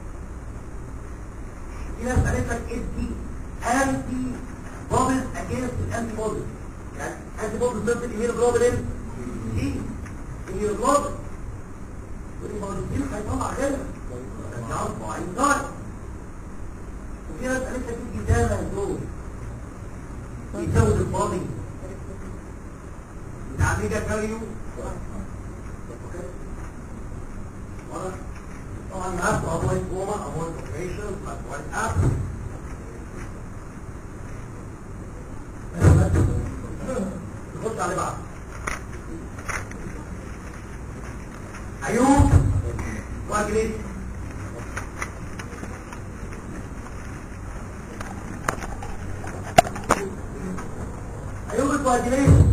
Speaker 2: في ناس قالت لك ادي انتي بوبلز اجينست الانتي بوبلز يعني انتي بوبلز ضد الهيموجلوبين دي الهيموجلوبين والهيموجلوبين هيطلع غيرها رجعوا بعين ضايع وفي ناس قالت لك ادي داما دول يزود الفاضي بتاع ميجا كاريو واضح طبعا معاك avoid coma avoid operation avoid app coagulation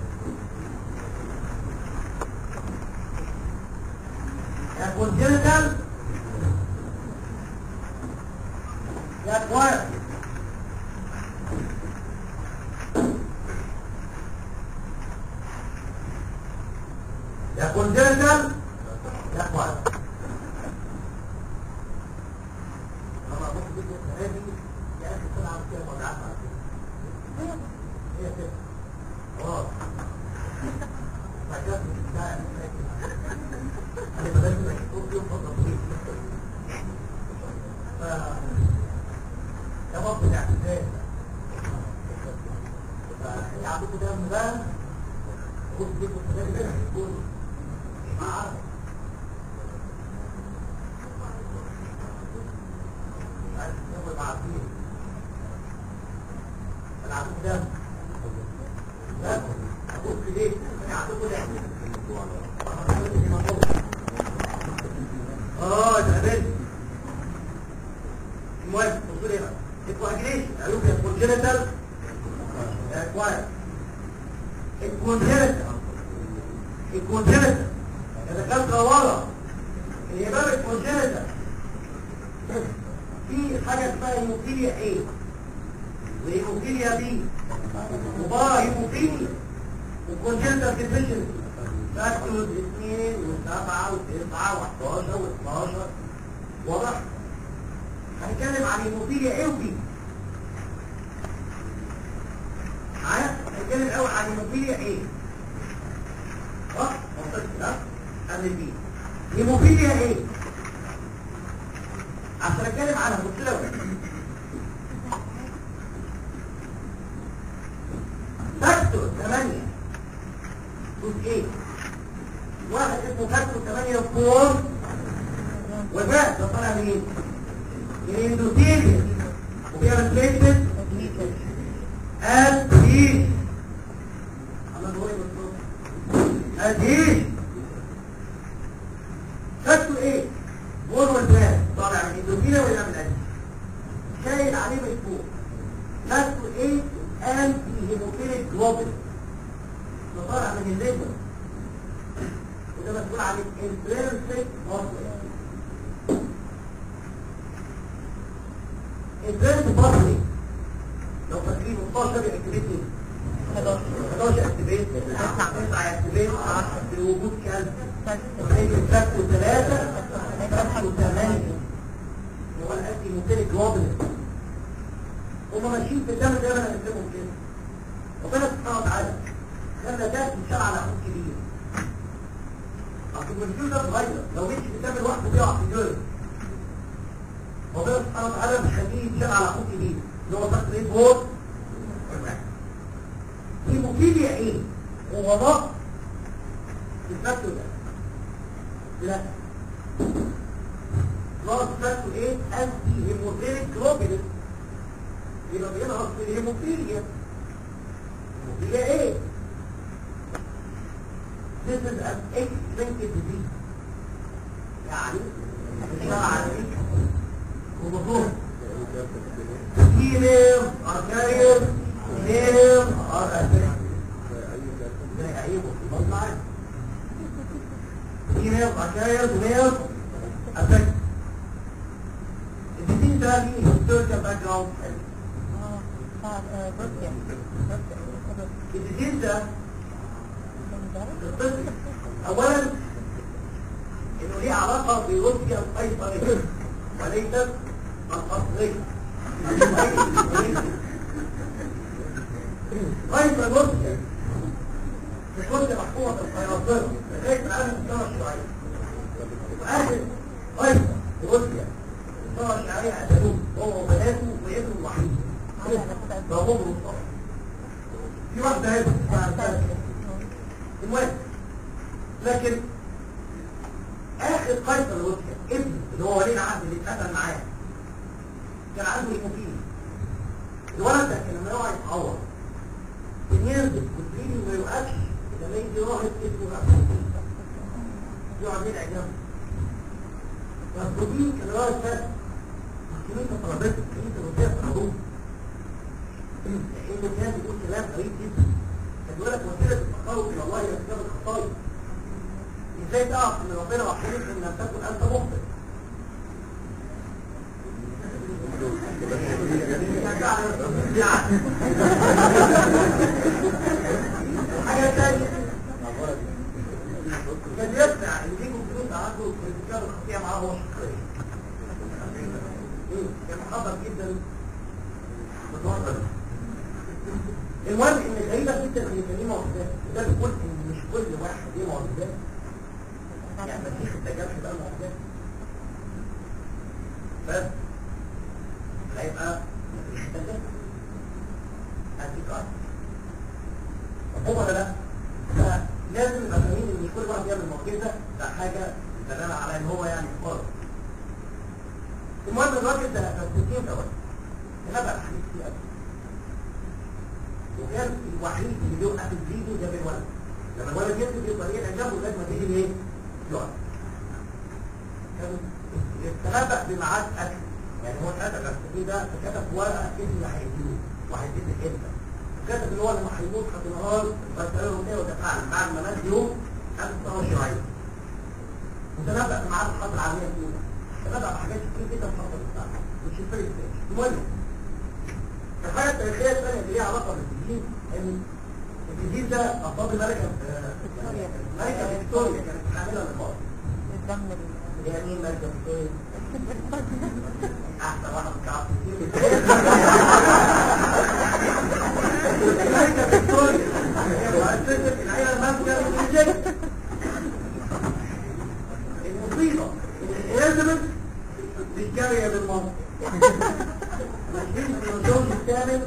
Speaker 2: يا congenital يا acquired يا congenital يا acquired لما ابص جدا هذه يا اخي طلع كده وضعها على كده هي كده خلاص فجأة بتاع انا بدأت ما يكون يوم فترة طويلة ف ده وقت الاعتزال فهي عندكم دم بقى خد بيكم السلام كده تكون مع يوم العارفين العدو دم دم أقول في ليه أنا عدو دم اه اتقابلت المهم بصوا لي بقى الكواجيليشن قالوا لي الكونجنتال اكواير الكونجنتال الكونجنتال اذا كانت ورا الهباب الكونجنتال في حاجه اسمها هيموفيليا ايه وهيموفيليا بي وبقى هيموفيليا وكونجنتال ديفيشنسي فاكتورز 2 و7 و9 و11 و12 واضح هنتكلم عن هيموفيليا ايه وبي معايا هنتكلم الاول عن هيموفيليا ايه صح منطقي ها قبل البي هيموفيليا ايه عشان اتكلم عنها بص لي فاكتور 8 جزء ايه واحد اسمه فاكتور 8 فور وفاء ده طالع منين من الاندوثيليا وبيعمل بليتد ادهيش عمال هو بالصوت ادهيش فاكتور ايه فور والفاء طالع من الاندوثيليا ولا من ادهيش شايل عليه من فوق فاكتور ايه انتي هيموفيليك جلوبين ده طالع من الليبر وده مسؤول عن الانترنسيك مصر الانترنسيك مصر لو فاكرين 16 اكتيفيت 11 11 اكتيفيت 9 اكتيفيت بوجود كلب وحيد فاكتور 3 فاكتور 8 هو الانتي هيموفيليك جلوبين هما ماشيين في الدم دايما هنكتبهم كده ربنا سبحانه وتعالى لما ده اتشال على اخوك كبير اصل الفيديو ده صغير لو مشي في الدم لوحده بيقع في الجرم ربنا سبحانه وتعالى مخليه يتشال على اخوك كبير اللي هو فاكر ايه فور هيموفيليا ايه؟ هو نقص في الفاكتور ده لا نقص فاكتور ايه؟ انتي هيموفيليك جلوبين يبقى بينقص في الهيموفيليا هيموفيليا ايه؟ This is an X-linked disease يعني اشتغل على ايه؟ وبطول كيلر اركاير نير اركاير زي عيبه بطلع كيلر اركاير نير اركاير الديزيز ده ليه هيستوريكال باك جراوند الديزيز ده الطفل اولا انه ليه علاقة بروسيا القيصرية وليست القصرية قيصر روسيا مش روسيا محكومة بالقياصرة لغاية العالم الثورة الشيوعية واهل قيصر روسيا الثورة الشيوعية قتلوه هو وبناته وابنه الوحيد بابوه مصطفى في واحدة هي اسمها المهم لكن اخر قيصر روسيا ابن اللي هو ولي العهد اللي اتقتل معاه كان عنده هيموفيليا الولد ده كان لما يقع يتعور كان ينزل وتجيلي وما يوقفش لما يجي راهب اسمه راسبوتين يقعد يدعي جنبه راسبوتين كان راهب فات كنيسة طلبته كنيسة روسية طلبوه لانه كان بيقول كلام غريب جدا خلي بالك وسيله التقرب الى الله هي كتاب الخطايا ازاي تعرف ان ربنا رحيم ان لم تكن انت مخطئ حاجه ثانيه كان يسمع اللي يجوا فلوس عنده في الكتاب الخطيئه معاه هو شخصيا كان محضر جدا متوتر المهم ان غريبه جدا ان كان ليه معجزات وده بيقول ان مش كل واحد ليه معجزات يعني مسيح التجارب بقى معجزات بس هيبقى مفيش تجارب انتيكار مفهوم ولا لا؟ فلازم نبقى فاهمين ان مش كل واحد يعمل معجزه ده حاجه دلاله على ان هو يعني خالص المهم الراجل ده فلسفين دوت تنبأ حديث كتير قوي وكان الوحيد اللي بيوقف الفيديو ده بالولد لما الولد يكتب يبقى ايه اعجابه لغايه ما تيجي ايه؟ يقعد كان تنبأ بميعاد اكل يعني هو كتب الفلسفين ده كتب ورقه اسم اللي هيديله وهيديك امتى وكتب ان هو لما هيموت هتنهار فاستمروا كده وتفاعل بعد ما مات يوم كان 12 عين وتنبأ بميعاد الحرب العالميه الاولى تنبأ بحاجات كتير جدا في الفتره بتاعته مش الفرق المهم الحاجة التاريخية الثانية اللي ليها علاقة بالدين ان الجديد ده أصاب الملكة الملكة فيكتوريا كانت حاملة للمرض
Speaker 3: الدم ال-
Speaker 2: هي مين ملكة فيكتوريا؟ أحسن واحد كعب كتير الملكة فيكتوريا هي مؤسسة العيلة الملكة الإنجليزية المصيبة إن إليزابيث مش جارية بالمنطق ماشيين في الجوز الثامن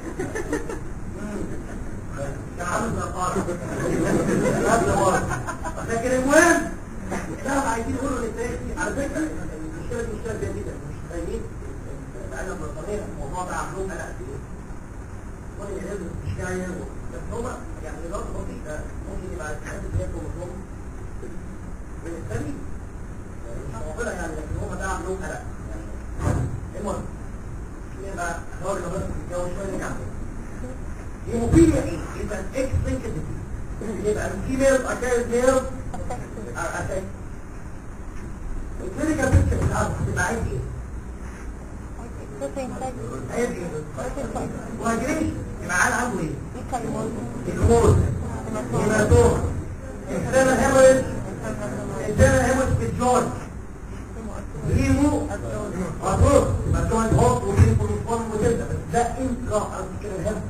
Speaker 2: كان عامل زي القارة قبل مرة لكن المهم لا عايزين يقولوا للتاريخ على فكرة المشكلة دي مشكلة كبيرة جدا مش فاهمين العلم البريطانية الموضوع ده عملوه قلق كبير كل العلم مش جاي بس هما يعني الوقت بسيط ده ممكن يبقى الاتحاد الدولي مطلوب من السبيل مش معقولة يعني لكن هما ده عملوه قلق يعني المهم يبقى حوار الغرب في الجو شوية نرجع تاني هيموفيليا ايه؟ يبقى اكس لينكد يبقى الفيميل اكايد ميل اتاك الكلينيكال بيكتشر بتاعته هتبقى عايز ايه؟
Speaker 3: صوتين تاني.
Speaker 2: عايز ايه؟ واجريشن يبقى عيل عنده ايه؟
Speaker 3: يكلمون.
Speaker 2: الكموز هيماتوما انترنال هيموريج انترنال هيموريج في الجوينت ريمو مطلوب يبقى الجوينت هوت وفي بروتون وكده بس ده انترا ارتيكولار هيموريج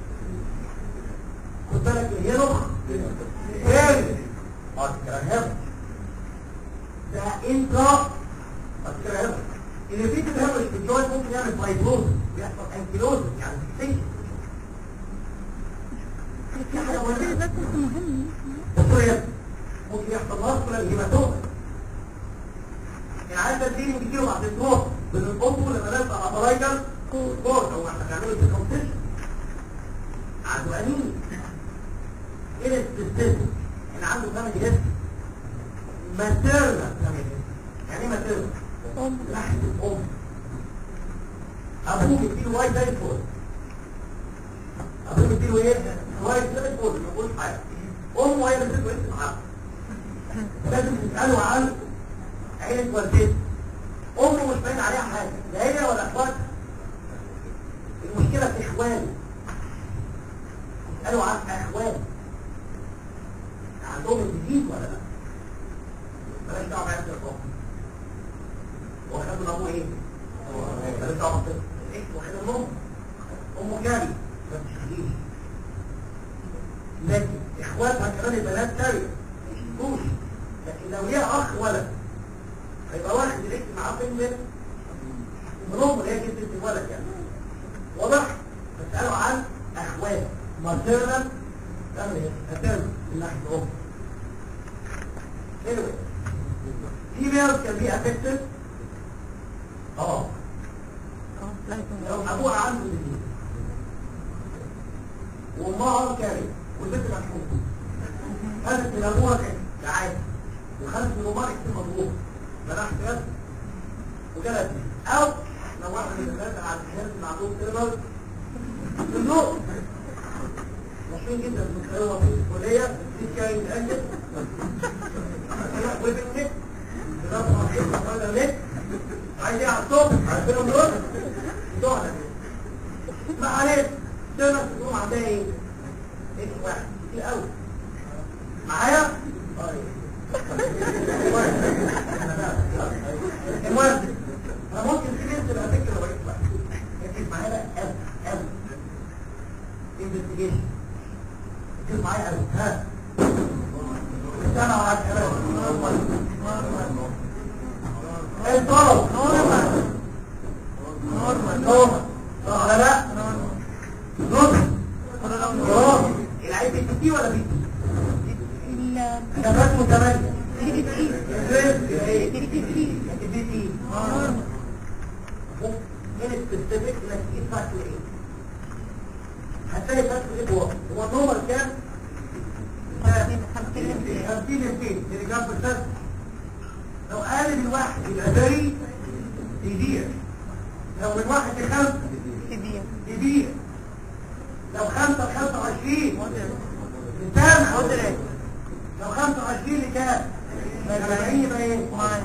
Speaker 2: خد بالك الهيلوخ تاني ارتيكولار هيموريج ده انترا ارتيكولار هيموريج اللي فيه الهيموريج في الجوينت ممكن يعمل فايبروز بيحصل انكيلوز يعني فيكسيشن في حاجه مهمه
Speaker 3: بس انت مهم
Speaker 2: دكتور ممكن يحصل مصر الهيماتوما العيال ده بيجي بيجيله بعد الدكتور بنقومه لما نبقى ابرايكال كورت او احنا بنعمله سيركمسيشن عنده انيميا ايه السيستم اللي عنده فاميلي هيست ماتيرنال فاميلي يعني ايه ماتيرنال؟
Speaker 3: أم.
Speaker 2: ناحيه الام ابوه بيديله واي زي الفل ابوه بيديله ايه؟ واي زي الفل ما بيقولش حاجه امه هي اللي بتديله اسم معاه لازم تساله عن عيلة والدته امه مش باين عليها حاجه لا هي ولا اخواتها المشكله في اخوانه تساله عن اخوانه عندهم الجديد ولا لا بلاش دعوه بعيلة الام هو خد من ابوه ايه؟ بلاش دعوه بكده ايه واخد من امه امه جاري ما بتشتغلش لكن اخواتها كمان البنات تارية مش يشوفوش لكن لو ليها اخ ولد هيبقى واحد يلك معاه فين من من امه اللي هي جدة الولد يعني واضح فاسألوا عن اخوات ماتيرنال تعمل ايه؟ هتعمل من ناحية الام anyway females can be affected اه
Speaker 3: اه لازم
Speaker 2: لو ابوها عنده ديزيز وامها كاري والبنت مشحونه خدت من ابوها كده ده عادي وخدت من امها كتير مضروب مناح كده وجالت او لو واحد من الثلاثه على الحياه اللي عندهم تيرنر النوم مشهورين جدا من خلال في الكليه دي كاين اجل وبالنت بضغط على هذا النت عايز ايه على الصبح عارفين دول دول ما عليك تقدر تقوم عندها ايه؟ ايه واحد كتير قوي معايا؟ طيب المهم انا ممكن في ناس تبقى فكره وقت واحد ركز معايا بقى قوي قوي انفستيجيشن ركز معايا قوي ها استنى على الكلام الضرب نورمال نورمال صح ولا لا؟ نورمال نورمال العيب بي تي ولا بي تي؟ كمان متميز من السبيسيفيك انك تجيب فاكتور ايه هتلاقي فاكتور ايه هو هو النمر كام 50 200 ملي جرام بالسنت لو قال من واحد يبقى فيري كبير لو من واحد لخمسة كبير لو خمسة لخمسة وعشرين سامع لو خمسة وعشرين لكام؟ أربعين يبقى ايه؟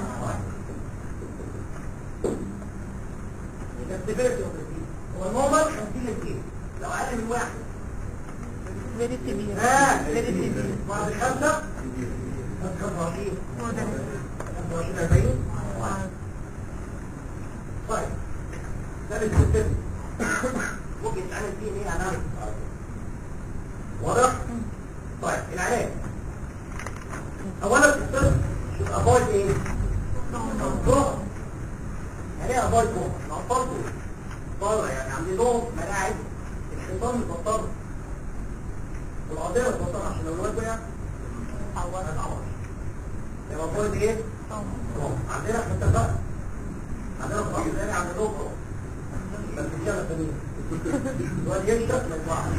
Speaker 2: يبقى السيفيرتي اوف هو النورمال 50 لكام؟ لو أقل من واحد ها بعد خمسة بعد خمسة وعشرين خمسة وعشرين أربعين طيب ده بالسيستم ممكن يتعمل فيه ايه اناليسيس واضح؟ طيب العلاج اولا الطفل should avoid ايه؟ الظهر يعني ايه avoid ظهر؟ الاطفال دول ضاره يعني عندهم ملاعب الحيطان متبطره والقضيه متبطره عشان لو الواد وقع ما يتعورش يبقى avoid ايه؟ ظهر عندنا احنا اتفقنا عندنا في الراجل الثاني عند نقطه بس مش انا الثانيه الواد يشرب ما يطلعش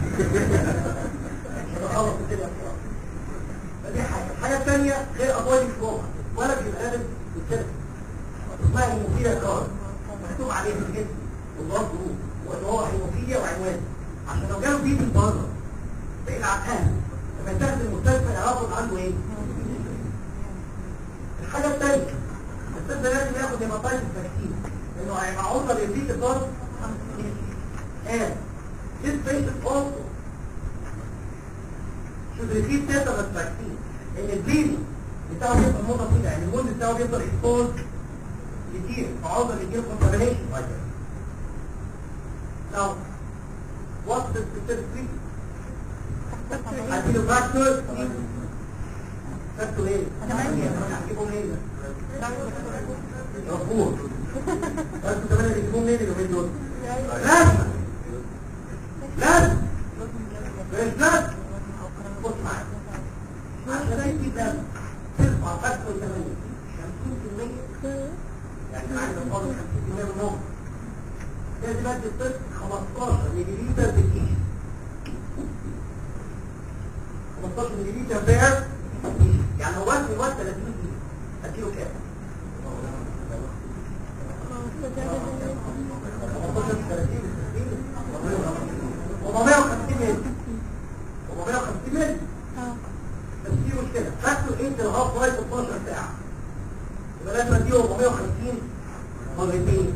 Speaker 2: خلاص كده فدي حاجه الحاجه الثانيه غير ابواب الفوق ولا بيبقى لازم بالكده اسمها هيموفيليا كارد مكتوب عليها في الجسم والله جروب وان هو هيموفيليا وعنوان عشان لو جاله بيبي بره بعيد عن اهله لما ينتهي المستشفى يعرفوا عنده ايه الحاجه الثانيه الطفل لازم ياخد هيماتايتس فاكسين لانه هيبقى عرضه للبيبي الضرب and this patient also should receive tetanus vaccine لان البيبي بتاعه بيبقى موضة كده يعني الجلد بتاعه بيفضل exposed كتير فعوضة يجيله contamination بعد كده now what's the specific treatment؟ هديله فاكتور فاكتور ايه؟ هجيبه منين؟ مفهوم فاكتور كمان هتجيبوه منين اليومين دول؟ لازم لازم مش لازم بص معايا عشان تدي دم ترفع فاكتور 80 50% يعني عايز نفضل 50% من النوم لازم ادي الطفل 15 ملي لتر بالكيس 15 ملي لتر بير يعني هو وزن الوزن 30 كيلو اديله كام؟ 450 ملي 450 ملي بس دي مشكلة فاكتور انت الهاف لايف 12 ساعة يبقى لازم اديه 450 مرتين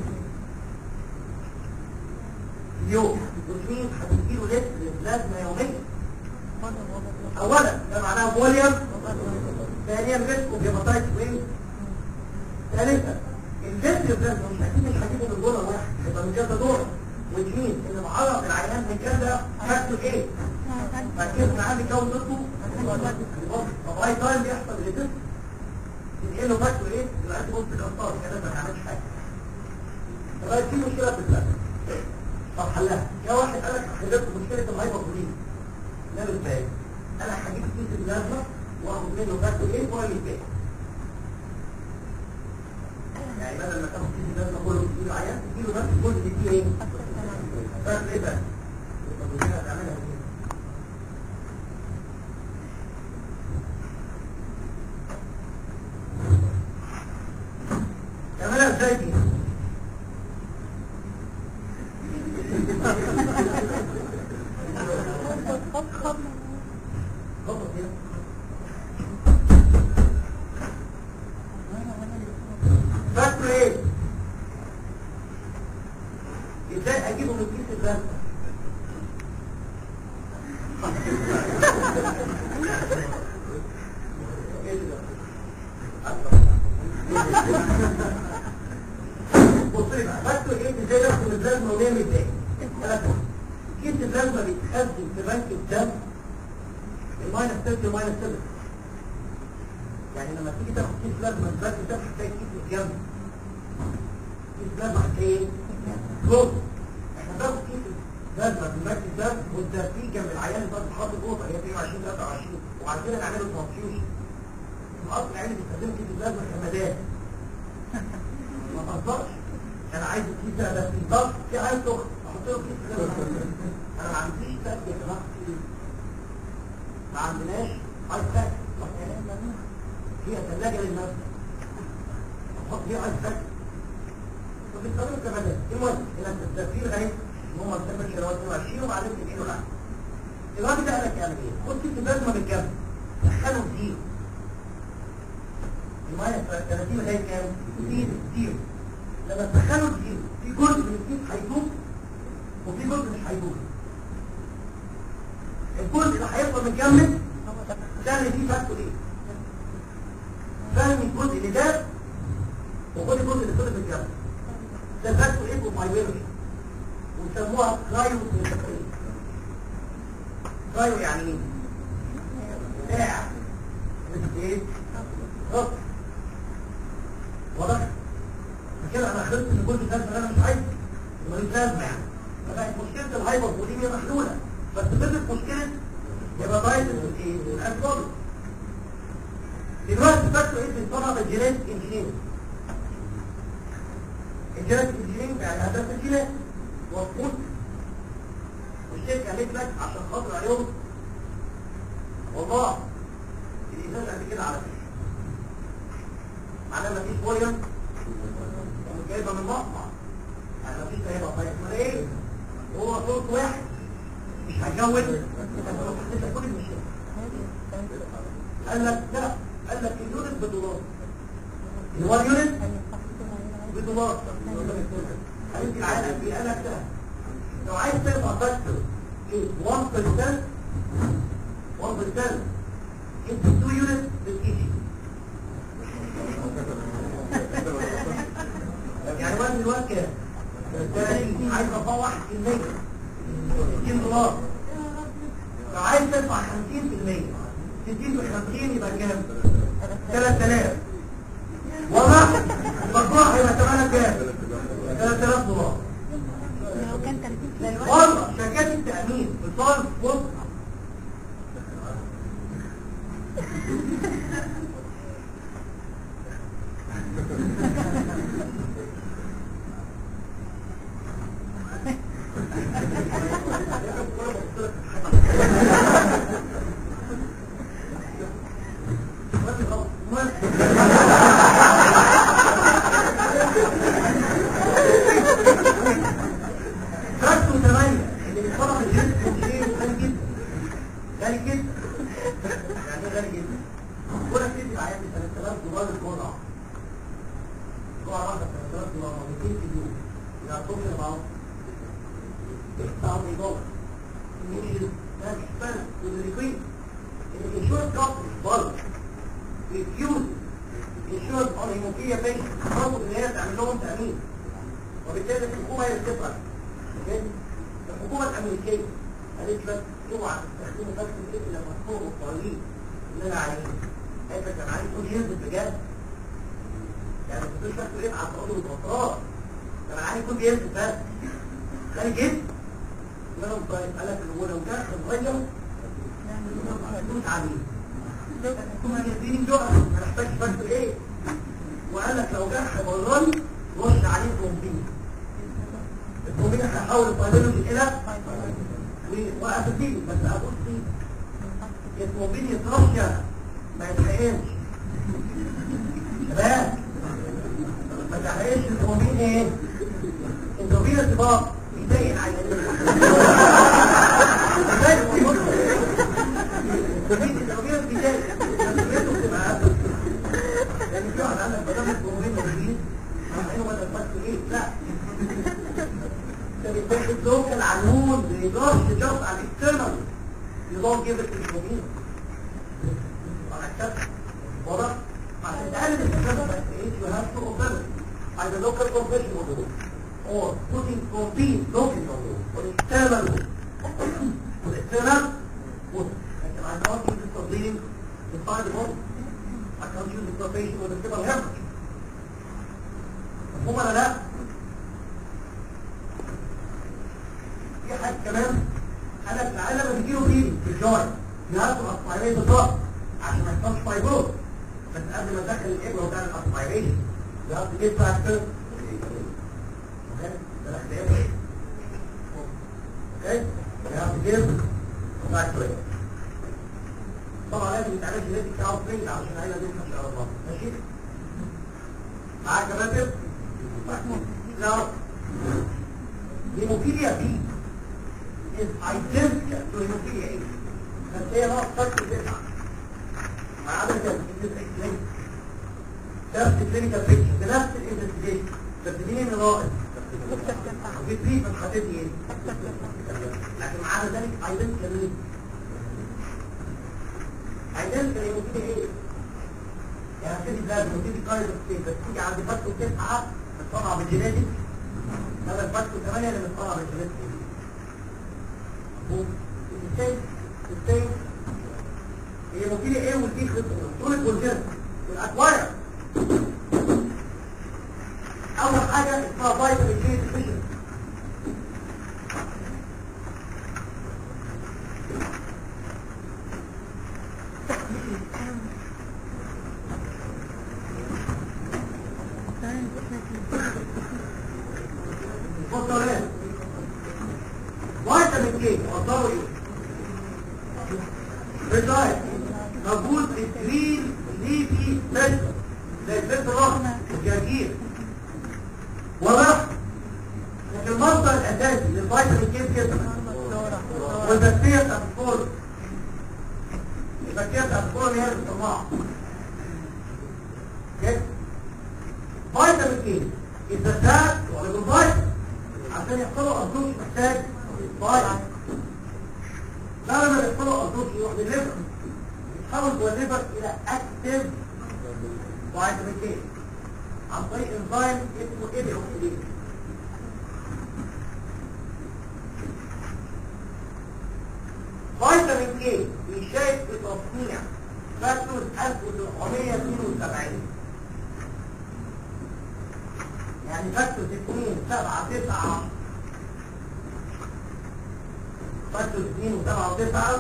Speaker 2: اليوم وسمين هتديله لتر لازمة يوميا اولا ده معناه فوليوم ثانيا ريسك اوف هيباتايتس وين ثالثا اللتر ده مش اكيد مش هجيبه من دولار واحد هيبقى من كذا دولار وتمين ان معرض العيان من كذا فاكتور ايه فكيف انا عندي كون ضده طب اي تايم بيحصل ريزيست تنقل له فاكتور ايه يبقى انت بص كسر كده ما تعملش حاجه لغايه في مشكله في الفلك طب حلها يا واحد قال لك حلت مشكله الهايبوكلين لا ازاي انا هجيب كيس اللازمه واخد منه فاكتور ايه وارمي الباقي يعني بدل ما تاخد كيس اللازمه كله تديله عيان تديله بس الجزء اللي فيه ايه فاكتور ايه بقى طب ازاي هتعملها ازاي تعملها ازاي دي ازاي اجيبه من كيس البلازما بص لي بقى بس ايه ازاي ناخد البلازما ونعمل ازاي ثلاثة كيس البلازما بيتخزن في بنك الدم الماينس 6 الماينس 7 يعني لما تيجي تاخد كيس بلازما من بنك الدم هتلاقي كيس الجنب كيس بلازما هتلاقي ايه؟ كلوز احنا بناخد كيس بلازما من بنك الدم والترتيب جنب العيان اللي بتاخد حاطط جوه هي 22 23 وبعد كده نعمله ترانسفيوجن الاصل العيان بيستخدم كيس البلازما كمداد ما تهزرش انا عايز الكيس ده بس الضغط في عايز سخن احط له كيس بلازما انا ما عنديش فات يا جماعه ما عندناش عايز فات فيها ثلاجه للنفس نحط فيها عايز فات وبيستخدموا كمداد المهم هنا التدفير غير ان هم مسافه شلوات 22 وبعدين تنقلوا العين الراجل ده قال لك يعمل ايه؟ خد كيس البلازما بالجنب دخله زيرو المايه 30 لغايه كام؟ زيرو زيرو لما تدخله زيرو في جزء من الكيس هيدوب وفي جزء مش هيدوب الجزء اللي هيفضل مكمل ده اللي فيه فاكتور ايه؟ فاهم الجزء اللي ده وخد الجزء اللي فضل مكمل ده فاكتور ايه وفايبرش ويسموها كرايو سيركرين كرايو يعني ايه؟ ساعة ايه؟ خط واضح؟ كده انا خلصت من كل ده انا مش عايز ملوش لازمه يعني فبقت مشكله الهايبربوليميا محلوله بس فضلت مشكله يبقى دايت الايه؟ الانفول دلوقتي فاكروا ايه بنطلع بالجينات انجينير الجينات انجينير يعني هدف الجينات مظبوط والشركه قالت لك عشان خاطر عليهم والله الازاز قد كده على فكره معناه مفيش فوليوم جايبه من مصنع يعني مفيش هيبقى طيب امال ايه هو صوت واحد مش هيجود انت كل المشكله قال لك لا قال لك اليونت بدولار اللي هو اليونت بدولار هيدي العالم قد ايه قال لك لا لو عايز تبقى فاكتور 1% 1% انت 2 يونت بتيجي يعني وزن الوزن كام؟ عايز ارفعه 1 60 دولار لو عايز تدفع 50 60 في 50 يبقى كام؟ 3000 واضح؟ المشروع هيبقى ثمنها كام؟ 3000 دولار
Speaker 3: لو كان 30
Speaker 2: والله شركات التأمين بتصرف بص خدتوا ثمانية اللي بيطلع الجنس شيء غالي جدا غالي جدا يعني إيه غالي جدا كنا بتدي معايا ب 3000 دولار الجرعة جرعة واحدة ب 3000 دولار أو 200 في اليوم يبقى الطفل معاه تعمل إضافة يمشي ماشي سنة والليكويد الانشورنس كومباني برضه ريفيوز انشورنس اون هيموفيليا بيشنت برضه ان هي تعمل لهم تأمين وبالتالي الحكومة هي اللي بتدفع لكن الحكومة الأمريكية قالت لك اوعى تستخدموا بس الاسم لما تكونوا مضطرين اللي انا عليه قالت لك انا عايز تقول ينزل بجد يعني ما تقولش بس ايه على التردد والبطارات ده انا عايز يكون بينزل بس خلي جد لهم طيب قال لك ولو كان صغير ما تدوس عليه ثم يديني جرعة ما نحتاجش بس ايه وقال لك لو جرح مراني رش عليه بومبين البومبين هيحول الفيبرولوجي الى واساسين بس اقول فيه البومبين يترش ما يتحقنش شباب ما تحقنش البومبين ايه البومبين ارتباط يضايق العيانين البومبين البومبين بيضايق بس بيته بتبقى أسهل. يعني في واحد عندك بدل البومبين موجودين عاملينه بدل بس ايه لا يتاخد لوكال على النود ما يقدرش جاست على الاكسترنال you don't give it to the community واضح؟ عشان تقلل الستريس بس ايه you have to obey it either local confession of the rule or putting complete local of the rule or external rule or external rule لكن I can't use it for bleeding inside the body I can't use it for patient with a civil hemorrhage مفهوم ولا لا؟ في حاجة كمان انا في العالم لما بيجيله بيبي في الجوي يهاتوا اسبايرين بالظبط عشان ما يحصلش فايبروز بس قبل ما ادخل الابره وتعمل اسبايريشن يهات تجيب فاكتور اوكي ده الابره اوكي يهات تجيب فاكتور طبعا لازم يتعمل جينيتك كاونسلنج عشان العيله دي ان شاء الله ماشي معاك يا باسم لا هيموفيليا بي is identical to hemophilia A بس هي نوع فرق تسعة مع عدد الكلينيك نفس الكلينيكال بيكتشر بنفس الانفستيجيشن بس مين اللي ناقص؟ في تريتمنت هتدي ايه؟ لكن مع عدد ذلك identical ليه؟ identical hemophilia A يعني هتدي بلاد وتدي كايزر ستيت بس تيجي عند فاتو تسعة بتصنع بالجينيتك هذا الفاتو ثمانية اللي بتصنع بالجينيتك الثاني الثاني هي ممكن ايه والبي طول الكونتين والاكواير اول حاجه اسمها فيتامين كي ديفيشن بصوا هنا فيتامين كي مصدره ايه؟ بالدايت موجود في الجرين ليفي فلتر زي الفلتر الاخضر الجرجير واضح؟ لكن المصدر الاساسي للفيتامين كي كده والبكتيريا بتاعت الكور البكتيريا بتاعت الكور اللي هي اللي بتطلعها كده فيتامين كي اذا زاد ولا بالفيتامين عشان يحصلوا أبدوش محتاج فايت لا لما يحصلوا أبدوش يروح للليفر يتحول جوه الليفر إلى أكتيف فيتامين كي عن طريق انزيم اسمه ايه بيوكسيدين فيتامين كي بيشارك في تصنيع فاكتور 1972 يعني فاكتور 2 7 9 فاكتور 2 و7 و9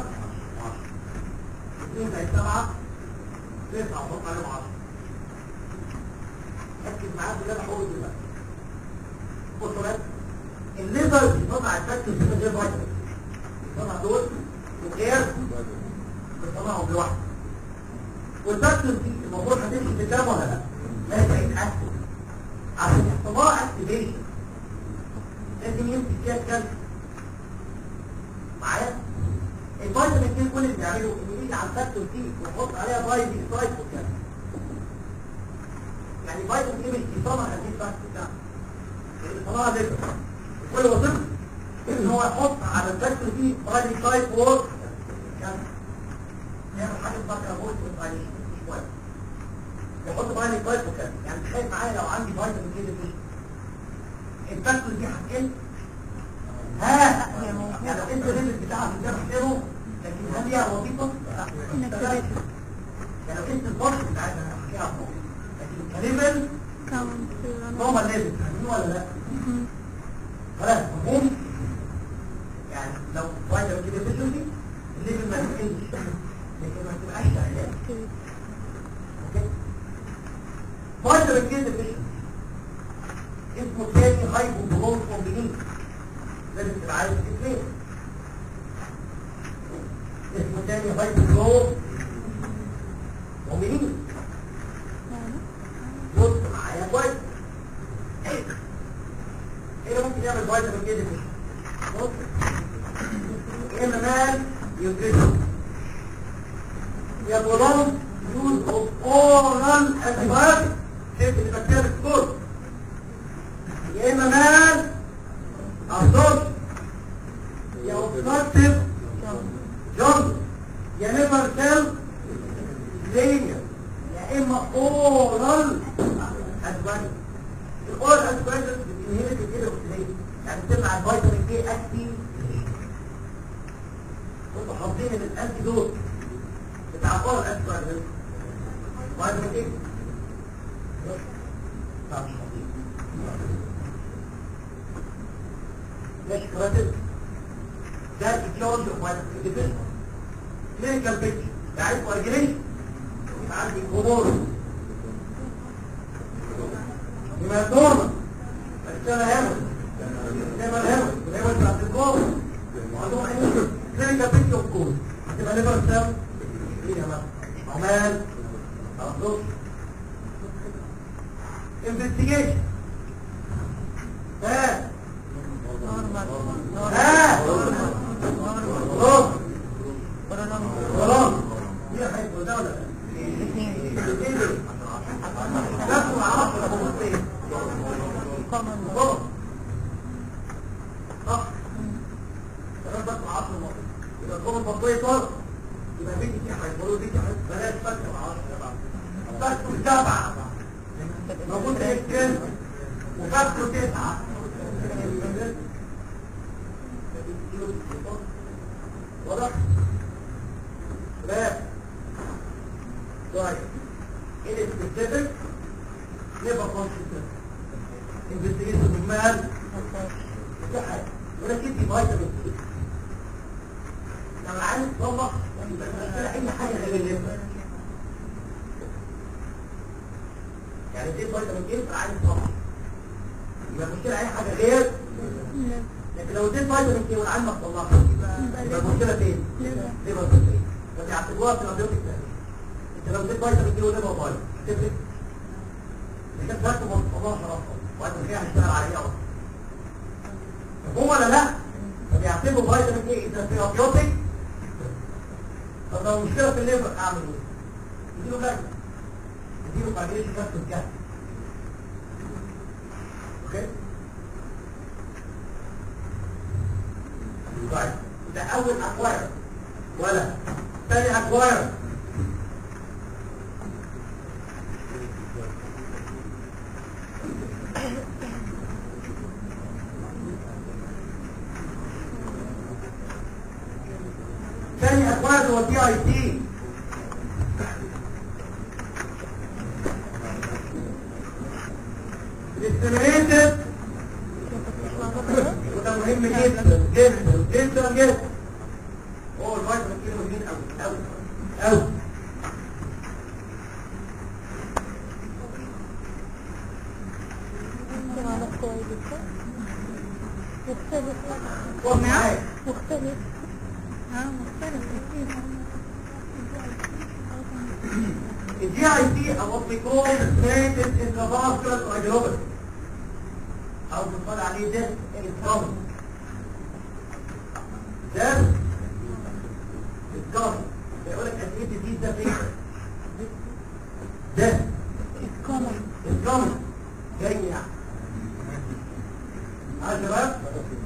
Speaker 2: 2 زائد 7 9 وفوق عليهم 10 ركز معايا في اللي انا بقوله دلوقتي بصوا بس الليفر بيطلع الفاكتور من غير فيتامين بيطلع دول وغير بيطلعهم لوحده والفاكتور دي المفروض هتمشي في الدم ولا لا؟ لا تعيد اكتف عشان يحصل لها اكتيفيشن لازم يمسك فيها الكالسيوم معايا الفيتامين كي كل اللي بيعمله انه يجي على الفاكتور دي ويحط عليها فايتامين سايت وكده يعني فيتامين كي مش بيصنع هذه الفاكتور ده بيصنعها ليفر كل وظيفته ان هو يحط على الفاكتور دي فايتامين سايت وورك يعمل حاجه اسمها كاربوهيدرات والفايتامين شويه يحط فيتامين سايت وكده يعني تخيل معايا لو عندي فيتامين كي ديفيشن الفاكتور دي هتقل ها يعني لو انت الليمت بتاعها في الجرح زيرو لكن هل ليها وظيفه؟ لا يعني لو انت الفرق بتاعتها انا هحكيها فوق لكن كليفل نورمال ليفل فاهمين ولا لا؟ خلاص مفهوم؟ يعني لو فايتامين كي ديفيشنسي الليفل ما تقلش لكن ما تبقاش شغال اوكي؟ فايتامين كي ديفيشنسي اسمه تاني هايبوبرون كومبينيت لازم تبقى عارف الاثنين اسمه تاني هايبوبرون كومبينيت بص معايا كويس ايه اللي ممكن يعمل فيتامين كي ديفيشن بص يا اما مال يوتريشن يا بولون يوز اوف اورال انتيبيوتيك شفت البكتيريا الكور يا اما مال absorption كونجستيف جون يا ليفر سيل لينيا يا اما اورال اسبانيا الاورال اسبانيا بتنهلك كده اوكسيديز يعني بتمنع الفيتامين كي اكتي كنتوا حافظين ان الانتي دوت بتاع الاورال اسبانيا فيتامين كي طب مش حافظين ماشي كراتب ده التشارج اوف فيتامين كي ديفيشن كلينيكال بيكتشر يعني كوارجريشن عندي كومور يبقى نورمال السنة هامل ليفر هامل ليفر بتاعت الكور وعندهم اي كلينيكال بيكتشر اوف كور هتبقى ليفر سيل ايه يا مثلا عمال مخصوص انفستيجيشن ها
Speaker 3: نورمال
Speaker 2: ها خلاص
Speaker 3: نورمال
Speaker 2: خلاص دي هيبقى ده ولا لا؟
Speaker 3: الاثنين
Speaker 2: الاثنين دول. نفسه معرفش الخمسين
Speaker 3: كومن
Speaker 2: غلط صح كلام بس عصر الماضي يبقى الكومن بطوية طار يبقى بيتي في هيقولوا بيتي هيقولوا بلاش فاكر وعشرة بقى فاكر سبعة موجود في الكلمة وفاكر تسعة واضح؟ لا طيب ايه السبيسيفيك نيفر كونسيستنت انفستيجيشن بالمال ده حاجه ولكن دي فيتامين سي لما عايز تصلح يبقى المشكله اي حاجه غير الليفر يعني دي فيتامين سي يبقى عايز تصلح يبقى المشكله اي حاجه غير لكن لو اديت فيتامين سي والعين ما تصلحش يبقى المشكله فين؟ ليفر سي فبيعتبروها في الانبيوتيك انت لو اديت فيتامين سي وليفر بايظ تفرق كانت وقت ما تصلحش اصلا وقت ما كان هيشتغل عليه اصلا مفهوم ولا لا؟ فبيعتبروا فيتامين ايه اذا ثيرابيوتيك طب لو مشكله في الليفر اعمل ايه؟ اديله جاي اديله فاجريشن بس الجهل اوكي؟ طيب ده اول اكواير ولا ثاني اكواير ثاني اكواير هو تي اي تي الاستيميليتد وده مهم جدا جدا جدا جدا هو الفيتامين كيلو مهمين قوي قوي قوي
Speaker 3: مختلف
Speaker 2: خد معايا
Speaker 3: مختلف ها مختلف كتير
Speaker 2: الجي اي تي او what we call strated intravascular coagulopathy او بنقول عليه ده الكم ده الكم بيقول لك قد ايه تزيد ده فين ده
Speaker 3: الكومن
Speaker 2: الكم جاي يعني عارف يا شباب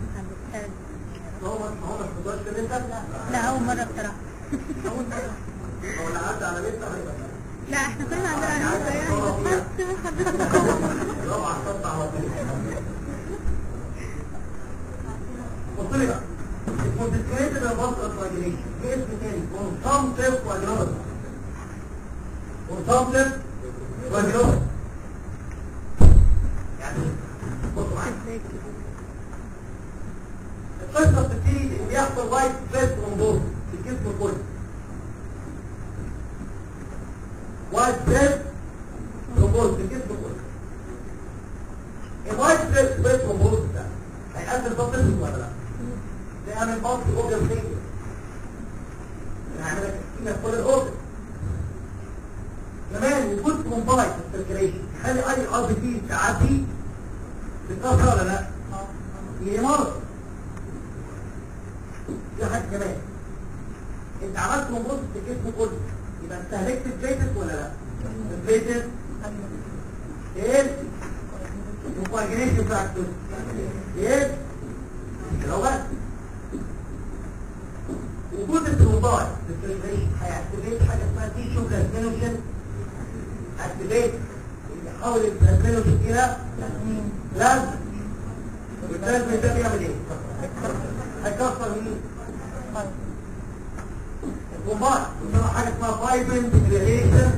Speaker 2: هو ما هو ما تقدرش كده انت
Speaker 3: لا أول مرة بصراحة أول مرة
Speaker 2: هو اللي عدى على بيتنا هيبقى
Speaker 3: لا احنا كلنا عندنا عيوب يعني بس حضرتك الكومن
Speaker 2: رابعة خطة على طول بص لي بقى الكونسنتريتد البصر كواجيليشن في اسم تاني كونسامتيف كواجيلوباثي كونسامتيف كواجيلوباثي يعني بصوا معايا القصة بتبتدي ان بيحصل وايت ستريس ترومبوز في الجسم كله وايت ستريس ترومبوز في الجسم كله الوايت ستريس ترومبوز ده هيقلل ضغط ولا لا؟ ده يعمل بامب اوبن فيلير هيعمل لك اسكيميا في كل الاوبن كمان وجود كومبايت في السيركيليشن يخلي اي ار بي تي تعدي بتكسر ولا لا؟ هي مرض في حاجه كمان انت عملت مبوظ في الجسم كله يبقى استهلكت البليتس ولا لا؟ البليتس ايه؟ الكواجينيشن فاكتور ايه؟ لو بس انفلتريشن هيأكتيفيت حاجه اسمها تيشو بلازمينوجين اكتيفيت يحول البلازمينوجين الى بلازما والبلازما ده بيعمل ايه؟ هيكسر مين؟ الكومباين بيسمى حاجه اسمها فايبرين ديجريشن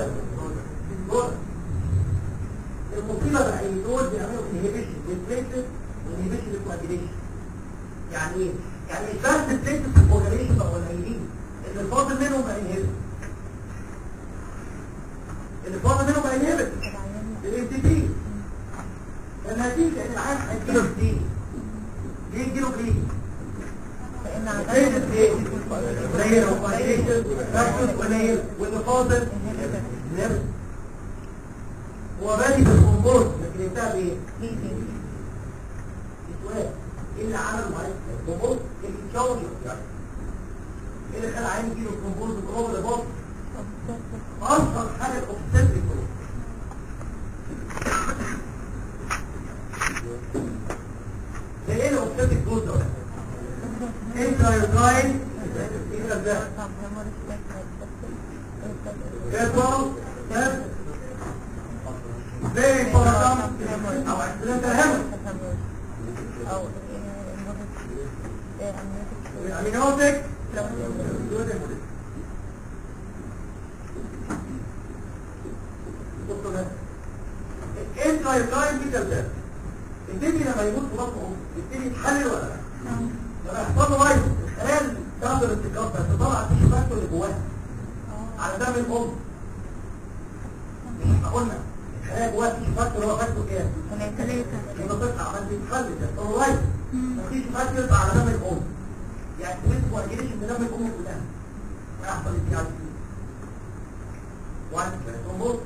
Speaker 2: المصيبه بقى ان دول بيعملوا انهبيشن للبليتس وانهبيشن للكواجيليشن يعني ايه؟ يعني مش بس البليتس والكواجيليشن بقوا قليلين اللي فاضل منهم بقى انهبت اللي فاضل منهم بقى انهبت الام تي بي لما هتيجي لان العيان هيجيله جديد ليه يجيله جديد؟
Speaker 3: لان عدد
Speaker 2: قليل قليل وقليل قليل واللي فاضل نبت هو بادي بالقنبوز لكن انتهى بايه؟ سؤال ايه اللي عمل معاك القنبوز الكاوني ايه اللي خلى عين يجيله القنبوز وجوه الباص اشهر حاجه الاوبسيتريك ده ايه الاوبسيتريك دوز ده؟ انت يوتراين ايه ده؟
Speaker 3: طب هم
Speaker 2: Careful, yes. Very important. أو accidental hemorrhage.
Speaker 3: او
Speaker 2: Amniotic. بصوا ده. الانترا يوتراين دي كده البيبي لما يموت في بطنه يبتدي يتحلل ولا لا؟ لما يحصل له فيروس الخلايا اللي بتاخد الانتقاط بس تطلع التيشو فاكتور اللي جواها على دم الام مش احنا قلنا الخلايا جواها التيشو فاكتور هو فاكتور كام؟
Speaker 3: ثلاثة
Speaker 2: يبقى تطلع عمال بيتخلي ده الرايت مفيش فاكتور يطلع على دم الام يعني تمسك واجيليشن بدم الام كلها ويحصل التيار واحد ترومبوز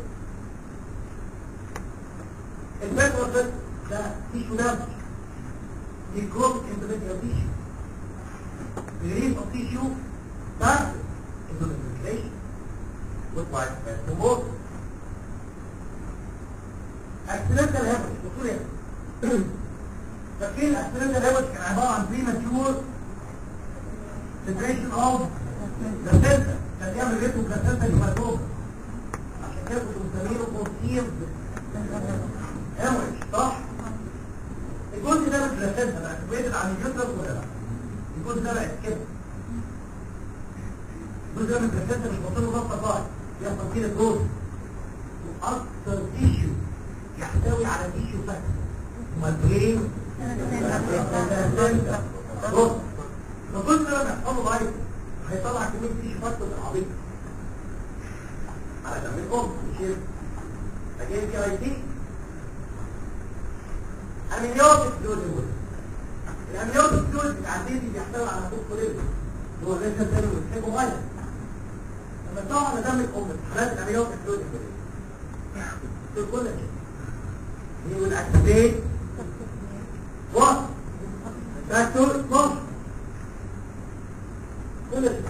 Speaker 2: الفاكتور ده ده تيشو دامج دي جروث اندوميتريال تيشو release of tissue that into the circulation with white fat thrombosis. accidental hemorrhage دكتور يعني فاكرين accidental hemorrhage كان عبارة عن premature separation of placenta كان بيعمل ريتو placenta هيماتوما عشان كده كنتوا مسمينه conceived hemorrhage صح؟ الجزء ده من البلاسنتا بقى بعيد عن اليوترس ولا لا؟ الجزء ده بقت كده الجزء ده من البلاسنتا مش بطل له ضغط صاعد بيحصل كده جروث واكثر تيشو يحتوي على تيشو فاكتور هما البرين البلاسنتا بص الجزء ده لما يحصل له ضعيف هيطلع كميه تيشو فاكتور عبيط على دم الام مش كده فجاي في اي تي امنيوتيك فلويد هو الامنيوتيك فلويد بتاع البيبي بيحتوي على فوسفوريل اللي هو لسه الثاني بيحتاجه ميه لما تقع على دم الام حالات الامنيوتيك فلويد هو كل شيء هي والاكتيفيت وات فاكتور نص كل شيء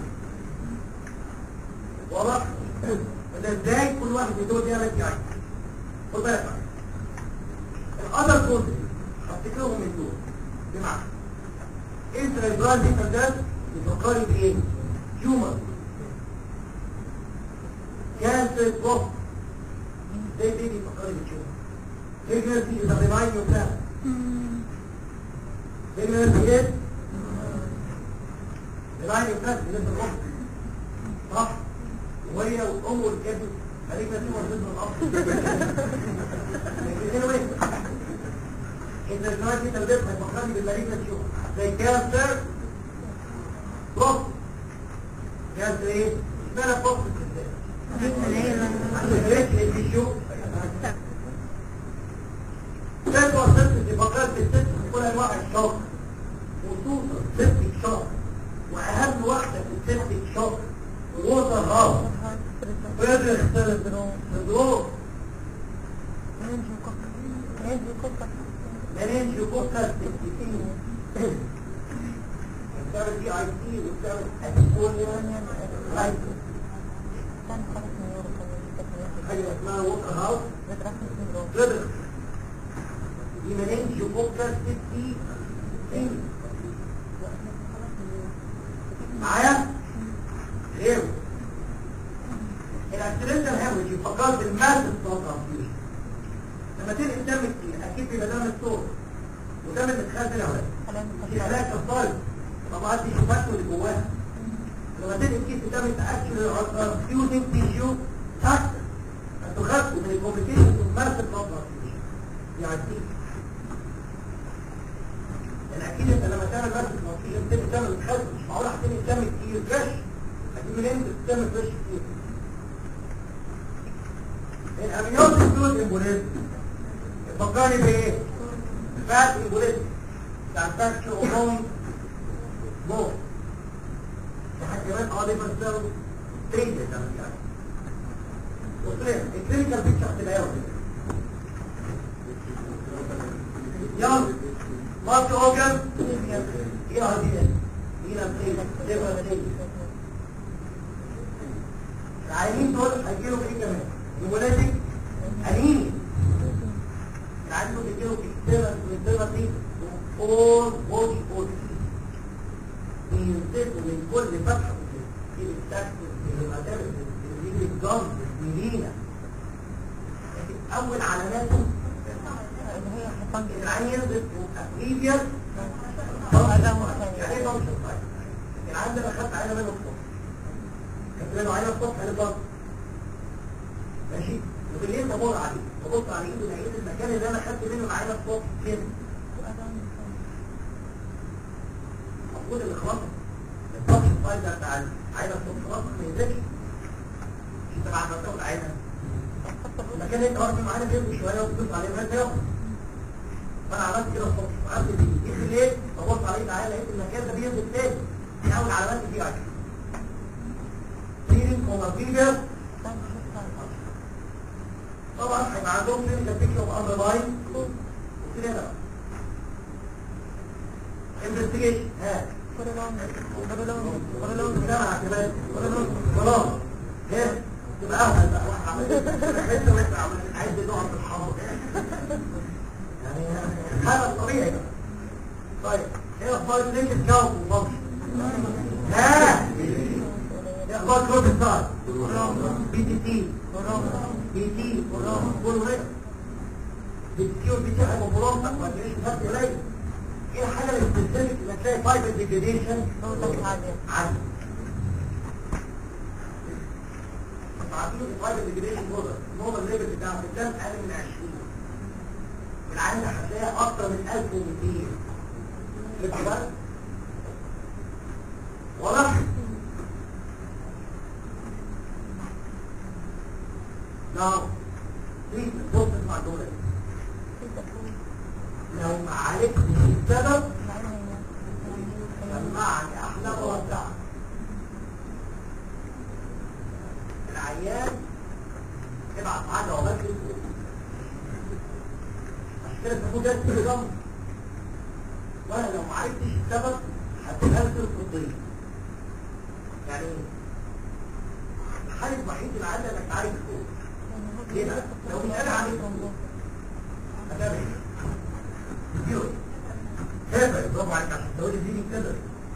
Speaker 2: واضح وده ازاي كل واحد من دول يعمل يعني خد بالك بقى. الأدر كود هفتكرهم من دول بمعنى انت الإبراز دي فردات بتفكري بإيه؟ هيومر كانسر بوك زي دي بيفكري بالهيومر pregnancy is a benign yourself pregnancy is benign yourself بالنسبة للأم صح؟ وهي والأم والكبد خليك نسيبها بالنسبة للأب anyway, إن الجواد دي تلبيت هيفكرني بالمريض نفسه زي كانسر بروست كانسر ايه؟ اشمعنى بروست عشان الريتش اللي في الشوك تلقى ست ديفقات الست في كل انواع الشوك خصوصا سيبتك شوك واهم واحده في السيبتك شوك ووتر هاوس فيدريك سندروم منين يفكر بالكتير بتعمل دي اي تي وبتعمل اسبونيا رايت حاجه اسمها ووتر هاوس ريدر دي منين يفكر ستي معايا؟ ايه في خلايا كفايه طبعا دي شوفات اللي جواها لما تنقل كيس ده بتاكل فيوزنج تيشيو تحت انتوا خدتوا من الكومبليكيشن ماسك نظره يعني دي يعني اكيد انت لما تعمل ماسك نظره انت بتعمل خد مش معقول هتنقل دم كتير فريش هتجيب منين بتعمل فريش كتير الاميوز فلويد امبوليزم فكرني بايه؟ فات امبوليزم بتاع فاكتور اوبون مور لحد كمان اه ليفر سيل ستيجز يعني وصلنا الكلينيكال بيكتشر هتبقى ايه يلا مارك اوجن ايه اه دي هنا ستيج ليفر ستيج العيانين دول هيجيلوا ايه كمان؟ نمولاتيك انيميا العيانين دول هيجيلوا اكتيرنس والانترنس دي اول بودي اودي بينزلوا من كل فتحة في التاكس في المدارس في الجنب في المدينة لكن أول علاماته العين ينزل بريفيوس يعني ايه فانكشن طيب العين ده انا خدت عينه منه الصبح خدت منه عينه الصبح للبطن ماشي وبالليل بمر عليه ببص على ايده لقيت المكان اللي انا خدت منه العينه الصبح فين المفروض اللي خلاص الطبش الفايل ده بتاع العينه الصبح خلاص ما ينزلش انت بعد ما تاخد عينه المكان اللي انت واقف معانا بيبقى شويه وتبص عليه ما تاخد فانا عملت كده الصبح وقعدت دي جيت بالليل ببص عليه تعالى لقيت المكان ده بينزل تاني دي اول علامات دي عشان فيلينج كوما فيجر طبعا هيبقى عندهم كلينيكال بيكتشر اوف اندرلاين وكده بقى انفستيجيشن ها سمع كمان خلاص ها تبقى اهل بقى واحد عمل انت وانت عمل عايز نقعد في الحمر يعني هذا الطبيعي بقى طيب ايه اخبار لينك كاونت وفانكشن ها ايه اخبار كروت ستار بي تي تي بي تي كله هنا بتكيو بي تي هيبقى مرافق ما تجيش فرق قليل ايه الحاجه اللي بتستهلك لما تلاقي فايبر ديجريديشن عالي عارفين الفايبر ديجريديشن نوبل نوبل ليفل بتاع في الدم اقل من 20 العين هتلاقيها اكتر من 1200 يبقى بقى واضح نعم بليز بص اسمع الجمله دي لو ما عرفتش السبب سمعني احلى ووسع العيان ابعت حاجه وبس عشان كده تاخد جلسه الجمر وانا لو ما عرفتش السبب هتنزل الطبيه يعني الحل الوحيد اللي عندك انك تعالج الكون ليه بقى؟ لو مش قادر عليك هتعمل ايه؟ كتير هذا برافو عليك عشان تقول لي دي كده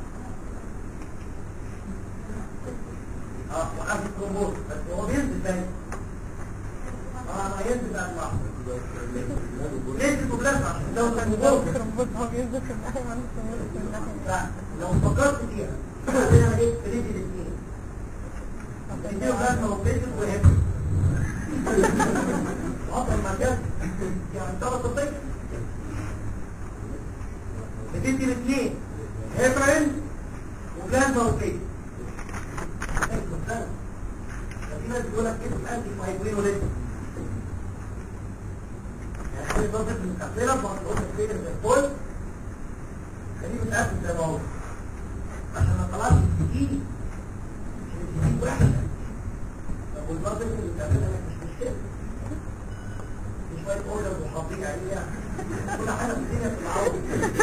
Speaker 2: اه وقف الكروموز بس هو بينزل تاني اه ما ينزل بقى لوحده ليه البلازما عشان لو كان كروموز لا لو فكرت فيها عندنا ايه تريد الاثنين الاثنين بلازما وبيزل وهيبر اصلا ما جاز يعني ثلاث طفل بتدي الاثنين هيبرين وبلازما وبيزل في ناس بيقول لك كده الانتي فايبرين ولسه يعني كل ضغط المكفله بطلوش الفيجر زي الفل خليه متقفل زي ما هو عشان ما طلعش الجديد الجديد وحشه طب والضغط المكفله مش مشكله مش شويه اوردر وحاطين عليها كل حاجه في الدنيا في العوض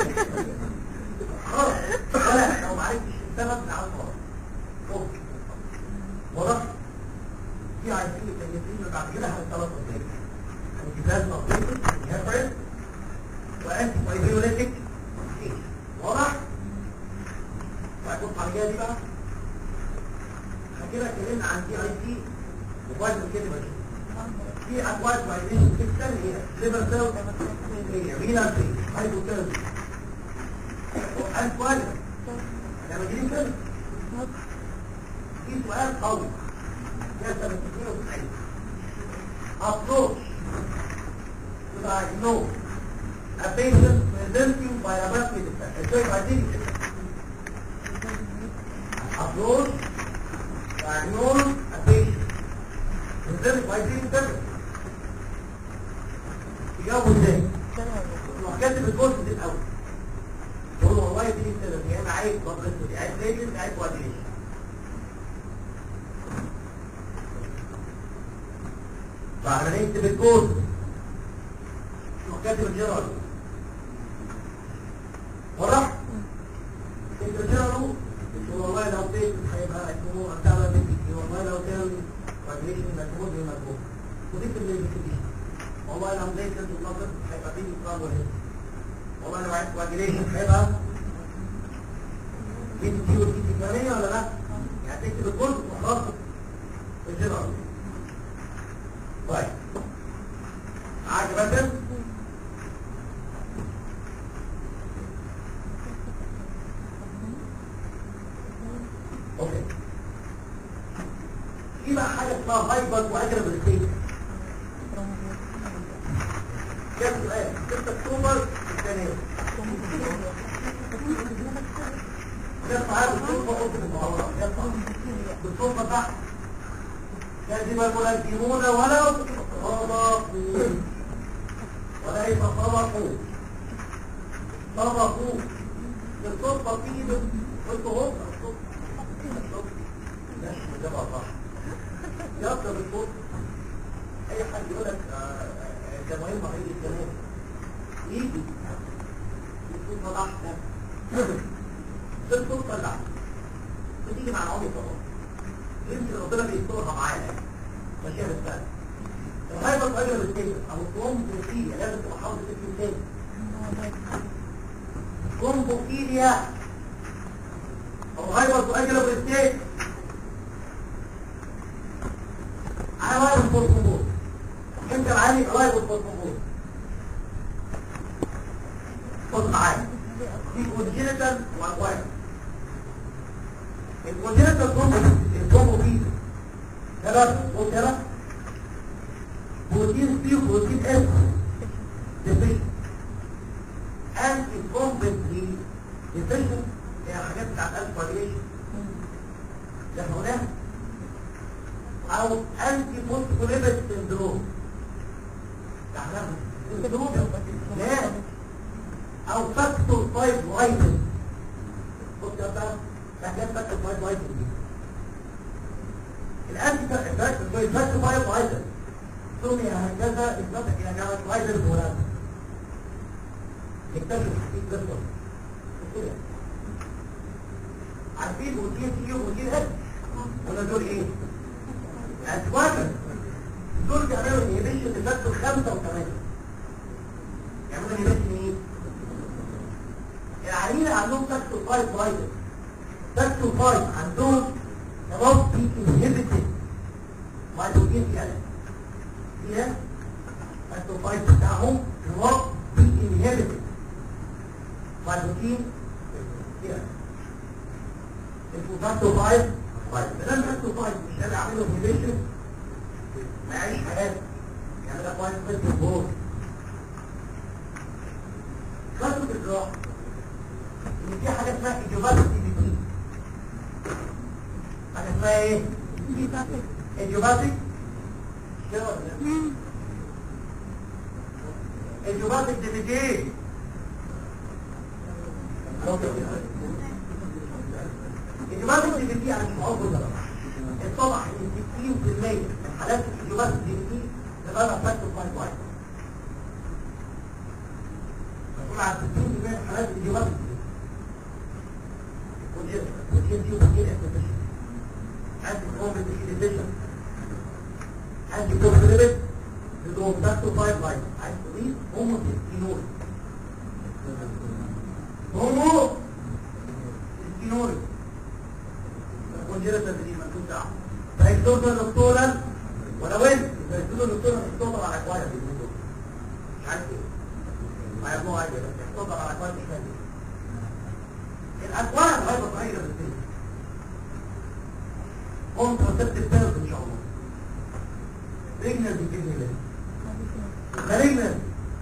Speaker 2: خلاص لا لو ما عرفتش السبب العوض خلاص واضح في عايزين مكيفين بعد كده هنطلق قدام الجهاز مطلوب هيفرد وانتي فايبريوليتيك واضح وهتبص على الجهاز دي بقى احنا كده اتكلمنا عن دي اي تي وفايبر كده في انواع فايبريشن سيستم هي ليفر سيل رينال سيل هايبوثيرمي عايز سؤال لما تجيب كده في سؤال قوي يا سنة 92 approach to diagnose a patient presenting by a rapid identity. Approach diagnose a patient presenting by identity. تجاوبوا ازاي؟ تروح كاتب الكورس دي الاول تقول له والله دي السبب يا اما عايز بابليستي عايز ليجن عايز كوادريشن فاحنا نكتب الكورس تروح كاتب الجرال واضح؟ انت الجرال تقول والله لو تيجي هيبقى اسمه انتبه بنتي والله لو كان كوادريشن مجهود بمجهود وتكتب ليه والله لو زي كده النظر هيبقى فيه إصرار وهي والله لو عايز كواجيليشن هيبقى دي دي ودي تكرارية ولا لا؟ يعني تكتب الكل وخلاص الجرار طيب عاجب بدل اوكي في بقى حاجه اسمها هايبر واجرب الستيت كم سؤال 6 اكتوبر الثانية يطلع هذا بالصدفة قلت بالمعارضة يطلع بالصدفة تحت كذب المنجمون ولو صدقوا وليس صدقوا صدقوا بالصدفة تيجي قلت هم الصدفة لا ده بقى صح يطلع بالصدفة اي حد يقول لك جماهير مريض الجمهور يجي يكون صلاح ده تدخل طلع بتيجي مع العمر طبعا يمكن ربنا بيسترها معانا ماشيه بالسنه الهايبر اجر بالسيف او الكومبوفيليا لازم تبقى حافظ اسم تاني كومبوفيليا او هايبر اجر بالسيف على واحد الفورفومور انت معاني قرايب الفورفومور خد معايا في كونجينيتال واكواير الكونجينيتال كومبوفيليا ثلاثة وثلاثة بروتين سي وبروتين اس ديفيشن and incompletely deficient هي حاجات بتاعت الفاريشن اللي احنا قلناها او انتي فوسفوليبيد سندروم ده احنا سندروم لا او فاكتور 5 لايتن بص يا بقى ده كان فاكتور 5 لايتن دي الانتي فاكتور 5 لايتن سمي هكذا اثبتت الى جامعه لايتن الولاد اكتشف في قصه كده عارفين بروتين سي وبروتين اس ولا دول ايه؟ أسواقا دول بيعملوا انهيبيشن لفاكتور خمسة وثمانية يعملوا انهيبيشن ايه؟ العيانين عندهم فاكتور 5 فايتر فاكتور 5 عندهم رب انهيبيتد مايتوجين يعني فيها فاكتور 5 بتاعهم رب انهيبيتد مايتوجين يعني الفاكتور 5 طيب بدل ما انتوا طيب مش قادر اعمله انهبيشن ما يعيش حياته يعملها كويس بس البور خدوا بالراحه ان في حاجه اسمها ايجوباتيك دي بي حاجه اسمها ايه؟ ايجوباتيك كده ولا لا؟ ايجوباتيك دي بي جي الإجابات اللي بتجي عن الشعور بالضرر اتضح ان 60% من حالات الإجابات اللي بتجي تبقى فاكتور 5 واحد تقول عن 60% من حالات الإجابات والجين دي وبتجي الاكتفيشن عندي كوم بالإكتفيشن عندي كوم بالإبت اللي هو فاكتور 5 واحد عايز تضيف هومو 60 هومو 60 كونجيرة تدريب مكتوب دعوة فيكتوبنا دكتورا ولو انت فيكتوبنا دكتورا يكتوبنا على كوايا في الموضوع مش عارف ايه ما يبنوا عادي بس يكتوبنا على كوايا مش فاهم اكوان هايبر هايبر بالسن كونتراسبتيف ثيرابي ان شاء الله ريجنال بيجيبني ليه مالجنال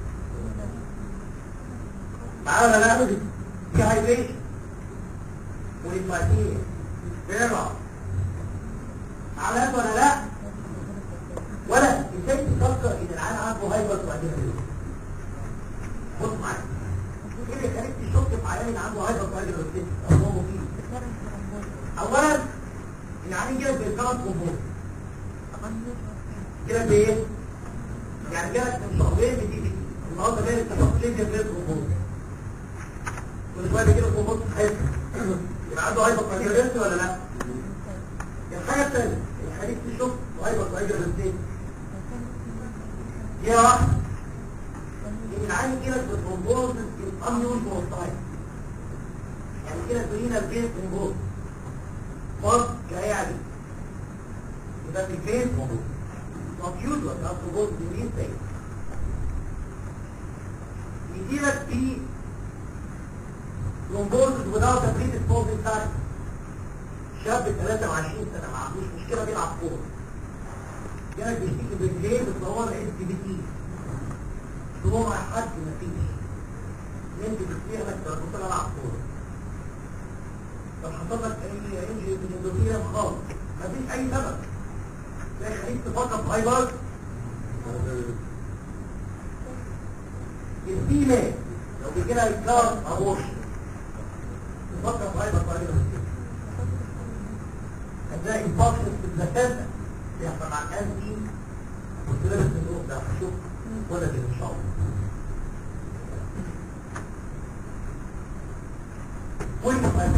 Speaker 2: تعالى نعمل في هايبريشن والإسماعيلية بيرع على ولا لا ولا ازاي تفكر ان العالم عنده هايبر وبعدين هايبر بص معايا ايه اللي خليك تشك في عيان اللي عنده هايبر وبعدين هايبر هو مفيد اولا العيان جاي بالكارت كومبوز كده بايه يعني جالك من شهرين بتيجي النهارده جاي تشوف ليه جاي كومبوز كل شويه كده كومبوز حلو يبقى عنده هايبر وبعدين ولا لا الحاجه الثانيه اللي خليك تشك هايبر وبعدين دي واحده ان العين كده بالكومبوز الاميون بوستايل يعني كده تقولينا البيت كومبوز فرق كيعني يبقى في البيت كومبوز not usual not supposed to be thing يجيلك في ترومبوزس without a predisposing factor شاب 23 سنة ما عندوش مشكلة بيلعب كورة جالك بيشتكي بالليل بتصور اس بي تي تروح مع حد مفيش نمت بكتير انك كنت العب كورة طب حصل لك اي انجي من الاندوثيليوم خالص مفيش اي سبب ده يخليك تفكر في هايبر الفيميل لو بيجي لها الكار ابورشن تفكر في هايبر هايبر هتلاقي انفاكشن في البلاسنتا بيحصل مع الانتي والسلامة النور ده هشوف ولا كده ان شاء الله كل ما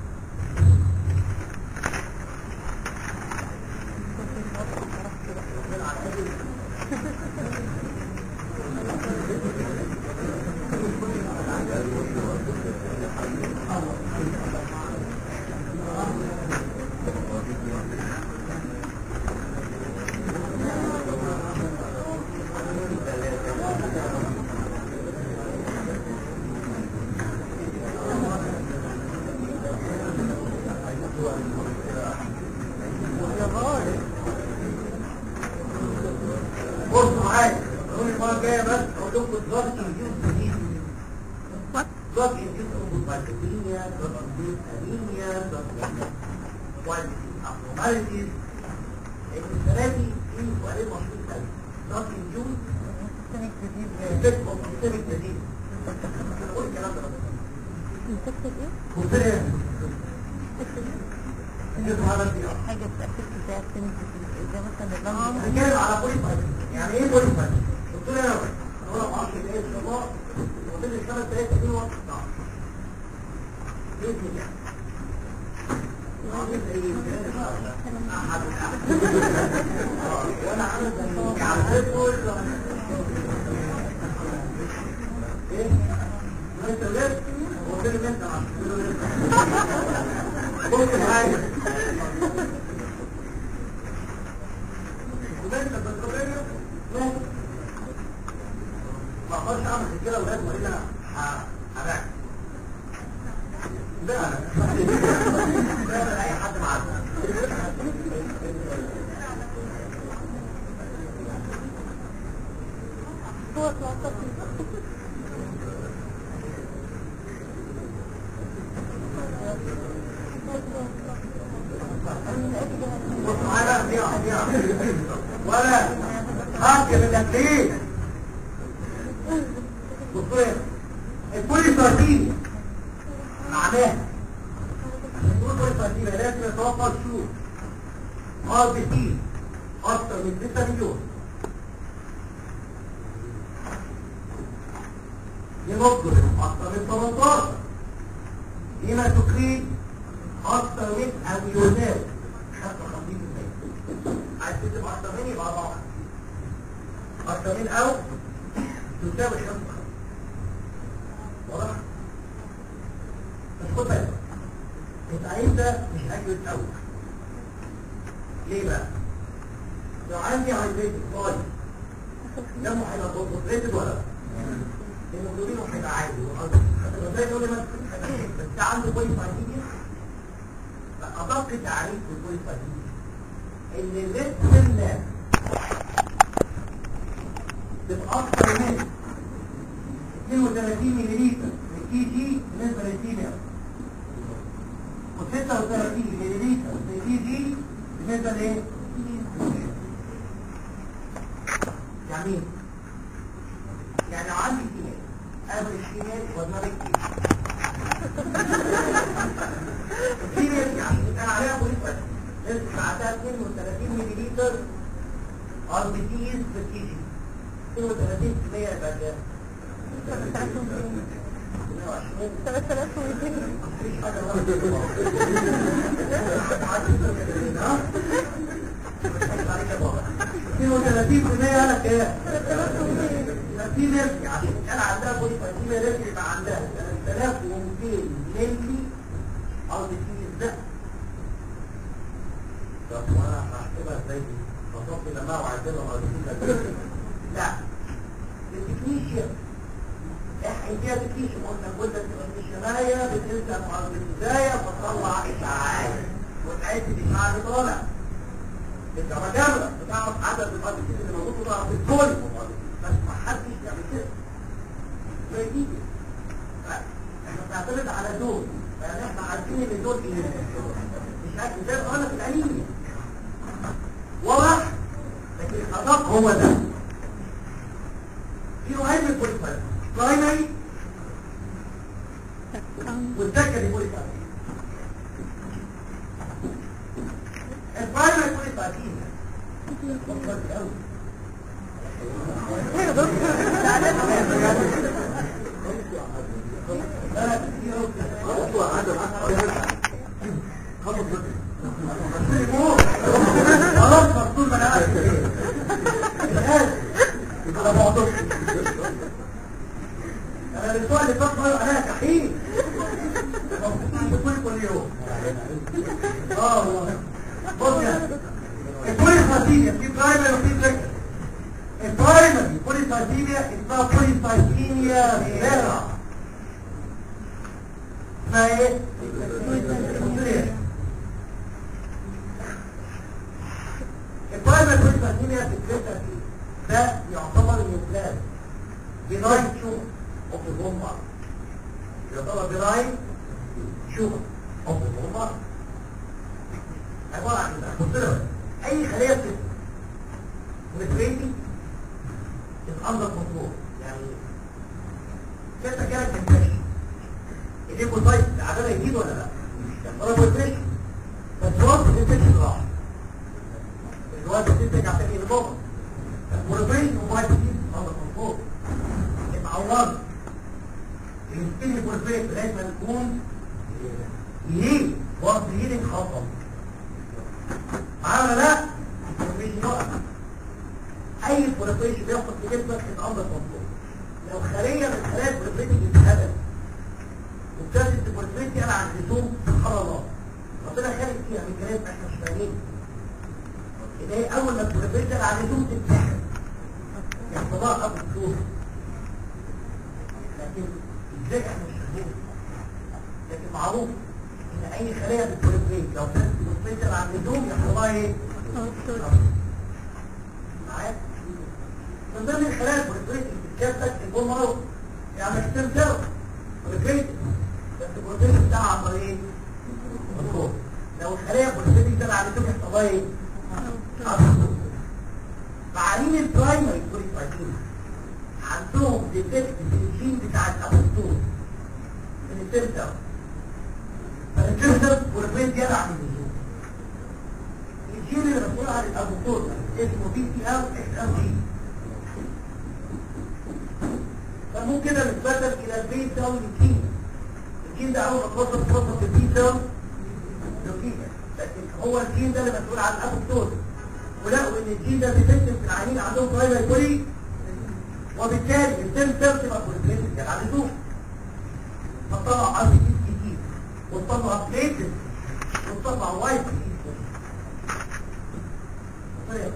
Speaker 2: بص معايا قولي المره الجايه بس اقول لكم دراج انجيوز جديد دراج انجيوز اوبوبايتيميا دراج انجيوز انيميا دراج وايد ابنورماليتيز السنه دي في سؤالين مشهورين قوي دراج انجيوز افكت اوف سيستميك ديزيز قول الكلام ده بس قلت لي انت سبحان الله
Speaker 3: حاجة تأكد زي السنة زي مثلا اللمبة
Speaker 2: هنتكلم على بولي فايت يعني ايه بولي فايت قلت له يا رب انا ما اعرفش ايه ان شاء الله قلت لي خمس دقايق تاني وقت صعب باذن الله عامل زي احد وانا عامل زي عملت ايه انت ليه قلت لي انت بص معايا وبين البطارية ماشي ما اقدرش اعمل كده ولازم اقول انا هباك لا لا لا اي حد معاك
Speaker 3: هو توقف
Speaker 2: بص معايا بقى بيع بيع ولا حاجة من التكليف بصوا هنا البولي سارتين معناها البولي بولي سارتين لازم يتوفر شو ار بي سي اكتر من 6 مليون ينظر اكتر من 18 هنا تقريب اكتر من اميونات 55% عايز تكتب اكتر من يبقى 4 اكتر من او تساوي 55 واضح بس خد بالك التعريف ده مش اكيد قوي ليه بقى لو عندي هايدريتد خالص دمه هيبقى كونسنتريتد ولا لا الهيموجلوبين هيبقى عالي ازاي تقول لي ما بس ده عنده بولي فايتيميا لا ادق تعريف البولي فايتيميا ان الليد سيل تبقى اكتر من 32 مللي من اي جي بالنسبه للفيميل و36 مللي من اي جي بالنسبه لايه؟ يعني ايه؟ يعني لو عندي فيميل افريج فيميل وزنها كتير الفيميل يعني كان عليها بوليس لازم عندها 32 مللي ار بي تيز في الكي جي 32% يبقى كام؟
Speaker 3: 3200
Speaker 2: مفيش حاجة غلط. اثنين وثلاثين في المية قالك ايه؟ ثلاثين نرجع عشان كان عندها بولي فاتيمة لازم يبقى عندها 3200 ملي أو بتيجي ده طب وانا هحسبها ازاي دي؟ بصفي لما وعدتها مرتين لا التكنيشيا احنا فيها تكنيشيا قلنا قلنا التكنيشيا بتنزل مع البداية فتطلع اشعاعات وتعد الاشعاع اللي طالع تبقى مجرة بتعرف عدد الارضيين اللي موجود وتعرف الكل بس ما حدش يعمل كده زي دي احنا بنعتمد على دول يعني احنا عارفين ان دول ايه مش عارف زي ما قلنا في الانيميا واضح لكن الادق هو ده في نوعين من البوليفايت برايمري والسكندري بوليفايت البرايمري بوليفايت فكرت قوي لا كتير قوي خلاص مقصود من عارف على بعضهم انا الاسبوع اللي فات مرة انا كحيل مبسوطين كل يوم اه والله بص يا البوليسايتيميا في برايمري وفي سكندري البرايمري بوليسايتيميا اسمها بوليسايتيميا فيرا اسمها ايه؟ بص البرايمري بوليسايتيميا فكرتها ايه؟ ده يعتبر الانفلام بناين شوف اوف البومبا يعتبر بناين شوف اوف البومبا عبارة عن بص اي خلية بتبقى والتريدي اندر كنترول يعني كده كانت تنتشر الليكوسايت عددها يزيد ولا لا؟ ولا تنتشر بس وقت تنتشر راح الوقت تنتج عشان يضبط البروتين وما تزيد اندر كنترول يبقى عوض السكين البروتين لازم يكون يهيل وقت يهيل خطأ معانا لا مش نقط اي بروتين بيحصل في جسمك اندر كنترول لو خليه من خلايا البروتين بتتهدم وابتدت البروتين دي عن اللزوم سبحان الله ربنا خالق فيها من كلام احنا مش فاهمين ان هي اول ما البروتين دي عن اللزوم تتسحب يحصل لها ابو الشوف لكن ازاي احنا مش فاهمين لكن معروف ان اي خليه بالبروتين لو كانت البروتين عن اللزوم يحصل لها ايه؟ معايا؟ من ضمن الخلايا البروتين اللي بتتكسر البول مارو يعني ستيم سيل بروتين بس البروتين بتاعها عن طريق ايه؟ الكور لو الخلايا البروتين دي على اللزوم يحصل لها ايه؟ معالين البرايمري بوليفايتين عندهم ديتكت في الجين بتاع الابوستول من السيرتر فالسيرتر بروتين زياده عن اللزوم الجين اللي مسؤول عن الابوستول اسمه بي تي ال اكس ام جي فممكن كده نتبدل الى البي سيل ليكيميا الجين ده اول ما توصل توصل في البي سيل ليكيميا لكن هو الجين ده اللي مسؤول عن الابوستول ولقوا ان الجين ده بيتكتب في العينين عندهم برايمري بولي وبالتالي السيل سيل تبقى بروتين كان عنده فطلع ار بي كتير وطلع بليتس وطلع وايت كتير طيب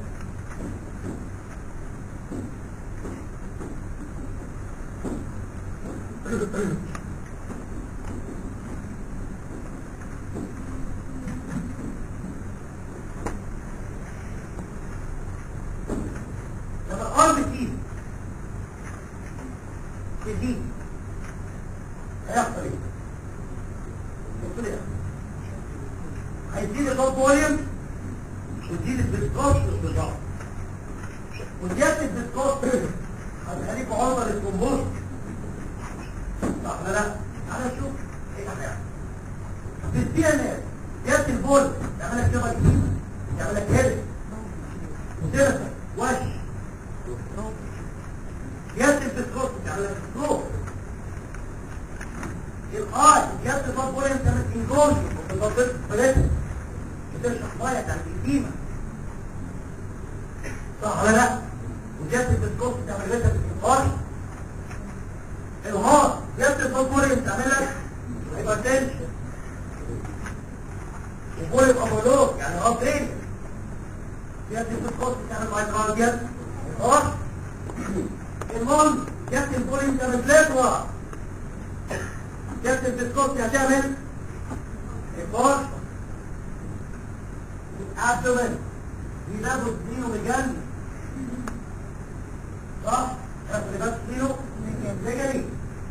Speaker 2: بص لي هيزيد الضغط فوليوم وتزيد الديسكوس بالظبط وزياده الديسكوس هتخليك عرضه للكمبوست صح ولا لا؟ تعالى نشوف ايه هتعمل في الدي ان اس زياده البول تعمل لك شبه جديده تعمل لك هيلث وترسل وش زياده الديسكوس تعمل لك ستروك الاي زياده الضغط فوليوم تعمل انجوجن وتضغط فلاتر بتشرح ميه بتاعت القديمه صح ولا لا وجت الديسكورس تعمل لك الانقاذ الهار جت الفوسفوريوم تعمل لك هايبرتنشن وفول يبقى بلوك يعني اه فين جت الديسكورس تعمل مايكروبيال الهار المهم جت الفوليوم تعمل بلاتوا جت الديسكورس هتعمل الهار الابدومن بيلابس دينه بجنب صح؟ ياخد بس دينه بجنب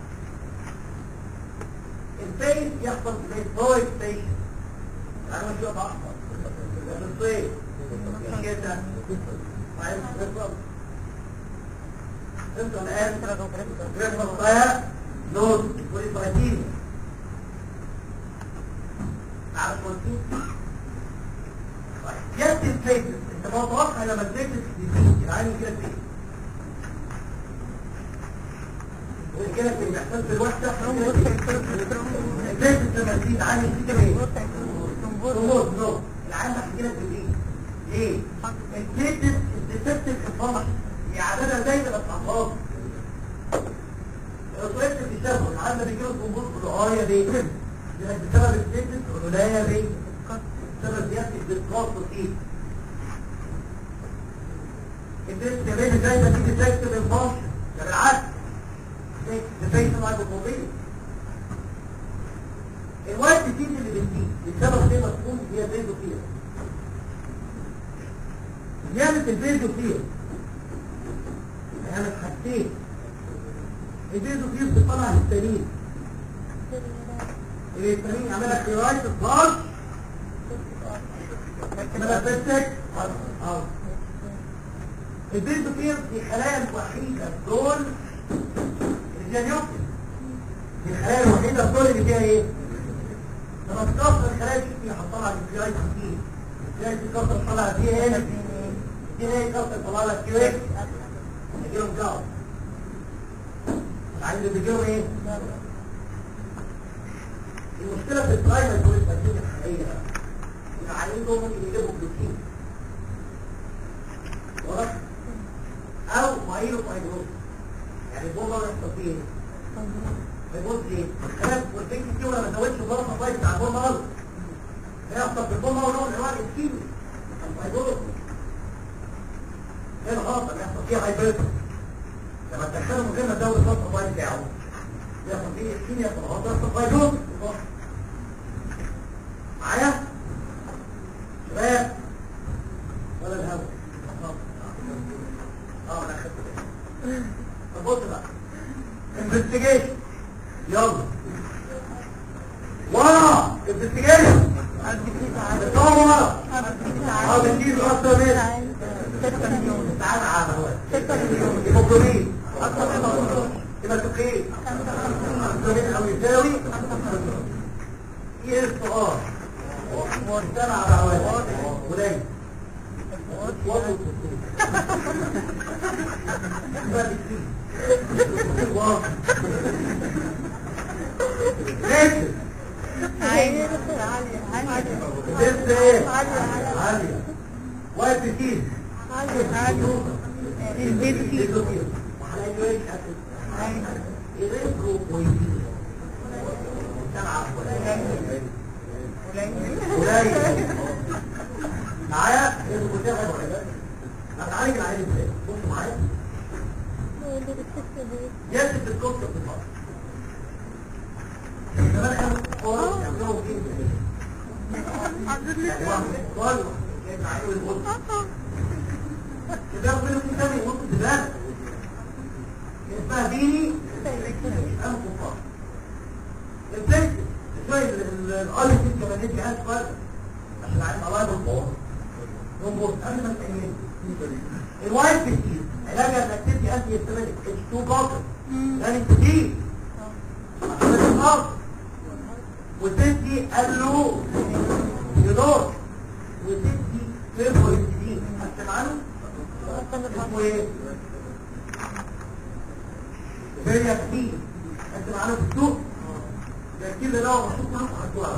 Speaker 2: الفيس يحصل في الفويد ستيشن يعني مش يبقى احمر في الصيف كده معين بالظبط انتوا الان رفع الصيا لون بوليفايتين عارف قلتين جت البليتس انت ما متوقع لما البليتس تزيد العين كده فين كده في الاحساس بالوحده البليتس لما تزيد عين كده ايه رموز نو العين تحت كده تزيد ليه البليتس الديسبتيف انفانكشن هي عادة دايما بس احفاظ لو سئلت في الشفر العين ده بيجيله الجمهور كله اه يا بيه لانك بسبب البليتس قولوا لا يا بيه بسبب زيادة الديسكورس فيه الديسك يا بيه دايما تيجي تكتب الفانكشن ده بالعكس الفيس الهايبوفوبيا الوايت تيجي اللي بتزيد بسبب زي ما تكون هي بيزوفيل زيادة البيزوفيل يعني حاجتين البيزوفيل بتطلع الهستامين الهستامين يعمل لك كرايت الضغط منافستك اه البيزوفيل دي خلايا الوحيدة دول اللي فيها نيوكليس دي الخلايا الوحيدة دول اللي فيها ايه؟ لما تكسر الخلايا دي يحطها على الكي اي تي الكي اي تكسر طلع فيها ايه؟ دي ايه يكسر طلع لك كيو اكس يجيلهم كاو العين اللي بيجيلهم ايه؟ المشكلة في البرايمر دول البكتيريا الحقيقية بقى العيين دول ممكن يجيبوا بروتين واضح؟ او مايلو فايبروز يعني البومبا يحصل فيه ايه؟ فيبوظ ليه؟ الكلام والبنك دي ولا ما زودش الغرفه كويس بتاع البومبا غلط هيحصل في البومبا ونوع من انواع الاسكيمي الفايبروز ايه الغلط اللي يحصل فيه هايبرتون لما تدخله من غير ما تزود الغرفه كويس بتاعه يحصل فيه اسكيمي يحصل غلط يحصل فايبروز معايا؟ شباب ولا الهوا اه انا خدت بالي طب بص بقى انفستيجيشن يلا ورا انفستيجيشن بتطور ورا اه بتجيب اكتر من تعال على هو هيموجلوبين اكتر من يبقى تقيل اكتر من او يساوي ايه السؤال مجتمع بعواد قليل وضع ليش
Speaker 3: عالية عالية عالية
Speaker 2: لسه ايه عالية وايد كتير
Speaker 3: عالية عالية البيت فيه
Speaker 2: وعلى ايه حاسس ايريثروبويتين سبعة قليل معايا الكتاب هتعالج العين ازاي بص معايا يجب الكتب في الفصل كمان كانوا قوارض يعملوا فيه يعني واحد قال جايب العين والغد كده ياخد منهم كتاب يموت الدماغ اسمها ديني أم كفار البيت الشوية اللي الالف دي كمان ندي هات فرق عشان عايز الايف الفور ننظر قبل ما نتأمين الوايت كتير علاجها انك تدي انتي هيستامينيك اتش 2 كوكر لازم كتير عشان الارض وتدي الو يدور وتدي فيرفوريتين حتى معانا اسمه ايه؟ فيريا كتير انت معانا في السوق ده كده ده مشروع كلكم خدتوها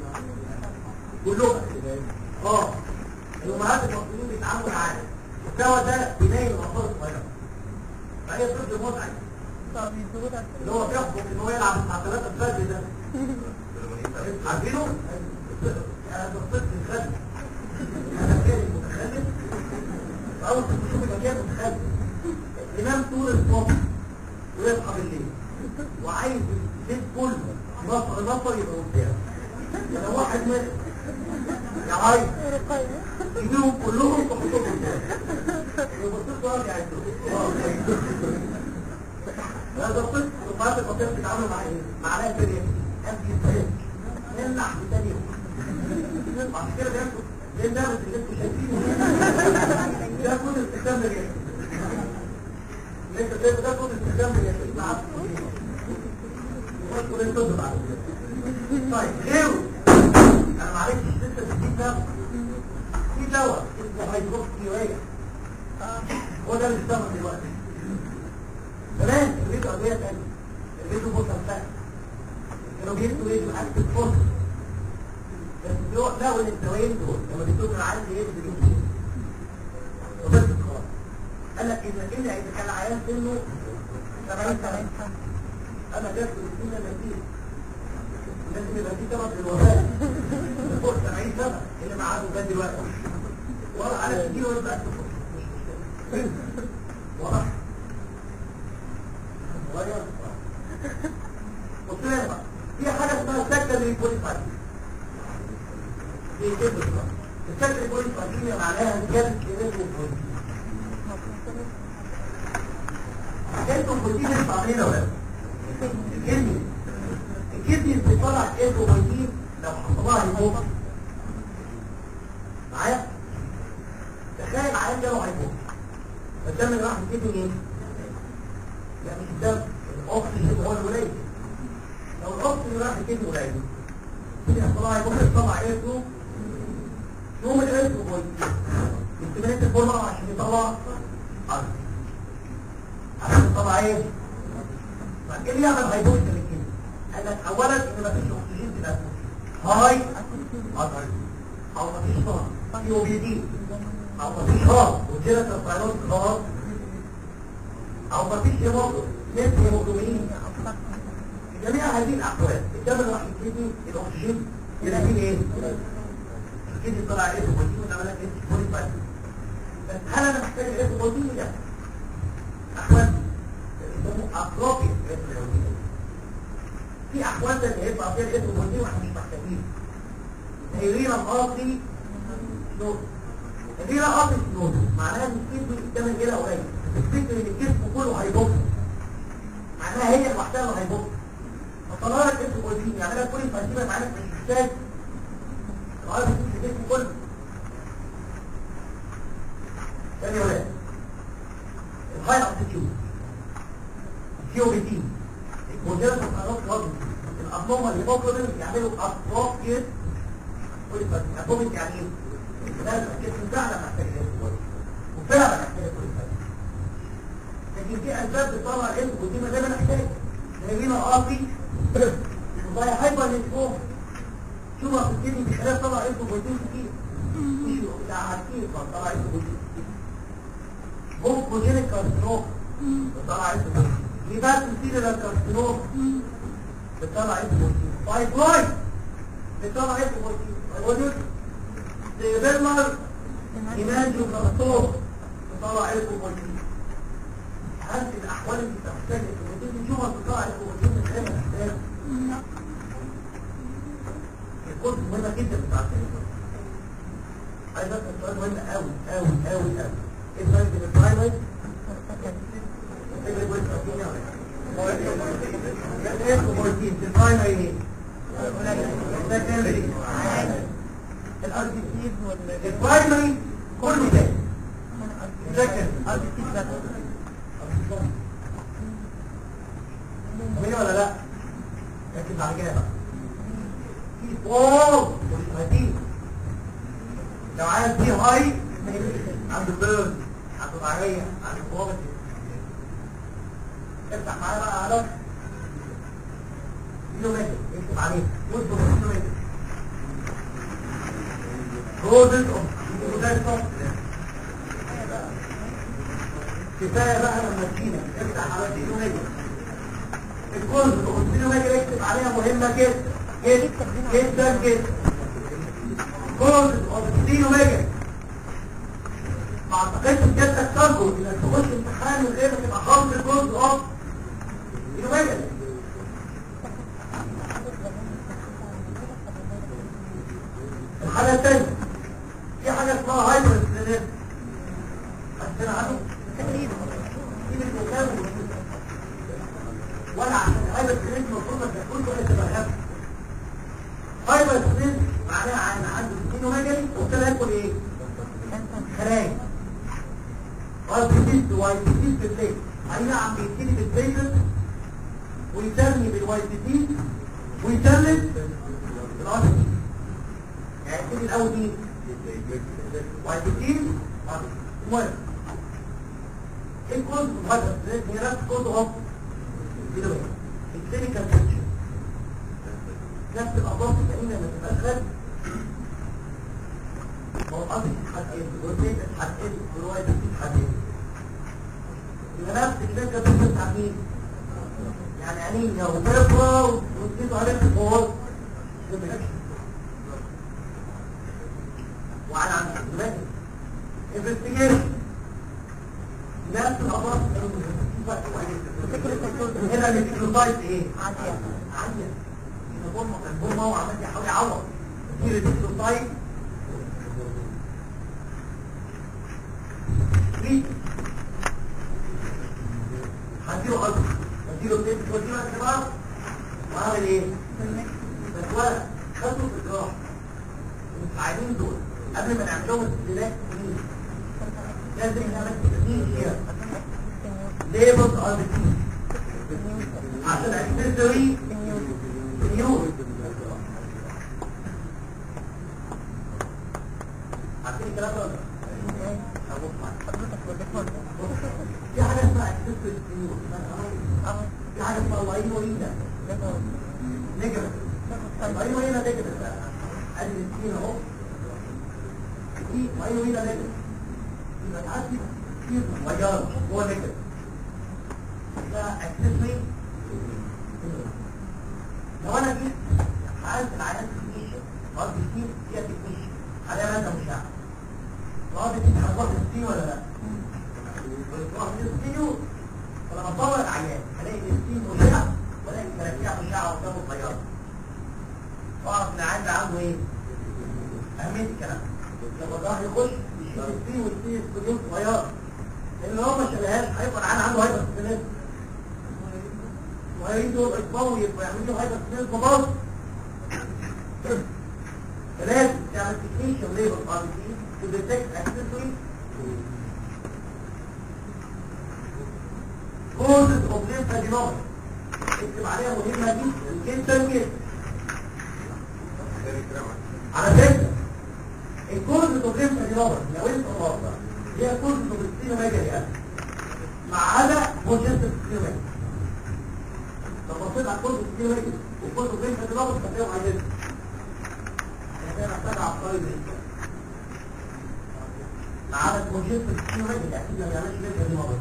Speaker 2: كلهم اه الامهات المصريين بيتعاملوا معانا الدواء ده بينيل الاطفال الصغيره فهي طفل مزعج
Speaker 3: طب يزودك
Speaker 2: اللي هو بيحكم ان هو يلعب مع ثلاثة الفجر ده عارفينه؟ انا الطفل الخلف انا كده متخلف اول ما تشوف المكان متخلف ينام طول الصبح ويصحى بالليل وعايز الليل كله نصر نصر يبقى قدام انا واحد من يا عايز
Speaker 3: رقية
Speaker 2: يجيبهم كلهم تحطهم قدام وبصيت ارجع عندهم هذا الطفل وقات القطيع بيتعاملوا مع ايه؟ مع علاج بريد امشي الطريق نمنع بتاني بعد كده بياخد ايه النبت اللي انتوا شايفينه ده كل استخدام لليد اللي انت شايفه ده كل استخدام لليد معاك وادخل انت بعد كده طيب غيره انا معلش لسه بتجيب ده في دواء اسمه هيدروكسيوريا هو ده اللي اشتغل دلوقتي زمان الريتو أدوية تانية الريتو بوتر تانية كانوا بيكتبوا ايه بحاجة الفوتر بس دول لقوا ان الدوايين دول لما بيكتبوا من عندي ايه بيجيبوا ايه وبس خلاص قال لك ان كده اذا كان العيان سنه 70 سنة انا جبت السنة نتيجة لازم يبقى في سبب للوفاة فوق 70 سنة اللي معاه وفاة دلوقتي ولا على كتير ويبقى السفر واضح صغير قلت لها بقى في حاجة اسمها سكندري بوليفايد دي كده السكندري بوليفايد معناها زيادة كمية البروتين انتوا البروتين اللي عاملينه ولا الكدني الكدني بتطلع البروتين لو حصلها هيموت معايا تخيل عيان جاله هيموت فالدم اللي راح الكدني ايه؟ لا مش الدم الاكسجين هو القليل لو الاكسجين راح الكدني قليل تيجي يحصلها هيموت يطلع ايه اسمه يوم الارث بروتين استمرارية الفورمة عشان يطلع عرض عشان يطلع ايه؟ فايه اللي يعمل هيبوكس للكلى؟ قال لك اولا ان مفيش اكسجين في الاتموسفير هاي اضغط او مفيش طاقه في اوبيدين او مفيش هار وجيلة الفيروس خلاص او مفيش هيموجلوبين نسبة هيموجلوبين في جميع هذه الاحوال الدم اللي راح يبتدي الاكسجين يلاقيه ايه؟ الكدني طلع ايه بروتين وده عملها ايه؟ بوليفايد بس هل انا محتاج ايه بروتين لا احوال يسموه اطرافي في احوال ده هيبقى فيها الاسم بروتين واحنا مش محتاجين هيرينا القاضي نور الرينا قاضي نور معناها ان الكدني الدم الجيلة قليل تفتكر ان الجسم كله هيبص معناها هي لوحدها اللي هيبص فطلع لك اسم بروتين يعني انا كل فاتيمه معاك مش محتاج الغاية بتكون في الجسم كله تاني يا ولاد الهاي التيتيود كيو بي تي الموديل القنوات الوضع الأطنومة اللي فوق دول يعملوا أطراف كده أطنومة يعني ايه؟ لا الجسم فعلا محتاج الاسم وفعلا محتاج كل فترة لكن في أسباب بتطلع الاسم ودي ما دايما محتاج جايبين قاضي وضايع هايبر للفوق شوفها في الكلمة بخلاف طلع اسم بروتين كتير مش بتاع عارفين طلع اسم بروتين كتير بونكوجينيك كارسينوم بتطلع اسم بروتين لباس السيلولار كارسينوم بتطلع اسم بروتين فايبرويد بتطلع اسم بروتين فايبرويد سيبرمر ايمانجو كارسوم بتطلع اسم بروتين هل في الاحوال اللي بتحتاج اسم بروتين نشوفها بتطلع اسم بروتين من غير ما تحتاج الكود مهمة جدا بتاع التليفون عايز اسال سؤال مهم قوي قوي قوي قوي ايه الفرق بين البرايمري ايه البروتين البرايمري السكندري
Speaker 3: الار بي سيز وال
Speaker 2: البرايمري كله تاني سكند
Speaker 3: الار بي سيز بس
Speaker 2: مين ولا لا ركز على كده بقى في فوق مش لو عايز دي هاي عنده بيرن عنده معرية عنده فوق افتح معايا بقى على كيلو متر اكتب عليه يصبر كيلو متر كودز اوف كفايه بقى لما تجينا افتح على كيلو متر الكل وقلت له اكتب عليها مهمة جدا جدا جدا جدا كل وقلت ميجا ما اعتقدش بجد ترجو انك تخش امتحان من غير ما تبقى حافظ الجزء اوف كيلو ميجا الحاجة الثانية في حاجة اسمها هايبر استريس عشان عنه
Speaker 3: تقريبا
Speaker 2: دي من الكتاب ولا عشان هايبر ستريس المفروض ما تكونش ولا تبقى غبي هايبر ستريس معناها عن عنده سكينو مجري وابتدى ياكل ايه؟ خلايا وايتيتيس وايتيتيس بالليل اي نعم بيبتدي بالبيزل ويتني بالوايتيتيس ويتلت بالارتيتيس يعني يبتدي الاول مين؟ وايتيتيس المهم ايه كود هايبر ستريس هي نفس كود اوف كده بقى الكلينيكال بيكتشر نفس الاضافه الثانيه لما تبقى خد هو القصد هتقل والبيت هتقل والروايه دي هتقل يبقى نفس الكلينيكال بيكتشر بتاع مين؟ يعني عينينا وبيبرا وتزيدوا عليها الفور وعلى عن الدماغ انفستيجيشن نفس الاضافه هنا النيوكليوتايد ايه؟
Speaker 3: عادية
Speaker 2: عالية هنا بومة كان بومة وعمال يحاول يعوض كتير النيوكليوتايد ليه؟ هديله قصد هديله بيت وديله اعتبار وعامل ايه؟ بس ولا خدوا في الجراح المساعدين دول قبل ما نعمل لهم استدلال سنين لازم نعمل تكنيك كده ليبل ار بي عشان اكسسوري نيوز عارفين الكلام ده ولا لا؟ أبص معاك. في حاجه اسمها اكسسوري نيوز في حاجه اسمها لاين وينا نيجاتيف لاين وينا نيجاتيف بقى ادي السكين اهو دي لاين وينا نيجاتيف يبقى تعدي كتير غيار هو نيجاتيف ده اكسسوري لو انا جيت عايز العيان تكنيشن قصد السين فيها تكنيشن عليها ماده مشعه وقصد السين هتروح للسين ولا لا؟ تروح للسين فلما اطور العيان هلاقي السين مشع ولاقي الكلاكيع مشعه قدامه صغيره واعرف ان العيان ده عنده ايه؟ اهميه الكلام لما الظهر يخش يشيل السين والسين السكريون صغيره لان لو ما شالهاش هيبقى العيان عنده هايبر ستريس وهيدوا يتطوي ويعملوا هايبر ستريس بباص فلازم تعمل تكنيشن ليبر ار بي تو ديتكت اكسسوري كوزز اوف ليمفادينوما اكتب عليها مهمه جدا جدا جدا على فكره الكوزز اوف ليمفادينوما لو انت مرضى هي كوزز اوف السينوميجالي مع عدا بوجيستيف سينوميجالي لو بصيت على كل كتير هيك وكل بين الرابط هتلاقيهم عايزين احنا محتاج عبقري جدا مع عدد موجود في الكتير هيك اكيد ما بيعملش ليه دي مرة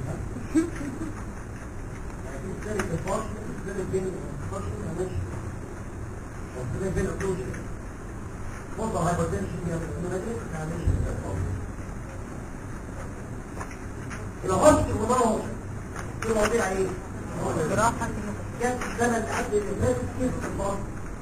Speaker 2: يعني في سنة الفاشل سنة بين الفاشل ما بيعملش وسنة بين الكلوجر وضع هايبرتنشن يا مسؤولية ما بيعملش يبقى خش في الموضوع في مواضيع ايه؟
Speaker 3: جراحة
Speaker 2: جت السنة اللي قبل اللي فاتت كيف في البطن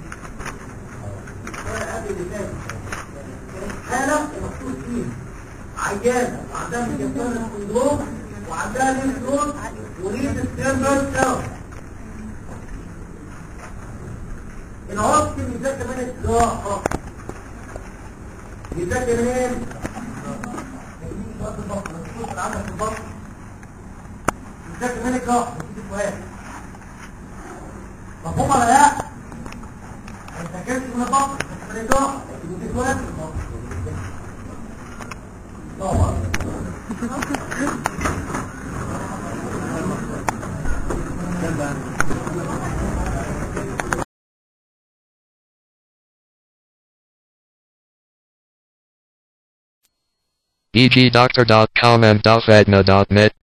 Speaker 2: السنة قبل اللي فاتت كانت حالة ومكتوب فيها عيانة وعندها مجسمة سندروم وعندها ليمفنود وليد ستيرنر سيرم العوض بيذاكر من القراءة بيذاكر منين؟ يجيب سؤال في البطن الدكتور اللي عندك في البطن بيذاكر من القراءة بيجيب سؤال مفهوم ولا لا؟ ما يذاكرش من البطن بيذاكر من القراءة بيجيب سؤال في البطن طبعا
Speaker 4: كم بقى
Speaker 1: bgdoctor.com and dofadna.net